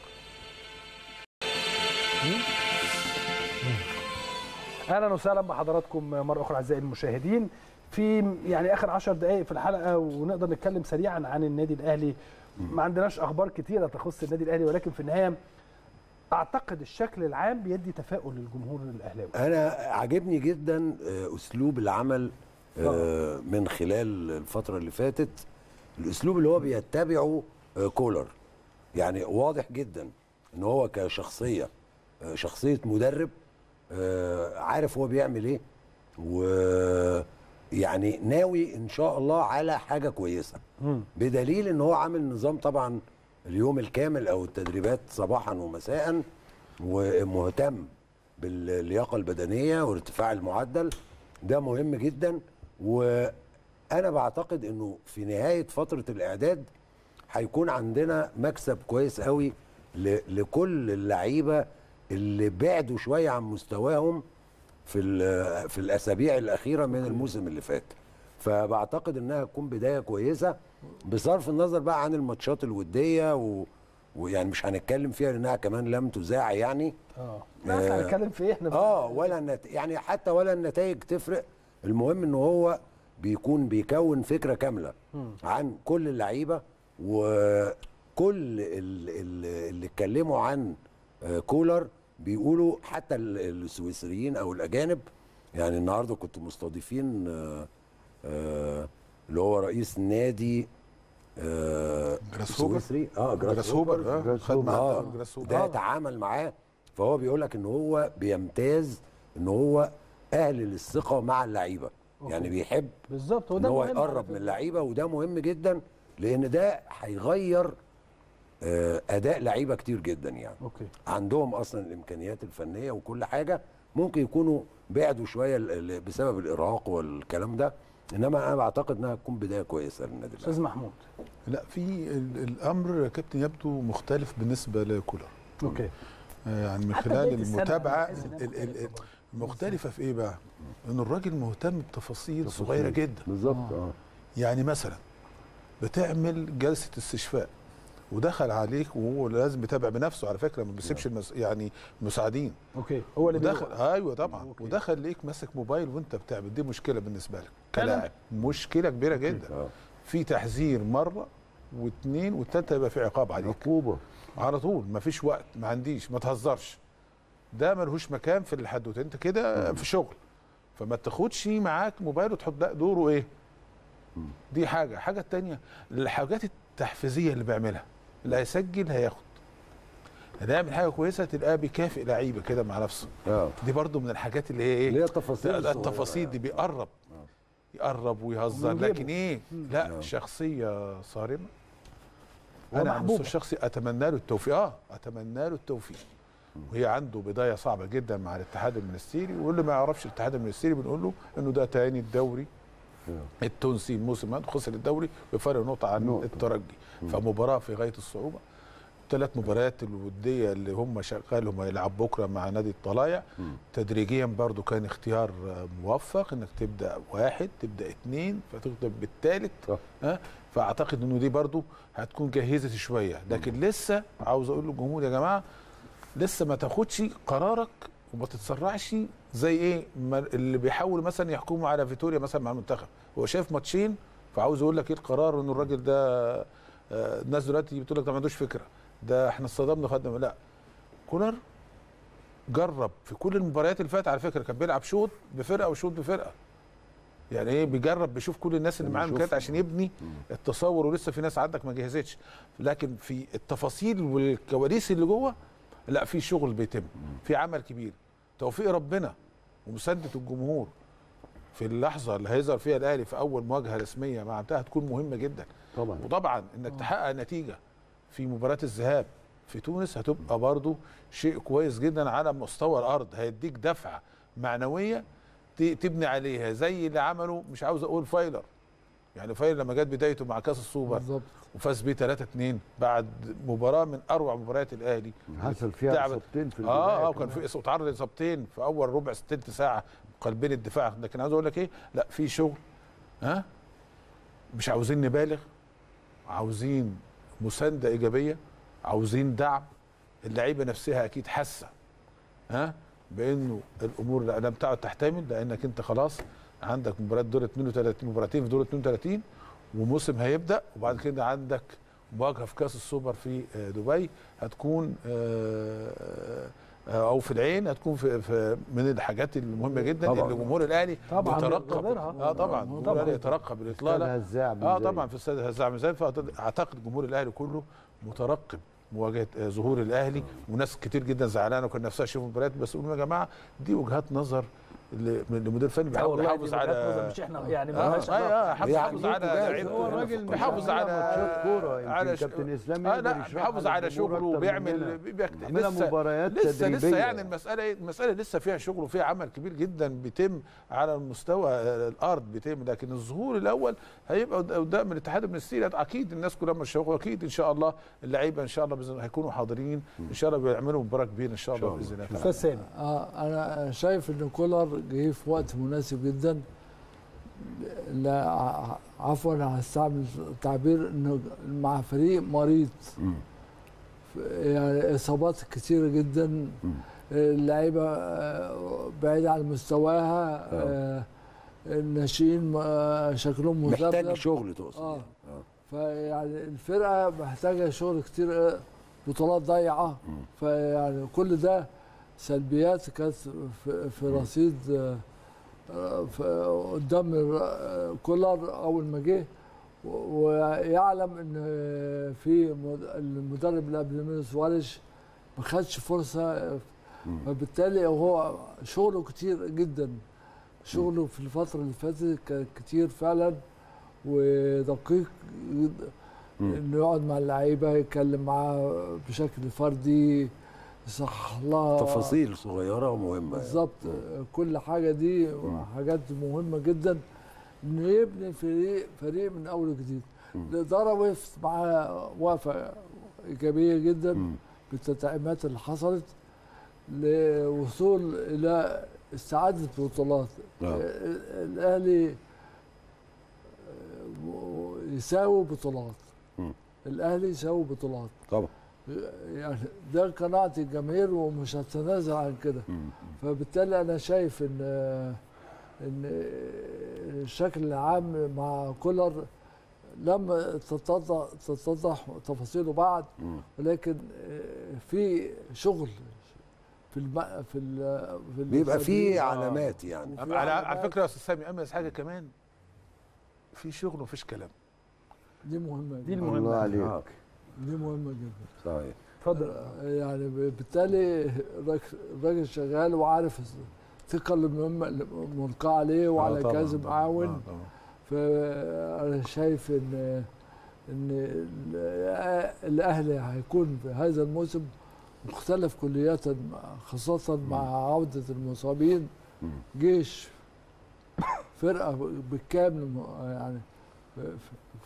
اهلا وسهلا بحضراتكم مره اخرى اعزائي المشاهدين في يعني اخر 10 دقائق في الحلقه ونقدر نتكلم سريعا عن النادي الاهلي ما عندناش اخبار كتيره تخص النادي الاهلي ولكن في النهايه اعتقد الشكل العام بيدي تفاؤل للجمهور الاهلاوي انا عاجبني جدا آه، اسلوب العمل آه، من خلال الفتره اللي فاتت الاسلوب اللي هو بيتبعه آه، كولر يعني واضح جدا ان هو كشخصيه آه، شخصيه مدرب آه، عارف هو بيعمل ايه ويعني ناوي ان شاء الله على حاجه كويسه بدليل ان هو عامل نظام طبعا اليوم الكامل او التدريبات صباحا ومساء ومهتم باللياقه البدنيه وارتفاع المعدل ده مهم جدا وانا بعتقد انه في نهايه فتره الاعداد هيكون عندنا مكسب كويس قوي ل- لكل اللعيبه اللي بعدوا شويه عن مستواهم في ال- في الاسابيع الاخيره من الموسم اللي فات فبعتقد انها تكون بدايه كويسه بصرف النظر بقى عن الماتشات الوديه و... ويعني مش هنتكلم فيها لانها كمان لم تذاع يعني اه لا احنا هنتكلم في ايه احنا اه ولا النت... يعني حتى ولا النتائج تفرق المهم ان هو بيكون بيكون فكره كامله عن كل اللعيبه وكل ال- ال- اللي اتكلموا عن آه، كولر بيقولوا حتى ال- السويسريين او الاجانب يعني النهارده كنت مستضيفين آه، آه، اللي هو رئيس نادي آه، جراس هوبر. السويسري اه جراس هوبر اه جراس خد هوبر. معاه اه جراس هوبر ده يتعامل معاه فهو بيقول لك ان هو بيمتاز ان هو اهل للثقه مع اللعيبه يعني بيحب بالظبط ان وده هو مهم على يقرب فكرة. من اللعيبه وده مهم جدا لان ده هيغير آه، اداء لعيبه كتير جدا يعني اوكي عندهم اصلا الامكانيات الفنيه وكل حاجه ممكن يكونوا بعدوا شويه ال- ال- بسبب الارهاق والكلام ده انما انا بعتقد انها تكون بدايه كويسه للنادي استاذ محمود لا في ال- الامر يا كابتن يبدو مختلف بالنسبه لكولر اوكي آه، يعني من حتى خلال بداية السنة المتابعه بحس إنها ال- ال- مختلفة ال- مختلفه في ايه بقى؟ ان الراجل مهتم بتفاصيل صغيره جدا بالظبط اه يعني مثلا بتعمل جلسه استشفاء ودخل عليك وهو لازم يتابع بنفسه على فكره ما بيسيبش المس... يعني مساعدين اوكي هو اللي ودخل بيروح. ايوه طبعا أوكي. ودخل ليك ماسك موبايل وانت بتعمل دي مشكله بالنسبه لك كلاعب مشكله كبيره جدا آه. في تحذير مره واثنين والثالثه يبقى في عقاب عليك عقوبه على طول مفيش وقت ما عنديش ما تهزرش ده ملهوش مكان في الحدوته انت كده في شغل فما تاخدش معاك موبايل وتحط ده دوره ايه دي حاجه حاجه التانية الحاجات التحفيزيه اللي بيعملها اللي هيسجل هياخد هنعمل حاجه كويسه تلقاه بيكافئ لعيبه كده مع نفسه اه دي برضو من الحاجات اللي هي ايه اللي هي التفاصيل لا، الصغيرة التفاصيل دي بيقرب يقرب ويهزر ونجيبه. لكن ايه لا شخصيه صارمه انا على ومحبوبة. المستوى الشخصي اتمنى له التوفيق اه اتمنى له التوفيق وهي عنده بدايه صعبه جدا مع الاتحاد المنستيري واللي ما يعرفش الاتحاد المنستيري بنقول له انه ده تاني الدوري التونسي الموسم ده خسر الدوري بفرق نقطه عن نقطة. الترجي فمباراه في غايه الصعوبه ثلاث مباريات الوديه اللي هم شغالهم هيلعب بكره مع نادي الطلايع تدريجيا برضو كان اختيار آه، موفق انك تبدا واحد تبدا اثنين فتبدا بالثالث صح. ها فاعتقد انه دي برضو هتكون جهزت شويه لكن لسه عاوز اقول للجمهور يا جماعه لسه ما تاخدش قرارك وما تتسرعش زي ايه ما اللي بيحاول مثلا يحكموا على فيتوريا مثلا مع المنتخب هو شايف ماتشين فعاوز يقول لك ايه القرار ان الراجل ده آه، الناس دلوقتي بتقول لك ده ما عندوش فكره ده احنا اصطدمنا خدنا لا كولر جرب في كل المباريات اللي فاتت على فكره كان بيلعب شوط بفرقه وشوط بفرقه يعني ايه بيجرب بيشوف كل الناس اللي معاه بيشوف. امكانيات عشان يبني التصور ولسه في ناس عندك ما جهزتش لكن في التفاصيل والكواليس اللي جوه لا في شغل بيتم في عمل كبير توفيق ربنا ومسانده الجمهور في اللحظه اللي هيظهر فيها الاهلي في اول مواجهه رسميه مع بتاع هتكون مهمه جدا طبعا وطبعا انك تحقق نتيجه في مباراه الذهاب في تونس هتبقى برضو شيء كويس جدا على مستوى الارض هيديك دفعه معنويه ت- تبني عليها زي اللي عمله مش عاوز اقول فايلر يعني فايلر لما جت بدايته مع كاس السوبر بالظبط وفاز بيه 3 2 بعد مباراه من اروع مباريات الاهلي حصل فيها تعبت. اصابتين في البدايه اه اه كمان. وكان في اتعرض لاصابتين في اول ربع تلت ساعه قلبين الدفاع لكن عاوز اقول لك ايه لا في شغل ها مش عاوزين نبالغ عاوزين مسانده ايجابيه عاوزين دعم اللعيبه نفسها اكيد حاسه ها بانه الامور لا لم تعد تحتمل لانك انت خلاص عندك مباراه دور 32 مباراتين في دور 32 وموسم هيبدا وبعد كده عندك مواجهه في كاس السوبر في آه، دبي هتكون آه، آه، او في العين هتكون في, في من الحاجات المهمه جدا طبعاً. اللي جمهور الاهلي طبعاً بيترقب غيرها. اه طبعا جمهور طبعاً. الاهلي يترقب الاطلاله استاد هزاع بن اه زايد. طبعا في استاد هزاع ميزان فاعتقد جمهور الاهلي كله مترقب مواجهه آه، ظهور الاهلي وناس كتير جدا زعلانه وكان نفسها تشوف المباريات بس يقولوا يا جماعه دي وجهات نظر اللي- من المدير الفني لا بيحاول والله يحافظ دي وجهات نظر على مش احنا يعني اه مالهاش علاقة. ايوه يحافظ هي يحافظ على عندكم جاهز. لعيبته هو الراجل مش بيحافظ على ماتشات كورة، يمكن على كابتن إسلام اه يقدر لا يشرحها بيحافظ على للجمهور شغله أكتر وبيعمل مننا. بيكت- عملها مباريات لسه لسه تدريبية. يعني المساله المساله لسه فيها شغل وفيها عمل كبير جدا بيتم على المستوى آه، الارض بيتم لكن الظهور الاول هيبقى قد- قدام الاتحاد المنستيري اكيد الناس كلها مشوقه واكيد ان شاء الله اللعيبه ان شاء الله بإذن الله هيكونوا حاضرين ان شاء الله بيعملوا مباراه كبيره ان شاء الله باذن الله تعالى. استاذ سامي آه انا شايف ان كولر جه في وقت مناسب جدا لا ع- عفوا هستعمل تعبير انه مع فريق مريض مم. يعني اصابات كثيره جدا اللعيبه آه، بعيده عن مستواها آه، الناشئين آه، شكلهم محتاج مذبذب شغل تقصد آه. يعني. آه. فيعني الفرقه محتاجه شغل كتير آه، بطولات ضايعه فيعني كل ده سلبيات كانت في, في رصيد آه، آه، في- قدام الر- كولر اول ما جه و- ويعلم ان آه، في مد- المدرب اللي قبل منه سواريش ما خدش فرصه فبالتالي هو شغله كتير جدا شغله في الفتره اللي فاتت كان كتير فعلا ودقيق جدا انه يقعد مع اللعيبه يتكلم معاه بشكل فردي يصحح لها تفاصيل صغيره ومهمه يعني. بالظبط كل حاجه دي حاجات مهمه جدا انه يبني فريق فريق من اول وجديد الاداره وقفت معاه وقفه ايجابيه جدا بالتدعيمات اللي حصلت لوصول الى استعاده بطولات آه. الاهلي يساوي بطولات مم. الاهلي يساوي بطولات طبعا يعني ده قناعة الجماهير ومش هتنازل عن كده فبالتالي أنا شايف إن إن الشكل العام مع كولر لم تتضح تتضح تفاصيله بعد ولكن في شغل في الم... في ال... في بيبقى في التدريب. علامات يعني وفي على, على علامات. فكره يا استاذ سامي اميز حاجه كمان في شغل ومفيش كلام دي مهمة دي جدا المهمة. الله عليك آه. دي مهمة جدا صحيح اتفضل يعني بالتالي الراجل- الراجل شغال وعارف الثقة اللي مهمة ملقاة عليه وعلى آه طبعاً، كاظم طبعاً. معاون آه طبعاً. فانا شايف ان ان الاهلي هيكون في هذا الموسم مختلف كليات خاصة مع عودة المصابين جيش فرقة بالكامل يعني في-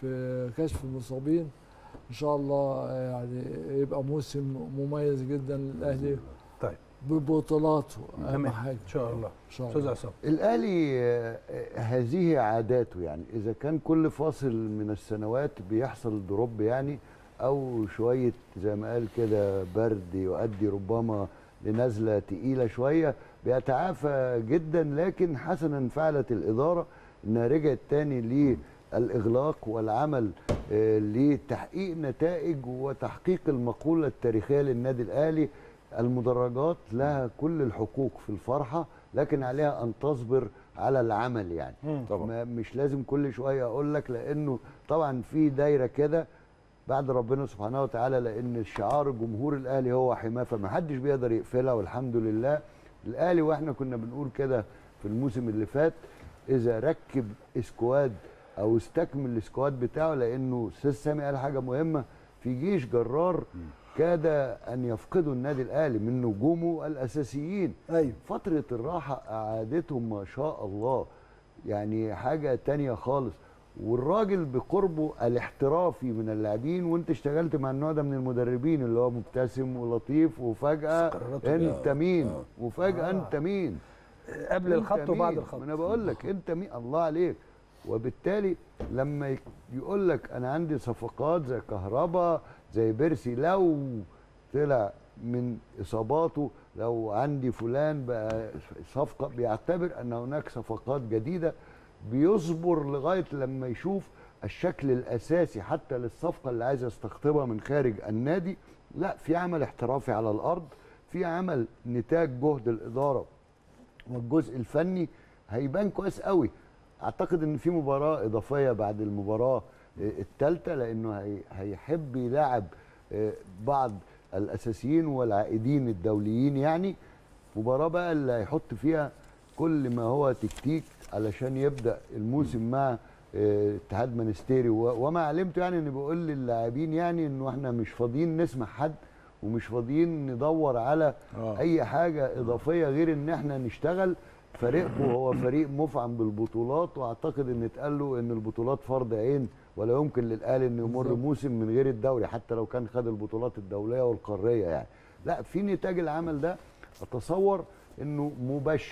في كشف المصابين ان شاء الله يعني يبقى موسم مميز جدا للاهلي طيب ببطولاته اهم تمام حاجه ان شاء الله ان شاء استاذ الله عصام الاهلي آه، آه، هذه عاداته يعني اذا كان كل فاصل من السنوات بيحصل دروب يعني او شويه زي ما قال كده برد يؤدي ربما لنزله تقيله شويه بيتعافى جدا لكن حسنا فعلت الاداره انها رجعت تاني للاغلاق والعمل آه، لتحقيق نتائج وتحقيق المقوله التاريخيه للنادي الاهلي المدرجات لها كل الحقوق في الفرحه لكن عليها ان تصبر على العمل يعني طبعا ما مش لازم كل شويه اقول لك لانه طبعا في دايره كده بعد ربنا سبحانه وتعالى لان شعار جمهور الاهلي هو حماه فما حدش بيقدر يقفلها والحمد لله الاهلي واحنا كنا بنقول كده في الموسم اللي فات اذا ركب اسكواد او استكمل الاسكواد بتاعه لانه استاذ سامي قال حاجه مهمه في جيش جرار كاد ان يفقدوا النادي الاهلي من نجومه الاساسيين ايوه فترة الراحة أعادتهم ما شاء الله يعني حاجة تانية خالص والراجل بقربه الاحترافي من اللاعبين وانت اشتغلت مع النوع ده من المدربين اللي هو مبتسم ولطيف وفجأة قراراته انت مين آه. وفجأة آه. انت مين قبل أنت الخط وبعد مين؟ الخط ما انا بقول لك انت مين الله عليك وبالتالي لما يك- يقول لك انا عندي صفقات زي كهربا زي بيرسي لو طلع من اصاباته لو عندي فلان بقى صفقه بيعتبر ان هناك صفقات جديده بيصبر لغايه لما يشوف الشكل الاساسي حتى للصفقه اللي عايز يستقطبها من خارج النادي لا في عمل احترافي على الارض في عمل نتاج جهد الاداره والجزء الفني هيبان كويس قوي اعتقد ان في مباراه اضافيه بعد المباراه الثالثه لانه هي- هيحب يلاعب آه، بعض الاساسيين والعائدين الدوليين يعني مباراه بقى اللي هيحط فيها كل ما هو تكتيك علشان يبدا الموسم مع آه، اتحاد منستيري و- وما علمته يعني ان بيقول للاعبين يعني انه احنا مش فاضيين نسمع حد ومش فاضيين ندور على آه. اي حاجه اضافيه غير ان احنا نشتغل فريقه هو فريق مفعم بالبطولات واعتقد ان اتقال له ان البطولات فرض عين ولا يمكن للاهلي انه يمر بالظبط. موسم من غير الدوري حتى لو كان خد البطولات الدوليه والقاريه يعني لا في نتاج العمل ده اتصور انه مبشر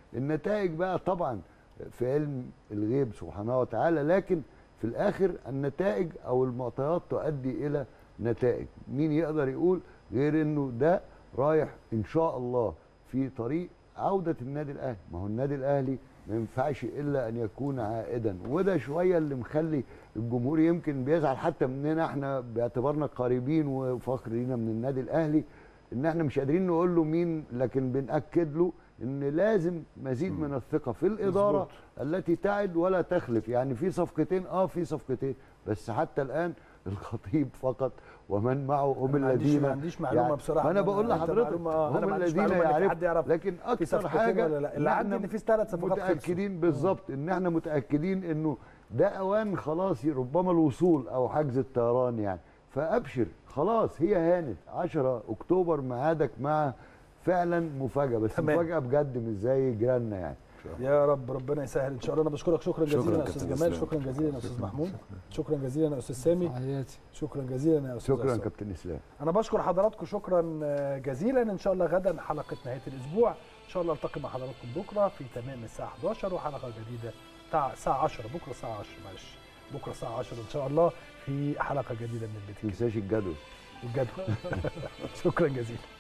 النتائج بقى طبعا في علم الغيب سبحانه وتعالى لكن في الاخر النتائج او المعطيات تؤدي الى نتائج مين يقدر يقول غير انه ده رايح ان شاء الله في طريق عوده النادي الاهلي ما هو النادي الاهلي ما ينفعش الا ان يكون عائدا وده شويه اللي مخلي الجمهور يمكن بيزعل حتى مننا احنا باعتبارنا قريبين وفخر لينا من النادي الاهلي ان احنا مش قادرين نقول له مين لكن بنأكد له ان لازم مزيد من الثقه في الاداره مظبوط. التي تعد ولا تخلف يعني في صفقتين اه في صفقتين بس حتى الان الخطيب فقط ومن معه هم أنا ما عنديش- الذين ما عنديش معلومة بصراحة. ما انا أنا- بقول أنت لحضرتك معلومة- آه، أنا هم ما عنديش الذين معلومة إن في يعرفوا حد يعرف لكن في اكثر صفقتين حاجه ولا لا اللي عندي إحنا ان في ثلاث صفقات خلصوا. متاكدين بالظبط ان احنا متاكدين انه ده اوان خلاص ربما الوصول او حجز الطيران يعني فابشر خلاص هي هانت 10 اكتوبر ميعادك مع فعلا مفاجاه بس تمام. مفاجاه بجد مش زي جيراننا يعني يا رب ربنا يسهل ان شاء الله انا بشكرك شكرا شكراً جزيلا يا كابتن استاذ جمال إسلام. شكرا جزيلا يا استاذ محمود شكرا جزيلا يا استاذ سامي تحياتي شكرا جزيلا يا استاذ شكرا عصام. كابتن اسلام انا بشكر حضراتكم شكرا آه، جزيلا ان شاء الله غدا حلقه نهايه الاسبوع ان شاء الله التقي مع حضراتكم بكره في تمام الساعه 11 وحلقه جديده بتاع الساعه 10 بكره الساعه 10 معلش بكره الساعه 10 ان شاء الله في حلقه جديده من البيت ما تنساش الجدول الجدول شكرا جزيلا